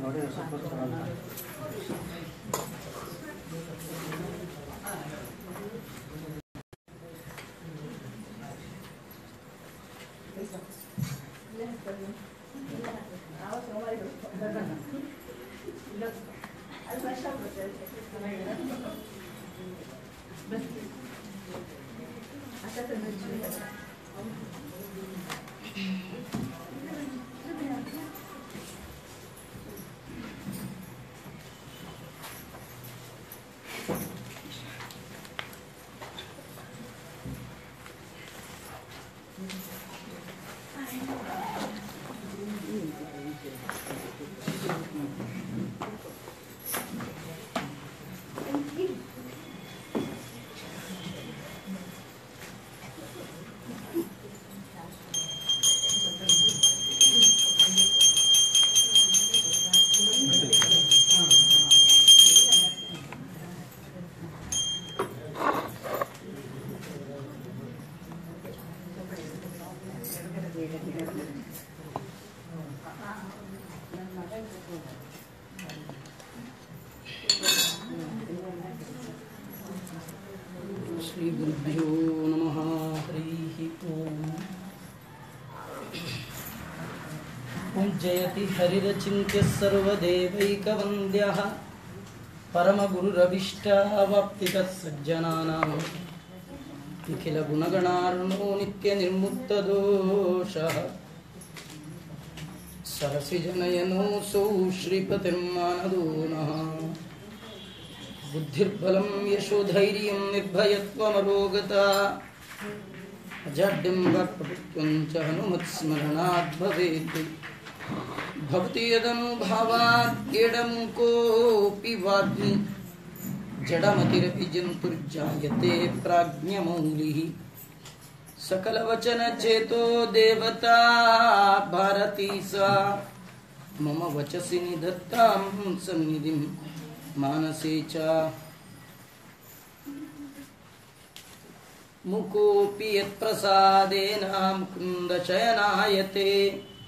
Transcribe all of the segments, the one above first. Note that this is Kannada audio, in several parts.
ನೋಡಿ ರಸಕ್ಕೋಸ್ಕರ ಅಂತ श्रीगुरुभ्यो नमः हरिः ओम् ॐ जयति हरिरचिन्त्यः सर्वदेवैकवन्द्यः परमगुरुरभीष्टावाप्तितः सज्जनानां निखिलगुणगणार्णो नित्यनिर्मुक्तदोषः सरसिजनयनोऽसौ श्रीपतिर्मानदो नः बुद्धिर्बलं यशोधैर्यं निर्भयत्वमरोगता अजाड्यं वाक्पटुत्वं च हनुमत्स्मरणात् भवेत् भवति यदनुभावाद्येडमुकोऽपि वाग्मि जडमतिरपि जन्तुर्जायते प्राज्ञमौलिः सकलवचनचेतो देवता भारती सा मम वचसि निधत्तां सन्निधिं मानसे च मुकोऽपि यत्प्रसादेन मुकुन्दशयनायते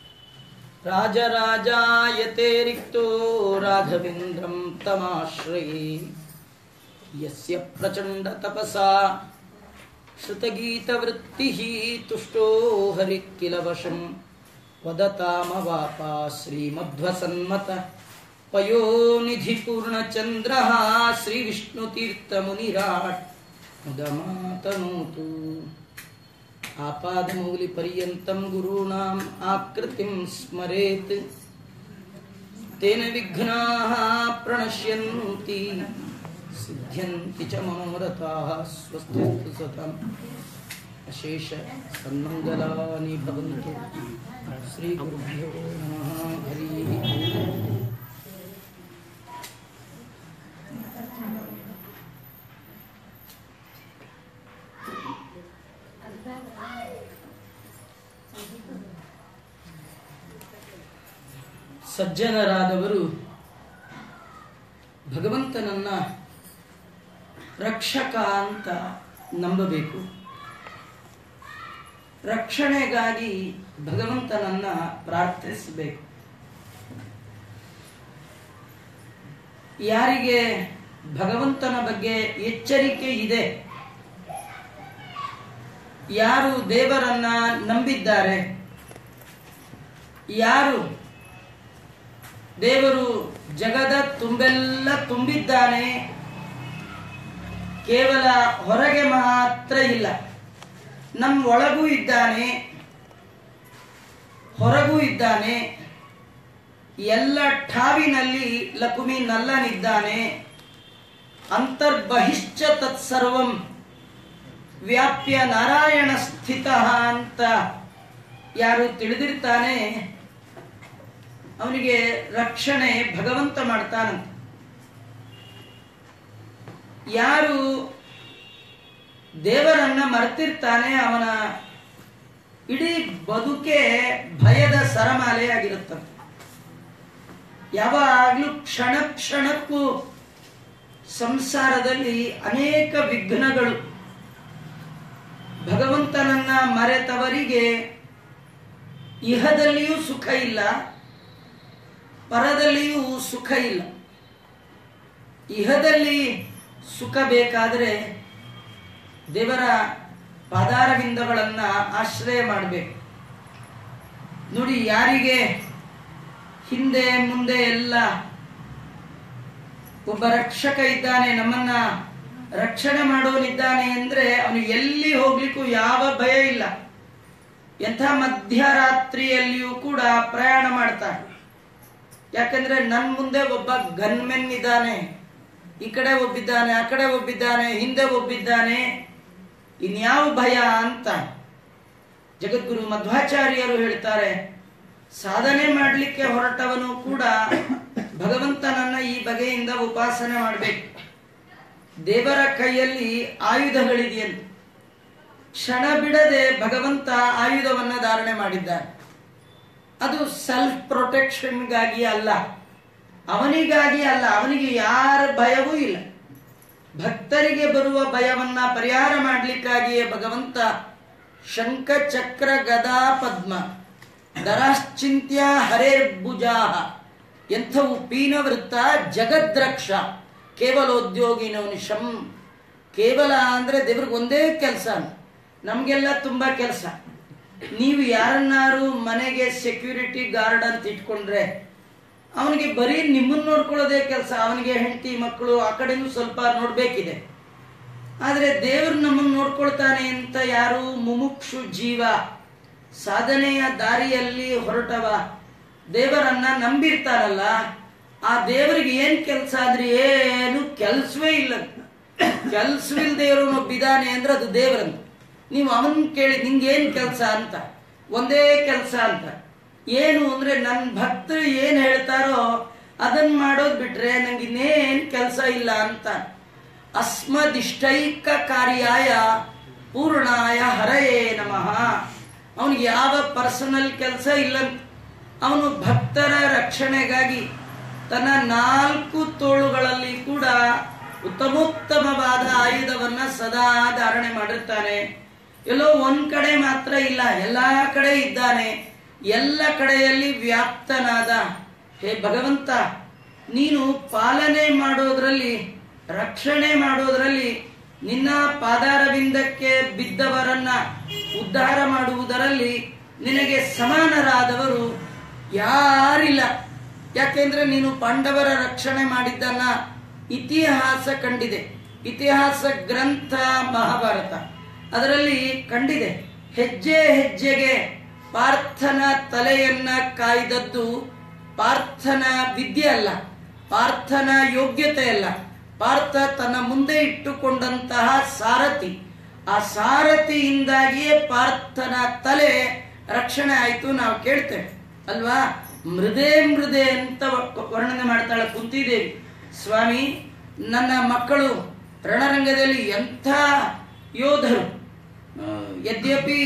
राजराजायते रिक्तो राघवेन्द्रं तमाश्रये यस्य प्रचण्डतपसा श्रुतगीतवृत्तिः तुष्टो हरिः किल वशं वदतामवापा श्रीमध्वसन्मत पयोनिधिपूर्णचन्द्रः श्रीविष्णुतीर्थमुनिराट् मुदमातनोतु आपादमौलिपर्यन्तं गुरूणाम् आकृतिं स्मरेत् तेन विघ्नाः प्रणश्यन्ति सिद्ध्यन्ति च मनोरथाः स्वस्तिस्तु सतम् अशेष सन्मङ्गलानि भवन्तु श्रीगुरुभ्यो नमः हरिः ओम् ಸಜ್ಜನರಾದವರು ಭಗವಂತನನ್ನ ರಕ್ಷಕ ಅಂತ ನಂಬಬೇಕು ರಕ್ಷಣೆಗಾಗಿ ಭಗವಂತನನ್ನ ಪ್ರಾರ್ಥಿಸಬೇಕು ಯಾರಿಗೆ ಭಗವಂತನ ಬಗ್ಗೆ ಎಚ್ಚರಿಕೆ ಇದೆ ಯಾರು ದೇವರನ್ನ ನಂಬಿದ್ದಾರೆ ಯಾರು ದೇವರು ಜಗದ ತುಂಬೆಲ್ಲ ತುಂಬಿದ್ದಾನೆ ಕೇವಲ ಹೊರಗೆ ಮಾತ್ರ ಇಲ್ಲ ನಮ್ಮ ಒಳಗೂ ಇದ್ದಾನೆ ಹೊರಗೂ ಇದ್ದಾನೆ ಎಲ್ಲ ಠಾವಿನಲ್ಲಿ ಲಕುಮಿ ನಲ್ಲನಿದ್ದಾನೆ ಅಂತರ್ಬಹಿಶ್ಚ ತತ್ಸರ್ವಂ ವ್ಯಾಪ್ಯ ನಾರಾಯಣ ಸ್ಥಿತ ಅಂತ ಯಾರು ತಿಳಿದಿರ್ತಾನೆ ಅವನಿಗೆ ರಕ್ಷಣೆ ಭಗವಂತ ಮಾಡ್ತಾನಂತ ಯಾರು ದೇವರನ್ನ ಮರ್ತಿರ್ತಾನೆ ಅವನ ಇಡೀ ಬದುಕೆ ಭಯದ ಸರಮಾಲೆಯಾಗಿರುತ್ತಂತೆ ಯಾವಾಗ್ಲೂ ಕ್ಷಣ ಕ್ಷಣಕ್ಕೂ ಸಂಸಾರದಲ್ಲಿ ಅನೇಕ ವಿಘ್ನಗಳು ಭಗವಂತನನ್ನ ಮರೆತವರಿಗೆ ಇಹದಲ್ಲಿಯೂ ಸುಖ ಇಲ್ಲ ಪರದಲ್ಲಿಯೂ ಸುಖ ಇಲ್ಲ ಇಹದಲ್ಲಿ ಸುಖ ಬೇಕಾದರೆ ದೇವರ ಪಾದಾರವಿಂದಗಳನ್ನ ಆಶ್ರಯ ಮಾಡಬೇಕು ನೋಡಿ ಯಾರಿಗೆ ಹಿಂದೆ ಮುಂದೆ ಎಲ್ಲ ಒಬ್ಬ ರಕ್ಷಕ ಇದ್ದಾನೆ ನಮ್ಮನ್ನ ರಕ್ಷಣೆ ಮಾಡೋನಿದ್ದಾನೆ ಅಂದ್ರೆ ಅವನು ಎಲ್ಲಿ ಹೋಗ್ಲಿಕ್ಕೂ ಯಾವ ಭಯ ಇಲ್ಲ ಎಂಥ ಮಧ್ಯರಾತ್ರಿಯಲ್ಲಿಯೂ ಕೂಡ ಪ್ರಯಾಣ ಮಾಡ್ತಾನೆ ಯಾಕಂದ್ರೆ ನನ್ ಮುಂದೆ ಒಬ್ಬ ಗನ್ಮೆನ್ ಇದ್ದಾನೆ ಈ ಕಡೆ ಒಬ್ಬಿದ್ದಾನೆ ಆ ಕಡೆ ಒಬ್ಬಿದ್ದಾನೆ ಹಿಂದೆ ಒಬ್ಬಿದ್ದಾನೆ ಇನ್ಯಾವ ಭಯ ಅಂತ ಜಗದ್ಗುರು ಮಧ್ವಾಚಾರ್ಯರು ಹೇಳ್ತಾರೆ ಸಾಧನೆ ಮಾಡಲಿಕ್ಕೆ ಹೊರಟವನು ಕೂಡ ಭಗವಂತನನ್ನ ಈ ಬಗೆಯಿಂದ ಉಪಾಸನೆ ಮಾಡಬೇಕು ದೇವರ ಕೈಯಲ್ಲಿ ಆಯುಧಗಳಿದೆಯಂತೆ ಕ್ಷಣ ಬಿಡದೆ ಭಗವಂತ ಆಯುಧವನ್ನ ಧಾರಣೆ ಮಾಡಿದ್ದಾನೆ ಅದು ಸೆಲ್ಫ್ ಪ್ರೊಟೆಕ್ಷನ್ಗಾಗಿ ಅಲ್ಲ ಅವನಿಗಾಗಿ ಅಲ್ಲ ಅವನಿಗೆ ಯಾರ ಭಯವೂ ಇಲ್ಲ ಭಕ್ತರಿಗೆ ಬರುವ ಭಯವನ್ನ ಪರಿಹಾರ ಮಾಡಲಿಕ್ಕಾಗಿಯೇ ಭಗವಂತ ಶಂಖ ಚಕ್ರ ಗದಾ ಪದ್ಮ ದರಾಶ್ಚಿಂತ್ಯ ಹರೇರ್ಭುಜಾಹ ಎಂಥವು ಪೀನವೃತ್ತ ಜಗದ್ರಕ್ಷ ಕೇವಲೋದ್ಯೋಗಿನೋ ನಿಶಂ ಕೇವಲ ಅಂದ್ರೆ ದೇವ್ರಿಗೆ ಒಂದೇ ಕೆಲಸ ನಮಗೆಲ್ಲ ತುಂಬಾ ಕೆಲಸ ನೀವು ಯಾರನ್ನಾರು ಮನೆಗೆ ಸೆಕ್ಯೂರಿಟಿ ಗಾರ್ಡ್ ಅಂತ ಇಟ್ಕೊಂಡ್ರೆ ಅವನಿಗೆ ಬರೀ ನಿಮ್ಮನ್ನ ನೋಡ್ಕೊಳ್ಳೋದೇ ಕೆಲಸ ಅವನಿಗೆ ಹೆಂಡತಿ ಮಕ್ಕಳು ಆ ಕಡೆನೂ ಸ್ವಲ್ಪ ನೋಡ್ಬೇಕಿದೆ ಆದ್ರೆ ದೇವರು ನಮ್ಮನ್ನು ನೋಡ್ಕೊಳ್ತಾನೆ ಅಂತ ಯಾರು ಮುಮುಕ್ಷು ಜೀವ ಸಾಧನೆಯ ದಾರಿಯಲ್ಲಿ ಹೊರಟವ ದೇವರನ್ನ ನಂಬಿರ್ತಾರಲ್ಲ ಆ ದೇವರಿಗೆ ಏನ್ ಕೆಲಸ ಅಂದ್ರೆ ಏನು ಕೆಲಸವೇ ಇಲ್ಲ ಕೆಲ್ಸವಿಲ್ದೇ ಇರೋನೊಬ್ಬಿದ್ದಾನೆ ಅಂದ್ರೆ ಅದು ದೇವರಂತ ನೀವು ಅವನ್ ಕೇಳಿ ನಿಂಗೇನ್ ಕೆಲಸ ಅಂತ ಒಂದೇ ಕೆಲಸ ಅಂತ ಏನು ಅಂದ್ರೆ ನನ್ನ ಭಕ್ತರು ಏನ್ ಹೇಳ್ತಾರೋ ಅದನ್ನ ಮಾಡೋದ್ ಬಿಟ್ರೆ ನಂಗೆ ಇನ್ನೇನ್ ಕೆಲಸ ಇಲ್ಲ ಅಂತ ಅಸ್ಮದಿಷ್ಟೈಕ ಕಾರ್ಯಾಯ ಪೂರ್ಣಾಯ ಹರಯೇ ನಮಃ ಅವನಿಗೆ ಯಾವ ಪರ್ಸನಲ್ ಕೆಲಸ ಇಲ್ಲ ಅವನು ಭಕ್ತರ ರಕ್ಷಣೆಗಾಗಿ ತನ್ನ ನಾಲ್ಕು ತೋಳುಗಳಲ್ಲಿ ಕೂಡ ಉತ್ತಮೋತ್ತಮವಾದ ಆಯುಧವನ್ನ ಸದಾ ಧಾರಣೆ ಮಾಡಿರ್ತಾನೆ ಎಲ್ಲೋ ಒಂದ್ ಕಡೆ ಮಾತ್ರ ಇಲ್ಲ ಎಲ್ಲಾ ಕಡೆ ಇದ್ದಾನೆ ಎಲ್ಲ ಕಡೆಯಲ್ಲಿ ವ್ಯಾಪ್ತನಾದ ಹೇ ಭಗವಂತ ನೀನು ಪಾಲನೆ ಮಾಡೋದ್ರಲ್ಲಿ ರಕ್ಷಣೆ ಮಾಡೋದ್ರಲ್ಲಿ ನಿನ್ನ ಪಾದಾರವಿಂದಕ್ಕೆ ಬಿದ್ದವರನ್ನ ಉದ್ಧಾರ ಮಾಡುವುದರಲ್ಲಿ ನಿನಗೆ ಸಮಾನರಾದವರು ಯಾರಿಲ್ಲ ಯಾಕೆಂದ್ರೆ ನೀನು ಪಾಂಡವರ ರಕ್ಷಣೆ ಮಾಡಿದ್ದನ್ನ ಇತಿಹಾಸ ಕಂಡಿದೆ ಇತಿಹಾಸ ಗ್ರಂಥ ಮಹಾಭಾರತ ಅದರಲ್ಲಿ ಕಂಡಿದೆ ಹೆಜ್ಜೆ ಹೆಜ್ಜೆಗೆ ಪಾರ್ಥನ ತಲೆಯನ್ನ ಕಾಯ್ದದ್ದು ಪಾರ್ಥನ ವಿದ್ಯೆ ಅಲ್ಲ ಪಾರ್ಥನ ಯೋಗ್ಯತೆ ಅಲ್ಲ ಪಾರ್ಥ ತನ್ನ ಮುಂದೆ ಇಟ್ಟುಕೊಂಡಂತಹ ಸಾರಥಿ ಆ ಸಾರಥಿಯಿಂದಾಗಿಯೇ ಪಾರ್ಥನ ತಲೆ ರಕ್ಷಣೆ ಆಯ್ತು ನಾವು ಕೇಳ್ತೇವೆ ಅಲ್ವಾ ಮೃದೇ ಮೃದೆ ಅಂತ ವರ್ಣನೆ ಮಾಡ್ತಾಳೆ ಕುಂತಿದೇವಿ ಸ್ವಾಮಿ ನನ್ನ ಮಕ್ಕಳು ರಣರಂಗದಲ್ಲಿ ಎಂಥ ಯೋಧರು ಆ, ಯದ್ಯಪಿ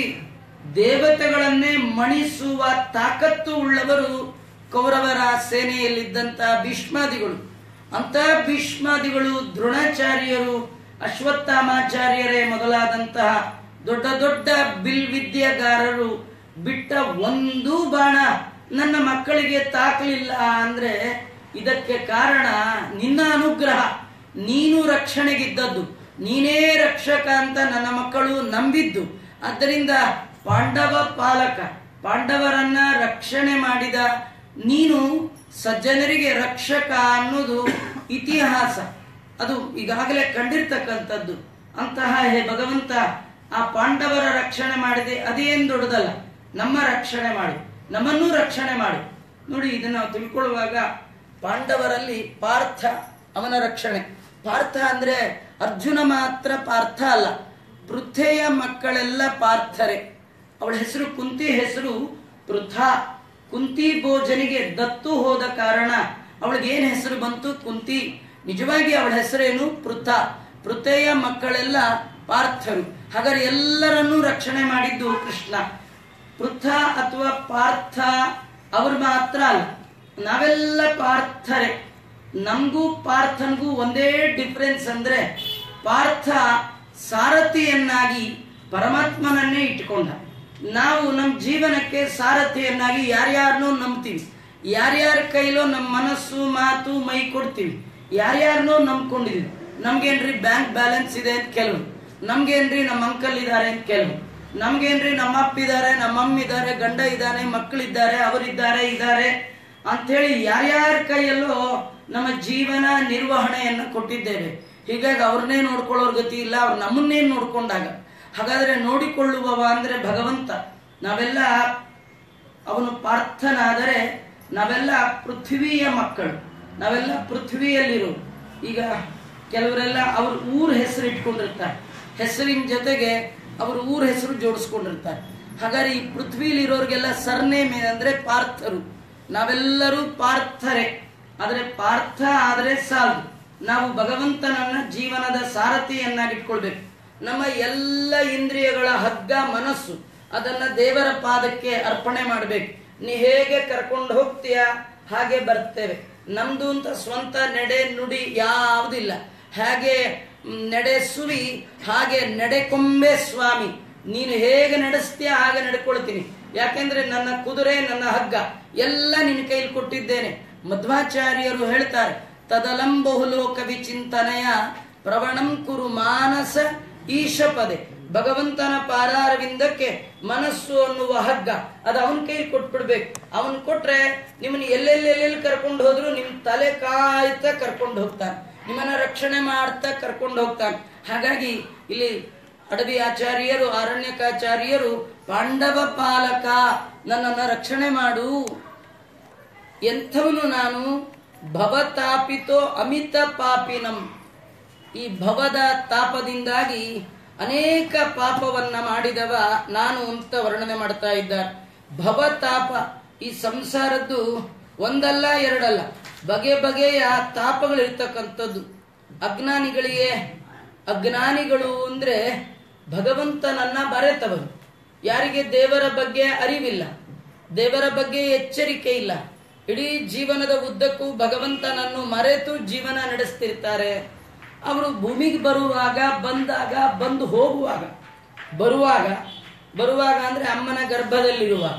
ದೇವತೆಗಳನ್ನೇ ಮಣಿಸುವ ತಾಕತ್ತು ಉಳ್ಳವರು ಕೌರವರ ಸೇನೆಯಲ್ಲಿದ್ದಂತ ಭೀಷ್ಮಾದಿಗಳು ಅಂತ ಭೀಷ್ಮಾದಿಗಳು ದ್ರೋಣಾಚಾರ್ಯರು ಅಶ್ವತ್ಥಾಮಾಚಾರ್ಯರೇ ಮೊದಲಾದಂತಹ ದೊಡ್ಡ ದೊಡ್ಡ ಬಿಲ್ ವಿದ್ಯೆಗಾರರು ಬಿಟ್ಟ ಒಂದು ಬಾಣ ನನ್ನ ಮಕ್ಕಳಿಗೆ ತಾಕಲಿಲ್ಲ ಅಂದ್ರೆ ಇದಕ್ಕೆ ಕಾರಣ ನಿನ್ನ ಅನುಗ್ರಹ ನೀನು ರಕ್ಷಣೆಗಿದ್ದದ್ದು ನೀನೇ ರಕ್ಷಕ ಅಂತ ನನ್ನ ಮಕ್ಕಳು ನಂಬಿದ್ದು ಆದ್ದರಿಂದ ಪಾಂಡವ ಪಾಲಕ ಪಾಂಡವರನ್ನ ರಕ್ಷಣೆ ಮಾಡಿದ ನೀನು ಸಜ್ಜನರಿಗೆ ರಕ್ಷಕ ಅನ್ನೋದು ಇತಿಹಾಸ ಅದು ಈಗಾಗಲೇ ಕಂಡಿರ್ತಕ್ಕಂಥದ್ದು ಅಂತಹ ಹೇ ಭಗವಂತ ಆ ಪಾಂಡವರ ರಕ್ಷಣೆ ಮಾಡಿದೆ ಅದೇನ್ ದೊಡ್ಡದಲ್ಲ ನಮ್ಮ ರಕ್ಷಣೆ ಮಾಡು ನಮ್ಮನ್ನೂ ರಕ್ಷಣೆ ಮಾಡು ನೋಡಿ ಇದನ್ನ ನಾವು ತಿಳ್ಕೊಳ್ಳುವಾಗ ಪಾಂಡವರಲ್ಲಿ ಪಾರ್ಥ ಅವನ ರಕ್ಷಣೆ ಪಾರ್ಥ ಅಂದ್ರೆ ಅರ್ಜುನ ಮಾತ್ರ ಪಾರ್ಥ ಅಲ್ಲ ಪೃಥ್ವೆಯ ಮಕ್ಕಳೆಲ್ಲ ಪಾರ್ಥರೆ ಅವಳ ಹೆಸರು ಕುಂತಿ ಹೆಸರು ಪೃಥಾ ಕುಂತಿ ಭೋಜನಿಗೆ ದತ್ತು ಹೋದ ಕಾರಣ ಅವಳಿಗೆ ಏನ್ ಹೆಸರು ಬಂತು ಕುಂತಿ ನಿಜವಾಗಿ ಅವಳ ಹೆಸರೇನು ಪೃಥ ಪೃಥೆಯ ಮಕ್ಕಳೆಲ್ಲ ಪಾರ್ಥರು ಹಾಗಾದ್ರೆ ಎಲ್ಲರನ್ನೂ ರಕ್ಷಣೆ ಮಾಡಿದ್ದು ಕೃಷ್ಣ ಪೃಥ ಅಥವಾ ಪಾರ್ಥ ಅವ್ರು ಮಾತ್ರ ಅಲ್ಲ ನಾವೆಲ್ಲ ಪಾರ್ಥರೆ ನಮಗೂ ಪಾರ್ಥನ್ಗೂ ಒಂದೇ ಡಿಫರೆನ್ಸ್ ಅಂದ್ರೆ ಪಾರ್ಥ ಸಾರಥಿಯನ್ನಾಗಿ ಪರಮಾತ್ಮನನ್ನೇ ಇಟ್ಕೊಂಡ ನಾವು ನಮ್ಮ ಜೀವನಕ್ಕೆ ಸಾರಥಿಯನ್ನಾಗಿ ಯಾರ್ಯಾರನ್ನೂ ನಂಬ್ತೀವಿ ಯಾರ್ಯಾರ ಕೈಲೋ ನಮ್ಮ ಮನಸ್ಸು ಮಾತು ಮೈ ಕೊಡ್ತೀವಿ ಯಾರ್ಯಾರನ್ನೋ ನಂಬ್ಕೊಂಡಿದೀವಿ ನಮ್ಗೇನ್ರಿ ಬ್ಯಾಂಕ್ ಬ್ಯಾಲೆನ್ಸ್ ಇದೆ ಅಂತ ಕೆಲವು ನಮ್ಗೇನ್ರಿ ನಮ್ಮ ಅಂಕಲ್ ಇದಾರೆ ಅಂತ ಕೆಲವು ನಮ್ಗೇನ್ರಿ ನಮ್ಮ ಅಪ್ಪ ಇದಾರೆ ನಮ್ಮ ಅಮ್ಮ ಇದಾರೆ ಗಂಡ ಇದ್ದಾನೆ ಮಕ್ಕಳಿದ್ದಾರೆ ಅವರಿದ್ದಾರೆ ಇದ್ದಾರೆ ಅಂಥೇಳಿ ಯಾರ್ಯಾರ ಕೈಯಲ್ಲೋ ನಮ್ಮ ಜೀವನ ನಿರ್ವಹಣೆಯನ್ನು ಕೊಟ್ಟಿದ್ದೇವೆ ಹೀಗಾಗಿ ಅವ್ರನ್ನೇ ನೋಡ್ಕೊಳ್ಳೋರ್ ಗತಿ ಇಲ್ಲ ಅವ್ರು ನಮ್ಮನ್ನೇ ನೋಡ್ಕೊಂಡಾಗ ಹಾಗಾದ್ರೆ ನೋಡಿಕೊಳ್ಳುವವ ಅಂದ್ರೆ ಭಗವಂತ ನಾವೆಲ್ಲ ಅವನು ಪಾರ್ಥನಾದರೆ ನಾವೆಲ್ಲ ಪೃಥ್ವಿಯ ಮಕ್ಕಳು ನಾವೆಲ್ಲ ಪೃಥ್ವಿಯಲ್ಲಿರು ಈಗ ಕೆಲವರೆಲ್ಲ ಅವ್ರ ಊರ ಹೆಸರು ಇಟ್ಕೊಂಡಿರ್ತಾರೆ ಹೆಸರಿನ ಜೊತೆಗೆ ಅವ್ರ ಊರ ಹೆಸರು ಜೋಡಿಸ್ಕೊಂಡಿರ್ತಾರೆ ಹಾಗಾದ್ರೆ ಈ ಪೃಥ್ವಿಲಿರೋರಿಗೆಲ್ಲ ಸರ್ನೇಮ್ ಏನಂದ್ರೆ ಪಾರ್ಥರು ನಾವೆಲ್ಲರೂ ಪಾರ್ಥರೆ ಆದ್ರೆ ಪಾರ್ಥ ಆದ್ರೆ ಸಾಲದು ನಾವು ಭಗವಂತನನ್ನ ಜೀವನದ ಸಾರಥಿಯನ್ನಾಗಿಟ್ಕೊಳ್ಬೇಕು ನಮ್ಮ ಎಲ್ಲ ಇಂದ್ರಿಯಗಳ ಹಗ್ಗ ಮನಸ್ಸು ಅದನ್ನ ದೇವರ ಪಾದಕ್ಕೆ ಅರ್ಪಣೆ ಮಾಡಬೇಕು ನೀ ಹೇಗೆ ಕರ್ಕೊಂಡು ಹೋಗ್ತೀಯ ಹಾಗೆ ಬರ್ತೇವೆ ನಮ್ದು ಅಂತ ಸ್ವಂತ ನಡೆ ನುಡಿ ಯಾವುದಿಲ್ಲ ಹಾಗೆ ಮ್, ನಡೆಸುವಿ ಹಾಗೆ ನಡೆಕೊಂಬೆ ಸ್ವಾಮಿ ನೀನು ಹೇಗೆ ನಡೆಸ್ತೀಯ ಹಾಗೆ ನಡ್ಕೊಳ್ತೀನಿ ಯಾಕೆಂದ್ರೆ ನನ್ನ ಕುದುರೆ ನನ್ನ ಹಗ್ಗ ಎಲ್ಲ ನಿನ್ನ ಕೈಲಿ ಕೊಟ್ಟಿದ್ದೇನೆ ಮಧ್ವಾಚಾರ್ಯರು ಹೇಳ್ತಾರೆ ತದಲಂ ಬಹುಲೋಕ ವಿಚಿಂತನೆಯ ಪ್ರವಣಂ ಕುರು ಮಾನಸ ಈಶಪದೆ ಭಗವಂತನ ಪಾದಾರವಿಂದಕ್ಕೆ ಮನಸ್ಸು ಅನ್ನುವ ಹಗ್ಗ ಅದು ಅವನ ಕೈಲಿ ಕೊಟ್ಬಿಡ್ಬೇಕು ಅವನ್ ಕೊಟ್ರೆ ನಿಮ್ಮನ್ನ ಎಲ್ಲೆಲ್ಲೆಲ್ಲೆಲ್ಲಿ ಕರ್ಕೊಂಡು ಹೋದ್ರು ನಿಮ್ ತಲೆ ಕಾಯ್ತಾ ಕರ್ಕೊಂಡು ಹೋಗ್ತಾನೆ ನಿಮ್ಮನ್ನ ರಕ್ಷಣೆ ಮಾಡ್ತಾ ಕರ್ಕೊಂಡು ಹೋಗ್ತಾನೆ ಹಾಗಾಗಿ ಇಲ್ಲಿ ಅಡವಿ ಆಚಾರ್ಯರು ಅರಣ್ಯಕಾಚಾರ್ಯರು ಪಾಂಡವ ಪಾಲಕ ನನ್ನನ್ನ ರಕ್ಷಣೆ ಮಾಡು ಎಂಥವನು ನಾನು ಭವತಾಪಿತೋ ಅಮಿತ ಪಾಪಿನಂ ಈ ಭವದ ತಾಪದಿಂದಾಗಿ ಅನೇಕ ಪಾಪವನ್ನ ಮಾಡಿದವ ನಾನು ಅಂತ ವರ್ಣನೆ ಮಾಡ್ತಾ ಇದ್ದಾರೆ ಭವತಾಪ ಈ ಸಂಸಾರದ್ದು ಒಂದಲ್ಲ ಎರಡಲ್ಲ ಬಗೆ ಬಗೆಯ ತಾಪಗಳಿರ್ತಕ್ಕಂಥದ್ದು ಅಜ್ಞಾನಿಗಳಿಗೆ ಅಜ್ಞಾನಿಗಳು ಅಂದ್ರೆ ಭಗವಂತನನ್ನ ಬರೆತವರು ಯಾರಿಗೆ ದೇವರ ಬಗ್ಗೆ ಅರಿವಿಲ್ಲ ದೇವರ ಬಗ್ಗೆ ಎಚ್ಚರಿಕೆ ಇಲ್ಲ ಇಡೀ ಜೀವನದ ಉದ್ದಕ್ಕೂ ಭಗವಂತನನ್ನು ಮರೆತು ಜೀವನ ನಡೆಸ್ತಿರ್ತಾರೆ ಅವರು ಭೂಮಿಗೆ ಬರುವಾಗ ಬಂದಾಗ ಬಂದು ಹೋಗುವಾಗ ಬರುವಾಗ ಬರುವಾಗ ಅಂದ್ರೆ ಅಮ್ಮನ ಗರ್ಭದಲ್ಲಿರುವಾಗ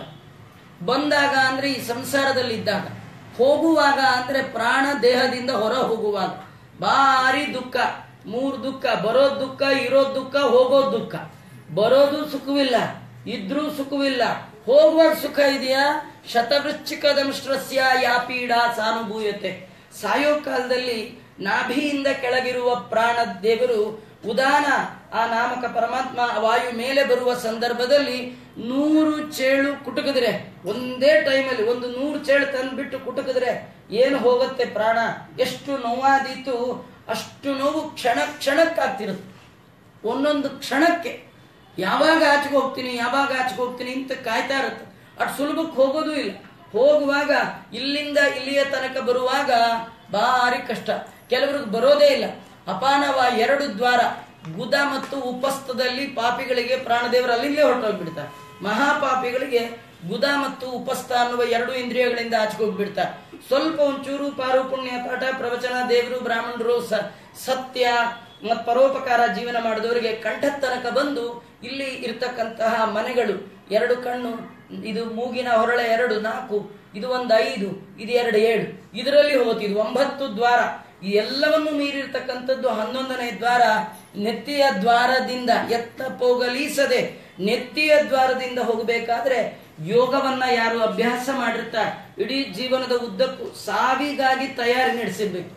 ಬಂದಾಗ ಅಂದ್ರೆ ಈ ಸಂಸಾರದಲ್ಲಿದ್ದಾಗ ಹೋಗುವಾಗ ಅಂದ್ರೆ ಪ್ರಾಣ ದೇಹದಿಂದ ಹೊರ ಹೋಗುವಾಗ ಭಾರಿ ದುಃಖ ಮೂರ್ ದುಃಖ ಬರೋದ್ ದುಃಖ ಇರೋದ್ ದುಃಖ ಹೋಗೋದ್ ದುಃಖ ಬರೋದು ಸುಖವಿಲ್ಲ ಇದ್ರೂ ಸುಖವಿಲ್ಲ ಹೋಗುವಾಗ ಸುಖ ಇದೆಯಾ ಶತವೃಶ್ಚಿಕದಂಶ್ರಸ್ಯ ಯಾ ಪೀಡಾ ಸಾನುಭೂಯತೆ ಸಾಯೋ ಕಾಲದಲ್ಲಿ ನಾಭಿಯಿಂದ ಕೆಳಗಿರುವ ಪ್ರಾಣ ದೇವರು ಉದಾನ ಆ ನಾಮಕ ಪರಮಾತ್ಮ ವಾಯು ಮೇಲೆ ಬರುವ ಸಂದರ್ಭದಲ್ಲಿ ನೂರು ಚೇಳು ಕುಟುಕಿದ್ರೆ ಒಂದೇ ಟೈಮಲ್ಲಿ ಒಂದು ನೂರು ಚೇಳು ತಂದ್ಬಿಟ್ಟು ಕುಟುಕಿದ್ರೆ ಏನು ಹೋಗುತ್ತೆ ಪ್ರಾಣ ಎಷ್ಟು ನೋವಾದೀತು ಅಷ್ಟು ನೋವು ಕ್ಷಣ ಕ್ಷಣಕ್ಕಾಗ್ತಿರುತ್ತೆ ಒಂದೊಂದು ಕ್ಷಣಕ್ಕೆ ಯಾವಾಗ ಆಚೆಗೆ ಹೋಗ್ತೀನಿ ಯಾವಾಗ ಆಚೆಗೆ ಹೋಗ್ತೀನಿ ಅಂತ ಕಾಯ್ತಾ ಇರುತ್ತೆ ಅಷ್ಟು ಸುಲಭಕ್ಕೆ ಹೋಗೋದು ಇಲ್ಲ ಹೋಗುವಾಗ ಇಲ್ಲಿಂದ ಇಲ್ಲಿಯ ತನಕ ಬರುವಾಗ ಭಾರಿ ಕಷ್ಟ ಕೆಲವ್ರಿಗೆ ಬರೋದೇ ಇಲ್ಲ ಅಪಾನವ ಎರಡು ದ್ವಾರ ಗುದ ಮತ್ತು ಉಪಸ್ಥದಲ್ಲಿ ಪಾಪಿಗಳಿಗೆ ಪ್ರಾಣದೇವರು ಅಲ್ಲಿಂದಲೇ ಹೊರಟೋಗ್ಬಿಡ್ತಾರೆ ಮಹಾಪಾಪಿಗಳಿಗೆ ಗುದ ಮತ್ತು ಉಪಸ್ಥ ಅನ್ನುವ ಎರಡು ಇಂದ್ರಿಯಗಳಿಂದ ಆಚೆಗೆ ಹೋಗ್ಬಿಡ್ತಾರೆ ಸ್ವಲ್ಪ ಒಂಚೂರು ಪಾರು ಪುಣ್ಯ ಪಾಠ ಪ್ರವಚನ ದೇವರು ಬ್ರಾಹ್ಮಣರು ಸ- ಸತ್ಯ ಮತ್ತು ಪರೋಪಕಾರ ಜೀವನ ಮಾಡಿದವರಿಗೆ ಕಂಠದ ತನಕ ಬಂದು ಇಲ್ಲಿ ಇರ್ತಕ್ಕಂತಹ ಮನೆಗಳು ಎರಡು ಕಣ್ಣು ಇದು ಮೂಗಿನ ಹೊರಳೆ ಎರಡು ನಾಲ್ಕು ಇದು ಒಂದು ಐದು ಇದು ಎರಡು ಏಳು ಇದರಲ್ಲಿ ಹೋಗ್ತಿದ್ವು ಒಂಬತ್ತು ದ್ವಾರ ಈ ಎಲ್ಲವನ್ನು ಮೀರಿರ್ತಕ್ಕಂಥದ್ದು ಹನ್ನೊಂದನೇ ದ್ವಾರ ನೆತ್ತಿಯ ದ್ವಾರದಿಂದ ಎತ್ತ ಪೋಗಲೀಸದೆ ನೆತ್ತಿಯ ದ್ವಾರದಿಂದ ಹೋಗಬೇಕಾದ್ರೆ ಯೋಗವನ್ನ ಯಾರು ಅಭ್ಯಾಸ ಮಾಡಿರ್ತಾರೆ ಇಡೀ ಜೀವನದ ಉದ್ದಕ್ಕೂ ಸಾವಿಗಾಗಿ ತಯಾರಿ ನಡೆಸಿರ್ಬೇಕು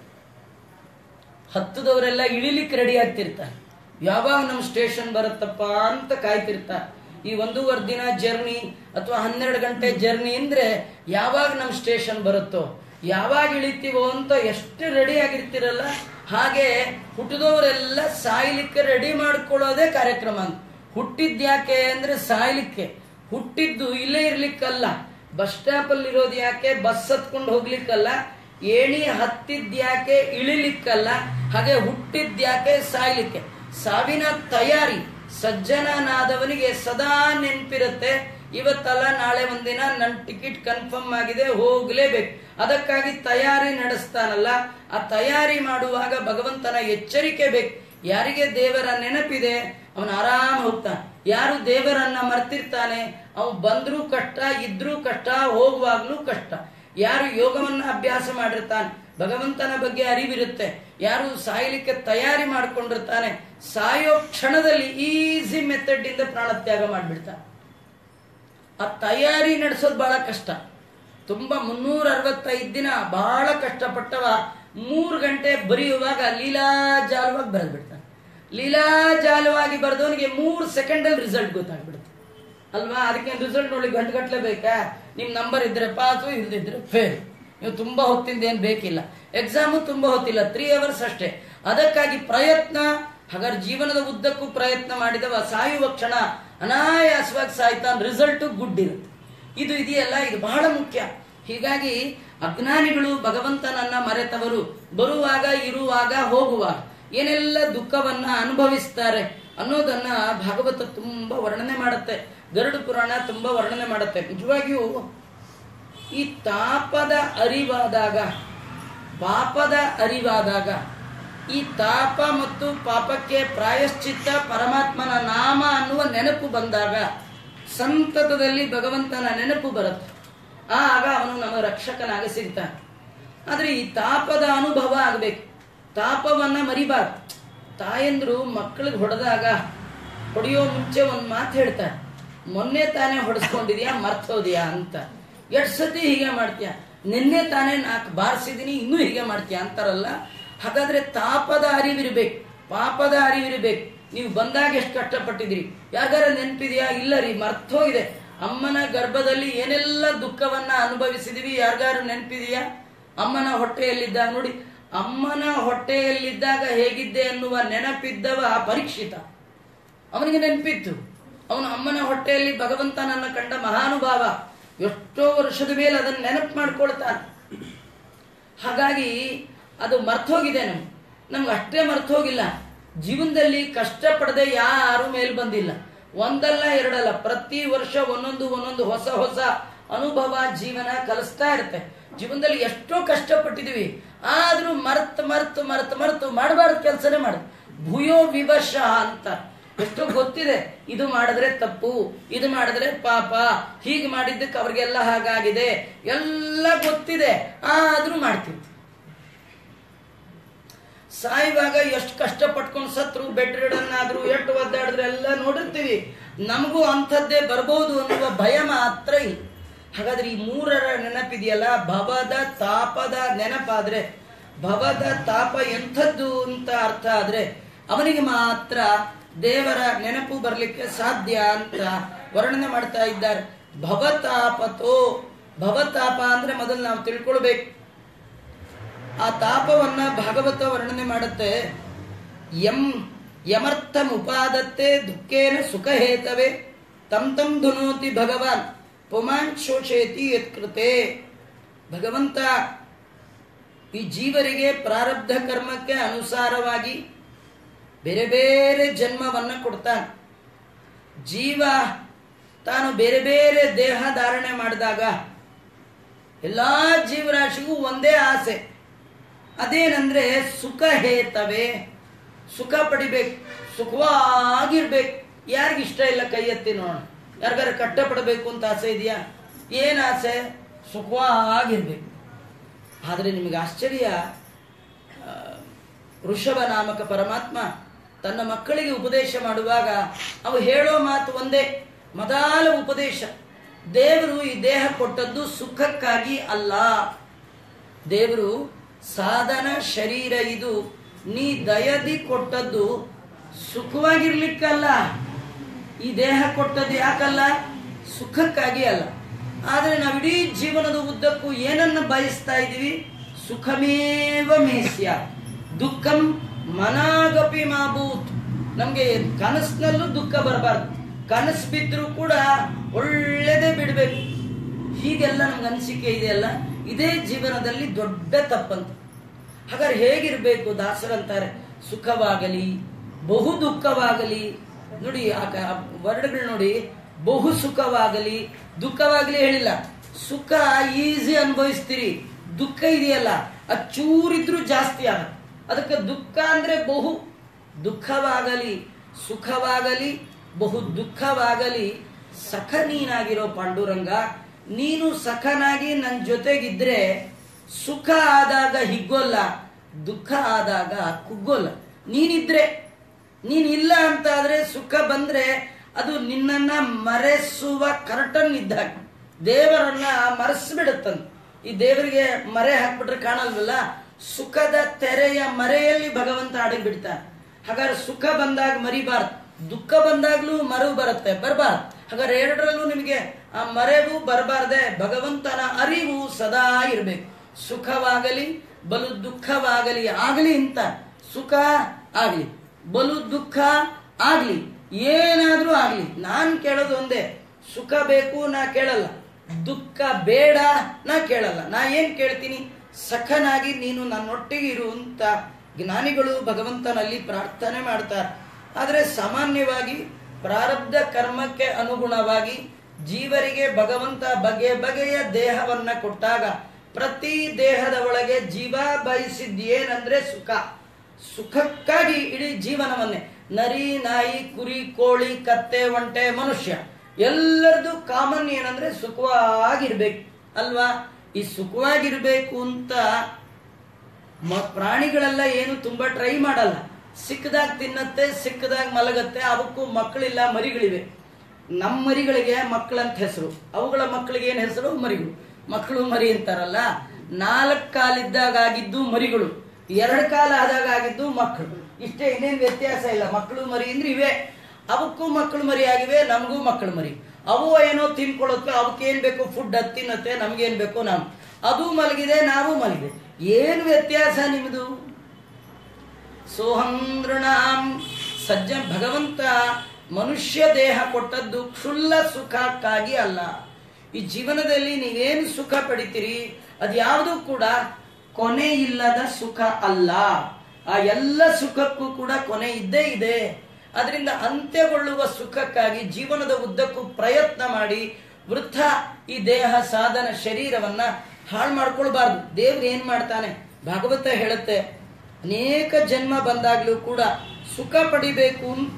ಹತ್ತದವರೆಲ್ಲ ಇಳಿಲಿಕ್ಕೆ ರೆಡಿ ಆಗ್ತಿರ್ತಾರೆ ಯಾವಾಗ ನಮ್ಮ ಸ್ಟೇಷನ್ ಬರುತ್ತಪ್ಪ ಅಂತ ಕಾಯ್ತಿರ್ತಾರೆ ಈ ಒಂದೂವರೆ ದಿನ ಜರ್ನಿ ಅಥವಾ ಹನ್ನೆರಡು ಗಂಟೆ ಜರ್ನಿ ಅಂದ್ರೆ ಯಾವಾಗ ನಮ್ಮ ಸ್ಟೇಷನ್ ಬರುತ್ತೋ ಯಾವಾಗ ಇಳಿತೀವೋ ಅಂತ ಎಷ್ಟು ರೆಡಿ ಆಗಿರ್ತಿರಲ್ಲ ಹಾಗೆ ಹುಟ್ಟಿದವರೆಲ್ಲ ಸಾಯ್ಲಿಕ್ಕೆ ರೆಡಿ ಮಾಡ್ಕೊಳ್ಳೋದೇ ಕಾರ್ಯಕ್ರಮ ಅಂತ ಹುಟ್ಟಿದ್ಯಾಕೆ ಅಂದ್ರೆ ಸಾಯ್ಲಿಕ್ಕೆ ಹುಟ್ಟಿದ್ದು ಇಲ್ಲೇ ಇರ್ಲಿಕ್ಕಲ್ಲ ಬಸ್ ಸ್ಟಾಪ್ ಅಲ್ಲಿ ಇರೋದು ಯಾಕೆ ಬಸ್ ಹತ್ಕೊಂಡು ಹೋಗ್ಲಿಕ್ಕಲ್ಲ ಏಣಿ ಹತ್ತಿದ್ಯಾಕೆ ಇಳಿಲಿಕ್ಕಲ್ಲ ಹಾಗೆ ಹುಟ್ಟಿದ್ಯಾಕೆ ಸಾಯ್ಲಿಕ್ಕೆ ಸಾವಿನ ತಯಾರಿ ಸಜ್ಜನನಾದವನಿಗೆ ಸದಾ ನೆನಪಿರುತ್ತೆ ಇವತ್ತಲ್ಲ ನಾಳೆ ಒಂದಿನ ನನ್ನ ಟಿಕೆಟ್ ಕನ್ಫರ್ಮ್ ಆಗಿದೆ ಹೋಗ್ಲೇಬೇಕು ಅದಕ್ಕಾಗಿ ತಯಾರಿ ನಡೆಸ್ತಾನಲ್ಲ ಆ ತಯಾರಿ ಮಾಡುವಾಗ ಭಗವಂತನ ಎಚ್ಚರಿಕೆ ಬೇಕು ಯಾರಿಗೆ ದೇವರ ನೆನಪಿದೆ ಅವನು ಆರಾಮ ಹೋಗ್ತಾನೆ ಯಾರು ದೇವರನ್ನ ಮರ್ತಿರ್ತಾನೆ ಅವನು ಬಂದ್ರೂ ಕಷ್ಟ ಇದ್ರೂ ಕಷ್ಟ ಹೋಗುವಾಗ್ಲೂ ಕಷ್ಟ ಯಾರು ಯೋಗವನ್ನ ಅಭ್ಯಾಸ ಮಾಡಿರ್ತಾನೆ ಭಗವಂತನ ಬಗ್ಗೆ ಅರಿವಿರುತ್ತೆ ಯಾರು ಸಾಯಲಿಕ್ಕೆ ತಯಾರಿ ಮಾಡ್ಕೊಂಡಿರ್ತಾನೆ ಸಾಯೋ ಕ್ಷಣದಲ್ಲಿ ಈಸಿ ಮೆಥಡ್ ಇಂದ ಪ್ರಾಣತ್ಯಾಗ ಮಾಡಿಬಿಡ್ತಾನೆ ಆ ತಯಾರಿ ನಡೆಸೋದು ಬಹಳ ಕಷ್ಟ ತುಂಬಾ ಮುನ್ನೂರ ಅರವತ್ತೈದು ದಿನ ಬಹಳ ಕಷ್ಟಪಟ್ಟವ ಮೂರು ಗಂಟೆ ಬರೆಯುವಾಗ ಲೀಲಾಜಾಲವಾಗಿ ಬರೆದು ಬಿಡ್ತಾನೆ ಲೀಲಾಜಾಲವಾಗಿ ಬರೆದವನಿಗೆ ಮೂರು ಸೆಕೆಂಡಲ್ಲಿ ರಿಸಲ್ಟ್ ಗೊತ್ತಾಗ್ಬಿಡುತ್ತೆ ಅಲ್ವಾ ಅದಕ್ಕೆ ರಿಸಲ್ಟ್ ನೋಡಿ ಗಂಟು ಗಟ್ಟಲೆ ಬೇಕಾ ನಿಮ್ ನಂಬರ್ ಇದ್ರೆ ಪಾಸು ಇಲ್ದಿದ್ರೆ ಫೇಲ್ ನೀವು ತುಂಬಾ ಹೊತ್ತಿಂದ ಏನ್ ಬೇಕಿಲ್ಲ ಎಕ್ಸಾಮು ತುಂಬಾ ಹೊತ್ತಿಲ್ಲ ತ್ರೀ ಅವರ್ಸ್ ಅಷ್ಟೇ ಅದಕ್ಕಾಗಿ ಪ್ರಯತ್ನ ಹಾಗಾದ್ರೆ ಜೀವನದ ಉದ್ದಕ್ಕೂ ಪ್ರಯತ್ನ ಮಾಡಿದವ ಸಾಯುವ ಕ್ಷಣ ಅನಾಯಾಸವಾಗಿ ಸಾಯ್ತಾನ ರಿಸಲ್ಟ್ ಗುಡ್ ಇರುತ್ತೆ ಇದು ಇದೆಯಲ್ಲ ಇದು ಬಹಳ ಮುಖ್ಯ ಹೀಗಾಗಿ ಅಜ್ಞಾನಿಗಳು ಭಗವಂತನನ್ನ ಮರೆತವರು ಬರುವಾಗ ಇರುವಾಗ ಹೋಗುವಾಗ ಏನೆಲ್ಲ ದುಃಖವನ್ನ ಅನುಭವಿಸ್ತಾರೆ ಅನ್ನೋದನ್ನ ಭಾಗವತ ತುಂಬಾ ವರ್ಣನೆ ಮಾಡುತ್ತೆ ಗರುಡ ಪುರಾಣ ತುಂಬಾ ವರ್ಣನೆ ಮಾಡುತ್ತೆ ನಿಜವಾಗಿಯೂ ಈ ತಾಪದ ಅರಿವಾದಾಗ ಪಾಪದ ಅರಿವಾದಾಗ ಈ ತಾಪ ಮತ್ತು ಪಾಪಕ್ಕೆ ಪ್ರಾಯಶ್ಚಿತ್ತ ಪರಮಾತ್ಮನ ನಾಮ ಅನ್ನುವ ನೆನಪು ಬಂದಾಗ ಸಂತತದಲ್ಲಿ ಭಗವಂತನ ನೆನಪು ಬರುತ್ತೆ ಆಗ ಅವನು ನಮ್ಮ ರಕ್ಷಕನಾಗಿ ಸಿಗ್ತಾನೆ ಆದ್ರೆ ಈ ತಾಪದ ಅನುಭವ ಆಗಬೇಕು ತಾಪವನ್ನ ಮರಿಬಾರ್ದು ತಾಯಂದ್ರು ಮಕ್ಕಳಿಗೆ ಹೊಡೆದಾಗ ಹೊಡೆಯೋ ಮುಂಚೆ ಒಂದು ಮಾತು ಹೇಳ್ತಾರೆ ಮೊನ್ನೆ ತಾನೇ ಹೊಡೆಸ್ಕೊಂಡಿದ್ಯಾ ಮರ್ತೋದ್ಯಾ ಅಂತ ಎಷ್ಟು ಸತಿ ಹೀಗೆ ಮಾಡ್ತೀಯ ನಿನ್ನೆ ತಾನೇ ನಾಲ್ಕು ಬಾರಿಸಿದೀನಿ ಇನ್ನೂ ಹೀಗೆ ಮಾಡ್ತೀಯ ಅಂತಾರಲ್ಲ ಹಾಗಾದ್ರೆ ತಾಪದ ಅರಿವಿರ್ಬೇಕು ಪಾಪದ ಅರಿವಿರ್ಬೇಕು ನೀವು ಬಂದಾಗ ಎಷ್ಟು ಕಷ್ಟಪಟ್ಟಿದ್ರಿ ಯಾಗಾರ ನೆನ್ಪಿದ್ಯಾ ಇಲ್ಲ ರೀ ಮರ್ತೋಗಿದೆ ಅಮ್ಮನ ಗರ್ಭದಲ್ಲಿ ಏನೆಲ್ಲ ದುಃಖವನ್ನ ಅನುಭವಿಸಿದೀವಿ ಯಾರಿಗಾರು ನೆನ್ಪಿದೆಯಾ ಅಮ್ಮನ ಹೊಟ್ಟೆಯಲ್ಲಿದ್ದಾಗ ನೋಡಿ ಅಮ್ಮನ ಹೊಟ್ಟೆಯಲ್ಲಿದ್ದಾಗ ಹೇಗಿದ್ದೆ ಅನ್ನುವ ನೆನಪಿದ್ದವ ಪರೀಕ್ಷಿತ ಅವನಿಗೆ ನೆನಪಿತ್ತು ಅವನು ಅಮ್ಮನ ಹೊಟ್ಟೆಯಲ್ಲಿ ಭಗವಂತನನ್ನ ಕಂಡ ಮಹಾನುಭಾವ ಎಷ್ಟೋ ವರ್ಷದ ಮೇಲೆ ಅದನ್ನು ನೆನಪು ಮಾಡ್ಕೊಳ್ತಾನೆ ಹಾಗಾಗಿ ಅದು ಮರ್ತೋಗಿದೆ ನಮ್ಗೆ ನಮ್ಗೆ ಅಷ್ಟೇ ಮರ್ತೋಗಿಲ್ಲ ಜೀವನದಲ್ಲಿ ಕಷ್ಟಪಡದೆ ಯಾರು ಮೇಲ್ ಬಂದಿಲ್ಲ ಒಂದಲ್ಲ ಎರಡಲ್ಲ ಪ್ರತಿ ವರ್ಷ ಒಂದೊಂದು ಒಂದೊಂದು ಹೊಸ ಹೊಸ ಅನುಭವ ಜೀವನ ಕಲಿಸ್ತಾ ಇರುತ್ತೆ ಜೀವನದಲ್ಲಿ ಎಷ್ಟೋ ಕಷ್ಟಪಟ್ಟಿದೀವಿ ಆದ್ರೂ ಮರ್ತ್ ಮರ್ತ್ ಮರ್ತ್ ಮರ್ತು ಮಾಡಬಾರ್ದು ಕೆಲಸನೇ ಮಾಡ ಭೂಯೋ ವಿವಶ ಅಂತ ಎಷ್ಟೋ ಗೊತ್ತಿದೆ ಇದು ಮಾಡಿದ್ರೆ ತಪ್ಪು ಇದು ಮಾಡಿದ್ರೆ ಪಾಪ ಹೀಗೆ ಮಾಡಿದ್ದಕ್ಕೆ ಅವ್ರಿಗೆಲ್ಲ ಹಾಗಾಗಿದೆ ಎಲ್ಲ ಗೊತ್ತಿದೆ ಆದ್ರೂ ಮಾಡ್ತೀವಿ ಸಾಯುವಾಗ ಎಷ್ಟು ಕಷ್ಟ ಪಟ್ಕೊಂಡು ಸತ್ರು ಬೆಡ್ ರಿಡನ್ ಆದ್ರು ಎಷ್ಟು ಒದ್ದಾಡಿದ್ರು ಎಲ್ಲ ನೋಡಿರ್ತೀವಿ ನಮಗೂ ಅಂಥದ್ದೇ ಬರ್ಬೋದು ಅನ್ನುವ ಭಯ ಮಾತ್ರ ಇಲ್ಲ ಹಾಗಾದ್ರೆ ಈ ಮೂರರ ನೆನಪಿದೆಯಲ್ಲ ಭವದ ತಾಪದ ನೆನಪಾದ್ರೆ ಭವದ ತಾಪ ಎಂಥದ್ದು ಅಂತ ಅರ್ಥ ಆದ್ರೆ ಅವನಿಗೆ ಮಾತ್ರ ದೇವರ ನೆನಪು ಬರಲಿಕ್ಕೆ ಸಾಧ್ಯ ಅಂತ ವರ್ಣನೆ ಮಾಡ್ತಾ ಇದ್ದಾರೆ ಭವತಾಪತೋ ಭವತಾಪ ಅಂದ್ರೆ ಮೊದಲು ನಾವು ತಿಳ್ಕೊಳ್ಬೇಕು ಆ ತಾಪವನ್ನ ಭಾಗವತ ವರ್ಣನೆ ಮಾಡುತ್ತೆ ಯಂ ಯಮರ್ಥಂ ಉಪಾದತ್ತೆ ದುಃಖೇನ ಸುಖ ಹೇತವೇ ತಂ ತಂ ಧುನೋತಿ ಭಗವಾನ್ ಪುಮಾನ್ ಶೋಷೇತಿ ಯತ್ಕೃತೆ ಭಗವಂತ ಈ ಜೀವರಿಗೆ ಪ್ರಾರಬ್ಧ ಕರ್ಮಕ್ಕೆ ಅನುಸಾರವಾಗಿ ಬೇರೆ ಬೇರೆ ಜನ್ಮವನ್ನ ಕೊಡ್ತಾನೆ ಜೀವ ತಾನು ಬೇರೆ ಬೇರೆ ದೇಹ ಧಾರಣೆ ಮಾಡಿದಾಗ ಎಲ್ಲಾ ಜೀವರಾಶಿಗೂ ಒಂದೇ ಆಸೆ ಅದೇನಂದ್ರೆ ಸುಖ ಹೇತವೇ ಸುಖ ಪಡಿಬೇಕು ಸುಖವಾಗಿರ್ಬೇಕು ಯಾರಿಗ ಇಷ್ಟ ಇಲ್ಲ ಕೈ ಎತ್ತಿ ನೋಡೋಣ ಯಾರಿಗಾರ ಕಷ್ಟಪಡಬೇಕು ಅಂತ ಆಸೆ ಇದೆಯಾ ಏನ್ ಆಸೆ ಸುಖವಾಗಿರ್ಬೇಕು ಆದರೆ ನಿಮಗೆ ಆಶ್ಚರ್ಯ ಆ, ಋಷಭ ನಾಮಕ ಪರಮಾತ್ಮ ತನ್ನ ಮಕ್ಕಳಿಗೆ ಉಪದೇಶ ಮಾಡುವಾಗ ಅವು ಹೇಳೋ ಮಾತು ಒಂದೇ ಮೊದಲ ಉಪದೇಶ ದೇವರು ಈ ದೇಹ ಕೊಟ್ಟದ್ದು ಸುಖಕ್ಕಾಗಿ ಅಲ್ಲ ದೇವರು ಸಾಧನ ಶರೀರ ಇದು ನೀ ದಯದಿ ಕೊಟ್ಟದ್ದು ಸುಖವಾಗಿರ್ಲಿಕ್ಕಲ್ಲ ಈ ದೇಹ ಕೊಟ್ಟದ್ದು ಯಾಕಲ್ಲ ಸುಖಕ್ಕಾಗಿ ಅಲ್ಲ ಆದರೆ ನಾವಿಡೀ ಜೀವನದ ಉದ್ದಕ್ಕೂ ಏನನ್ನ ಬಯಸ್ತಾ ಇದ್ದೀವಿ ಸುಖಮೇವ ಮೇಸ್ಯ ದುಃಖಂ ಮನಾಗಪಿ ಮಾಭೂತ್ ನಮ್ಗೆ ಕನಸಿನಲ್ಲೂ ದುಃಖ ಬರಬಾರ್ದು ಕನಸು ಬಿದ್ರೂ ಕೂಡ ಒಳ್ಳೆದೇ ಬಿಡ್ಬೇಕು ಹೀಗೆಲ್ಲ ನಮ್ಗೆ ಅನಿಸಿಕೆ ಇದೆಯಲ್ಲ ಇದೇ ಜೀವನದಲ್ಲಿ ದೊಡ್ಡ ತಪ್ಪಂತ ಹಾಗಾದ್ರೆ ಹೇಗಿರ್ಬೇಕು ದಾಸರಂತಾರೆ ಸುಖವಾಗಲಿ ಬಹು ದುಃಖವಾಗಲಿ ನೋಡಿ ಆ ಕ- ಆ ವರ್ಡ್ಗಳು ನೋಡಿ ಬಹು ಸುಖವಾಗಲಿ ದುಃಖವಾಗಲಿ ಹೇಳಿಲ್ಲ ಸುಖ ಈಸಿ ಅನುಭವಿಸ್ತೀರಿ ದುಃಖ ಇದೆಯಲ್ಲ ಅದು ಚೂರಿದ್ರೂ ಜಾಸ್ತಿ ಆಗತ್ತೆ ಅದಕ್ಕೆ ದುಃಖ ಅಂದ್ರೆ ಬಹು ದುಃಖವಾಗಲಿ ಸುಖವಾಗಲಿ ಬಹು ದುಃಖವಾಗಲಿ ಸಖ ನೀನಾಗಿರೋ ಪಾಂಡುರಂಗ ನೀನು ಸಖನಾಗಿ ನನ್ನ ಜೊತೆಗಿದ್ರೆ ಸುಖ ಆದಾಗ ಹಿಗ್ಗೋಲ್ಲ ದುಃಖ ಆದಾಗ ಕುಗ್ಗೋಲ್ಲ ನೀನಿದ್ರೆ ನೀನಿಲ್ಲ ಅಂತ ಆದ್ರೆ ಸುಖ ಬಂದ್ರೆ ಅದು ನಿನ್ನನ್ನ ಮರೆಸುವ ಕರ್ಟನ್ ಇದ್ದಾಗ ದೇವರನ್ನ ಮರೆಸ್ಬಿಡುತ್ತಂತ ಈ ದೇವರಿಗೆ ಮರೆ ಹಾಕ್ಬಿಟ್ರೆ ಕಾಣಲ್ವಲ್ಲ ಸುಖದ ತೆರೆಯ ಮರೆಯಲ್ಲಿ ಭಗವಂತ ಅಡಗಿ ಬಿಡ್ತಾನೆ ಹಾಗಾದ್ರೆ ಸುಖ ಬಂದಾಗ ಮರಿಬಾರ್ದು ದುಃಖ ಬಂದಾಗ್ಲೂ ಮರವು ಬರುತ್ತೆ ಬರಬಾರ್ದು ಹಾಗಾದ್ರೆ ಎರಡರಲ್ಲೂ ನಿಮಗೆ ಆ ಮರೆವು ಬರಬಾರ್ದೆ ಭಗವಂತನ ಅರಿವು ಸದಾ ಇರಬೇಕು ಸುಖವಾಗಲಿ ಬಲು ದುಃಖವಾಗಲಿ ಆಗಲಿ ಅಂತ ಸುಖ ಆಗ್ಲಿ ಬಲು ದುಃಖ ಆಗ್ಲಿ ಏನಾದ್ರೂ ಆಗ್ಲಿ ನಾನ್ ಕೇಳೋದು ಒಂದೇ ಸುಖ ಬೇಕು ನಾ ಕೇಳಲ್ಲ ದುಃಖ ಬೇಡ ನಾ ಕೇಳಲ್ಲ ನಾ ಏನ್ ಕೇಳ್ತೀನಿ ಸಖನಾಗಿ ನೀನು ನನ್ನೊಟ್ಟಿಗೆ ಇರು ಅಂತ ಜ್ಞಾನಿಗಳು ಭಗವಂತನಲ್ಲಿ ಪ್ರಾರ್ಥನೆ ಮಾಡ್ತಾರೆ ಆದರೆ ಸಾಮಾನ್ಯವಾಗಿ ಪ್ರಾರಬ್ಧ ಕರ್ಮಕ್ಕೆ ಅನುಗುಣವಾಗಿ ಜೀವರಿಗೆ ಭಗವಂತ ಬಗೆ ಬಗೆಯ ದೇಹವನ್ನ ಕೊಟ್ಟಾಗ ಪ್ರತಿ ದೇಹದ ಒಳಗೆ ಜೀವ ಬಯಸಿದ್ ಏನಂದ್ರೆ ಸುಖ ಸುಖಕ್ಕಾಗಿ ಇಡೀ ಜೀವನವನ್ನೇ ನರಿ ನಾಯಿ ಕುರಿ ಕೋಳಿ ಕತ್ತೆ ಒಂಟೆ ಮನುಷ್ಯ ಎಲ್ಲರದು ಕಾಮನ್ ಏನಂದ್ರೆ ಸುಖವಾಗಿರ್ಬೇಕು ಅಲ್ವಾ ಈ ಸುಖವಾಗಿರ್ಬೇಕು ಅಂತ ಮ- ಪ್ರಾಣಿಗಳೆಲ್ಲ ಏನು ತುಂಬಾ ಟ್ರೈ ಮಾಡಲ್ಲ ಸಿಕ್ಕದಾಗ ತಿನ್ನತ್ತೆ ಸಿಕ್ಕದಾಗ ಮಲಗತ್ತೆ ಅವಕ್ಕೂ ಮಕ್ಕಳಿಲ್ಲ ಮರಿಗಳಿವೆ ನಮ್ಮ ಮರಿಗಳಿಗೆ ಮಕ್ಕಳಂತ ಹೆಸರು ಅವುಗಳ ಮಕ್ಕಳಿಗೆ ಏನ್ ಹೆಸರು ಮರಿಗಳು ಮಕ್ಕಳು ಮರಿ ಅಂತಾರಲ್ಲ ನಾಲ್ಕು ಕಾಲಿದ್ದಾಗ ಆಗಿದ್ದು ಮರಿಗಳು ಎರಡು ಕಾಲ ಆದಾಗ ಆಗಿದ್ದು ಮಕ್ಕಳು ಇಷ್ಟೇ ಇನ್ನೇನು ವ್ಯತ್ಯಾಸ ಇಲ್ಲ ಮಕ್ಕಳು ಮರಿ ಅಂದ್ರೆ ಇವೆ ಅವಕ್ಕೂ ಮಕ್ಕಳು ಮರಿ ಆಗಿವೆ ನಮಗೂ ಮಕ್ಕಳು ಮರಿ ಅವು ಏನೋ ತಿನ್ಕೊಳ್ಳುತ್ತೆ ಅವಕ್ಕೆ ಏನ್ ಬೇಕು ಫುಡ್ ಅದು ತಿನ್ನತ್ತೆ ನಮ್ಗೇನ್ ಬೇಕು ನಾವು ಅದು ಮಲಗಿದೆ ನಾವು ಮಲಗಿದೆ ಏನು ವ್ಯತ್ಯಾಸ ನಿಮ್ದು ಸೋಹಂದ್ರಣಾಂ ಸಜ್ಜ ಭಗವಂತ ಮನುಷ್ಯ ದೇಹ ಕೊಟ್ಟದ್ದು ಕ್ಷುಲ್ಲ ಸುಖಕ್ಕಾಗಿ ಅಲ್ಲ ಈ ಜೀವನದಲ್ಲಿ ನೀವೇನು ಸುಖ ಪಡಿತೀರಿ ಅದ್ಯಾವುದು ಕೂಡ ಕೊನೆ ಇಲ್ಲದ ಸುಖ ಅಲ್ಲ ಆ ಎಲ್ಲ ಸುಖಕ್ಕೂ ಕೂಡ ಕೊನೆ ಇದ್ದೇ ಇದೆ ಅದರಿಂದ ಅಂತ್ಯಗೊಳ್ಳುವ ಸುಖಕ್ಕಾಗಿ ಜೀವನದ ಉದ್ದಕ್ಕೂ ಪ್ರಯತ್ನ ಮಾಡಿ ವೃಥ ಈ ದೇಹ ಸಾಧನ ಶರೀರವನ್ನ ಹಾಳು ಮಾಡ್ಕೊಳ್ಬಾರ್ದು ದೇವ್ರು ಏನ್ ಮಾಡ್ತಾನೆ ಭಾಗವತ ಹೇಳುತ್ತೆ ಅನೇಕ ಜನ್ಮ ಬಂದಾಗ್ಲೂ ಕೂಡ ಸುಖ ಪಡಿಬೇಕು ಅಂತ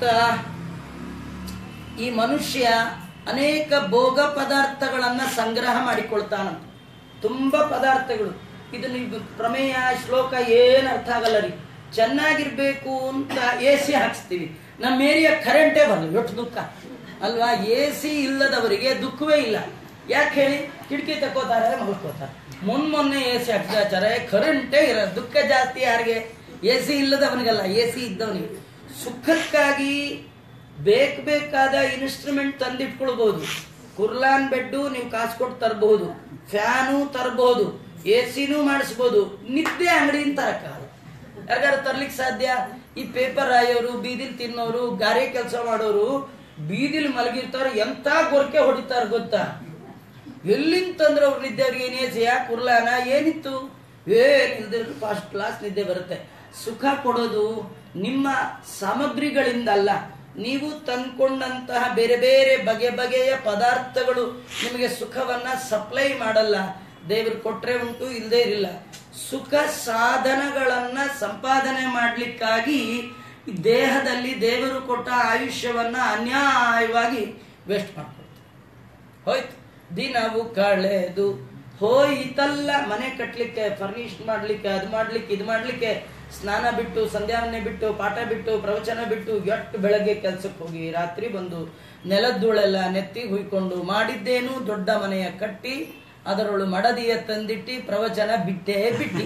ಈ ಮನುಷ್ಯ ಅನೇಕ ಭೋಗ ಪದಾರ್ಥಗಳನ್ನ ಸಂಗ್ರಹ ಮಾಡಿಕೊಳ್ತಾನಂತ ತುಂಬಾ ಪದಾರ್ಥಗಳು ಇದು ನೀವು ಪ್ರಮೇಯ ಶ್ಲೋಕ ಏನ್ ಅರ್ಥ ಆಗಲ್ಲ ರೀ ಚೆನ್ನಾಗಿರ್ಬೇಕು ಅಂತ ಎ ಸಿ ಹಾಕ್ಸ್ತೀವಿ ನಮ್ಮ ಏರಿಯಾ ಕರೆಂಟೇ ಬರಲ್ಲ ಎಷ್ಟು ದುಃಖ ಅಲ್ವಾ ಎ ಸಿ ಇಲ್ಲದವರಿಗೆ ದುಃಖವೇ ಇಲ್ಲ ಯಾಕೆ ಹೇಳಿ ಕಿಟಕಿ ತಕೋತಾರೆ ಮಲ್ಕೋತಾರೆ ಮೊನ್ ಮೊನ್ನೆ ಎ ಸಿ ಹಾಕ್ತಾರೆ ಕರೆಂಟೇ ಇರ ದುಃಖ ಜಾಸ್ತಿ ಯಾರಿಗೆ ಎ ಸಿ ಇಲ್ಲದವನಿಗಲ್ಲ ಎ ಸಿ ಇದ್ದವನಿಗೆ ಸುಖಕ್ಕಾಗಿ ಬೇಕ್ ಬೇಕಾದ ಇನ್ಸ್ಟ್ರೂಮೆಂಟ್ ತಂದಿಟ್ಕೊಳ್ಬಹುದು ಕುರ್ಲಾನ್ ಬೆಡ್ಡು ನೀವು ಕಾಸು ಕೊಟ್ಟು ತರಬಹುದು ಫ್ಯಾನು ತರಬಹುದು ಎ ಸಿನೂ ಮಾಡಿಸ್ಬೋದು ನಿದ್ದೆ ಅಂಗಡಿಯಿಂದ ತರಕ್ಕಾಗಲ್ಲ ಯಾರಿಗಾರು ತರ್ಲಿಕ್ಕೆ ಸಾಧ್ಯ ಈ ಪೇಪರ್ ರಾಯೋರು ಬೀದಿಲ್ ತಿನ್ನೋರು ಗಾರೆ ಕೆಲಸ ಮಾಡೋರು ಬೀದಿಲ್ ಮಲಗಿರ್ತಾರ ಎಂತ ಗೊರಕೆ ಹೊಡಿತಾರ ಗೊತ್ತಾ ಎಲ್ಲಿಂದ ತಂದ್ರೆ ಅವ್ರು ನಿದ್ದೆ ಅವ್ರಿಗೆ ಏನೇ ಸಿಯ ಕುರ್ಲಾನ ಏನಿತ್ತು ಏನಿಲ್ದಿರ ಫಸ್ಟ್ ಕ್ಲಾಸ್ ನಿದ್ದೆ ಬರುತ್ತೆ ಸುಖ ಕೊಡೋದು ನಿಮ್ಮ ಸಾಮಗ್ರಿಗಳಿಂದ ಅಲ್ಲ ನೀವು ತಂದ್ಕೊಂಡಂತಹ ಬೇರೆ ಬೇರೆ ಬಗೆ ಬಗೆಯ ಪದಾರ್ಥಗಳು ನಿಮಗೆ ಸುಖವನ್ನ ಸಪ್ಲೈ ಮಾಡಲ್ಲ ದೇವರು ಕೊಟ್ರೆ ಉಂಟು ಇಲ್ಲದೆ ಇರಲಿಲ್ಲ ಸುಖ ಸಾಧನಗಳನ್ನ ಸಂಪಾದನೆ ಮಾಡ್ಲಿಕ್ಕಾಗಿ ಈ ದೇಹದಲ್ಲಿ ದೇವರು ಕೊಟ್ಟ ಆಯುಷ್ಯವನ್ನ ಅನ್ಯಾಯವಾಗಿ ವೇಸ್ಟ್ ಮಾಡ್ಕೊಳ್ತಾರೆ ಹೋಯ್ತು ದಿನವು ಕಳೆದು ಹೋಯ್ತಲ್ಲ ಮನೆ ಕಟ್ಲಿಕ್ಕೆ ಫರ್ನಿಶ್ ಮಾಡ್ಲಿಕ್ಕೆ ಅದು ಮಾಡ್ಲಿಕ್ಕೆ ಇದು ಮಾಡ್ಲಿಕ್ಕೆ ಸ್ನಾನ ಬಿಟ್ಟು ಸಂಧ್ಯಾವನೆ ಬಿಟ್ಟು ಪಾಠ ಬಿಟ್ಟು ಪ್ರವಚನ ಬಿಟ್ಟು ಎಷ್ಟು ಬೆಳಗ್ಗೆ ಕೆಲ್ಸಕ್ಕೆ ಹೋಗಿ ರಾತ್ರಿ ಬಂದು ನೆಲದ್ದೂಳೆಲ್ಲ ನೆತ್ತಿಗೆ ಹುಯ್ಕೊಂಡು ಮಾಡಿದ್ದೇನು ದೊಡ್ಡ ಮನೆಯ ಕಟ್ಟಿ ಅದರೊಳು ಮಡದಿಯ ತಂದಿಟ್ಟಿ ಪ್ರವಚನ ಬಿಟ್ಟೇ ಬಿಟ್ಟಿ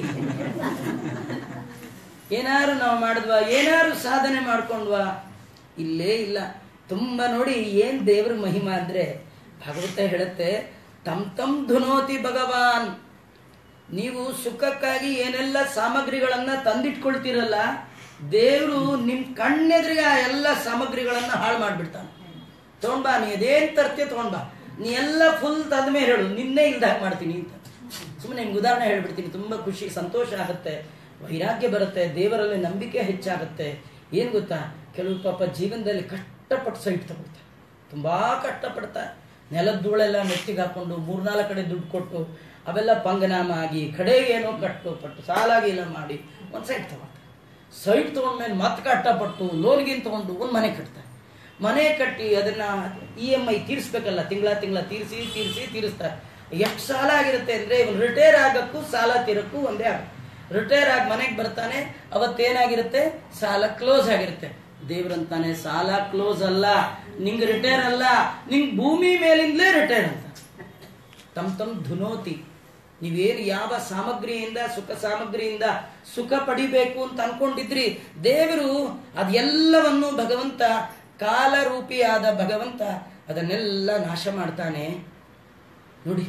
ಏನಾರು ನಾವು ಮಾಡಿದ್ವಾ ಏನಾರು ಸಾಧನೆ ಮಾಡ್ಕೊಂಡ್ವಾ ಇಲ್ಲೇ ಇಲ್ಲ ತುಂಬಾ ನೋಡಿ ಏನ್ ದೇವ್ರ ಮಹಿಮಾ ಅಂದ್ರೆ ಭಾಗವತ ಹೇಳುತ್ತೆ ತಮ್ ತಮ್ ಧುನೋತಿ ಭಗವಾನ್ ನೀವು ಸುಖಕ್ಕಾಗಿ ಏನೆಲ್ಲ ಸಾಮಗ್ರಿಗಳನ್ನ ತಂದಿಟ್ಕೊಳ್ತೀರಲ್ಲ ದೇವರು ನಿಮ್ ಕಣ್ಣೆದ್ರಿಗೆ ಆ ಎಲ್ಲ ಸಾಮಗ್ರಿಗಳನ್ನ ಹಾಳು ಮಾಡ್ಬಿಡ್ತಾನೆ ತಗೊಂಡ್ಬಾ ನೀ ಅದೇನ್ ತರ್ತೀಯ ತಗೊಂಡ್ಬಾ ನೀ ಎಲ್ಲ ಫುಲ್ ತಂದ್ಮೇಲೆ ಹೇಳು ನಿನ್ನೆ ಇಲ್ದಾಗ ಮಾಡ್ತೀನಿ ಅಂತ ಸುಮ್ಮನೆ ನಿಮ್ಗೆ ಉದಾಹರಣೆ ಹೇಳ್ಬಿಡ್ತೀನಿ ತುಂಬಾ ಖುಷಿ ಸಂತೋಷ ಆಗುತ್ತೆ ವೈರಾಗ್ಯ ಬರುತ್ತೆ ದೇವರಲ್ಲಿ ನಂಬಿಕೆ ಹೆಚ್ಚಾಗುತ್ತೆ ಏನ್ ಗೊತ್ತಾ ಕೆಲವು ಪಾಪ ಜೀವನದಲ್ಲಿ ಕಷ್ಟಪಟ್ಟು ಸೈಟ್ ತಗೊಳ್ತಾರೆ ತುಂಬಾ ಕಷ್ಟಪಡ್ತಾರೆ ನೆಲದ್ದೂಳೆಲ್ಲ ನೆತ್ತಿಗೆ ಹಾಕೊಂಡು ಮೂರ್ನಾಲ್ಕು ಕಡೆ ದುಡ್ಡು ಕೊಟ್ಟು ಅವೆಲ್ಲ ಪಂಗನಾಮ ಆಗಿ ಕಡೆಗೆ ಏನೋ ಕಟ್ಟು ಪಟ್ಟು ಸಾಲಾಗಿಲ್ಲ ಮಾಡಿ ಒಂದು ಸೈಟ್ ತಗೊಳ್ತಾರೆ ಸೈಟ್ ತಗೊಂಡ್ಮೇಲೆ ಮತ್ತೆ ಕಷ್ಟಪಟ್ಟು ಲೋನ್ಗಿನ್ ತಗೊಂಡು ಒಂದು ಮನೆ ಕಟ್ತಾರೆ ಮನೆ ಕಟ್ಟಿ ಅದನ್ನ ಇ ಎಮ್ ಐ ತೀರಿಸ್ಬೇಕಲ್ಲ ತಿಂಗಳ ತಿಂಗಳ ತೀರಿಸಿ ತೀರಿಸಿ ತೀರಿಸ್ತಾರೆ ಎಷ್ಟು ಸಾಲ ಆಗಿರುತ್ತೆ ಅಂದ್ರೆ ಇವನು ರಿಟೈರ್ ಆಗಕ್ಕೂ ಸಾಲ ತೀರಕ್ಕೂ ಒಂದೇ ಆಗ ರಿಟೈರ್ ಆಗಿ ಮನೆಗೆ ಬರ್ತಾನೆ ಅವತ್ತೇನಾಗಿರುತ್ತೆ ಸಾಲ ಕ್ಲೋಸ್ ಆಗಿರುತ್ತೆ ದೇವ್ರಂತಾನೆ ಸಾಲ ಕ್ಲೋಸ್ ಅಲ್ಲ ನಿಂಗೆ ರಿಟೈರ್ ಅಲ್ಲ ನಿಂಗೆ ಭೂಮಿ ಮೇಲಿಂದಲೇ ರಿಟೈರ್ ಅಂತ ತಮ್ ತಮ್ ಧುನೋತಿ ನೀವೇನು ಯಾವ ಸಾಮಗ್ರಿಯಿಂದ ಸುಖ ಸಾಮಗ್ರಿಯಿಂದ ಸುಖ ಪಡಿಬೇಕು ಅಂತ ಅನ್ಕೊಂಡಿದ್ರಿ ದೇವರು ಅದೆಲ್ಲವನ್ನು ಭಗವಂತ ಕಾಲರೂಪಿಯಾದ ಭಗವಂತ ಅದನ್ನೆಲ್ಲ ನಾಶ ಮಾಡ್ತಾನೆ ನೋಡಿ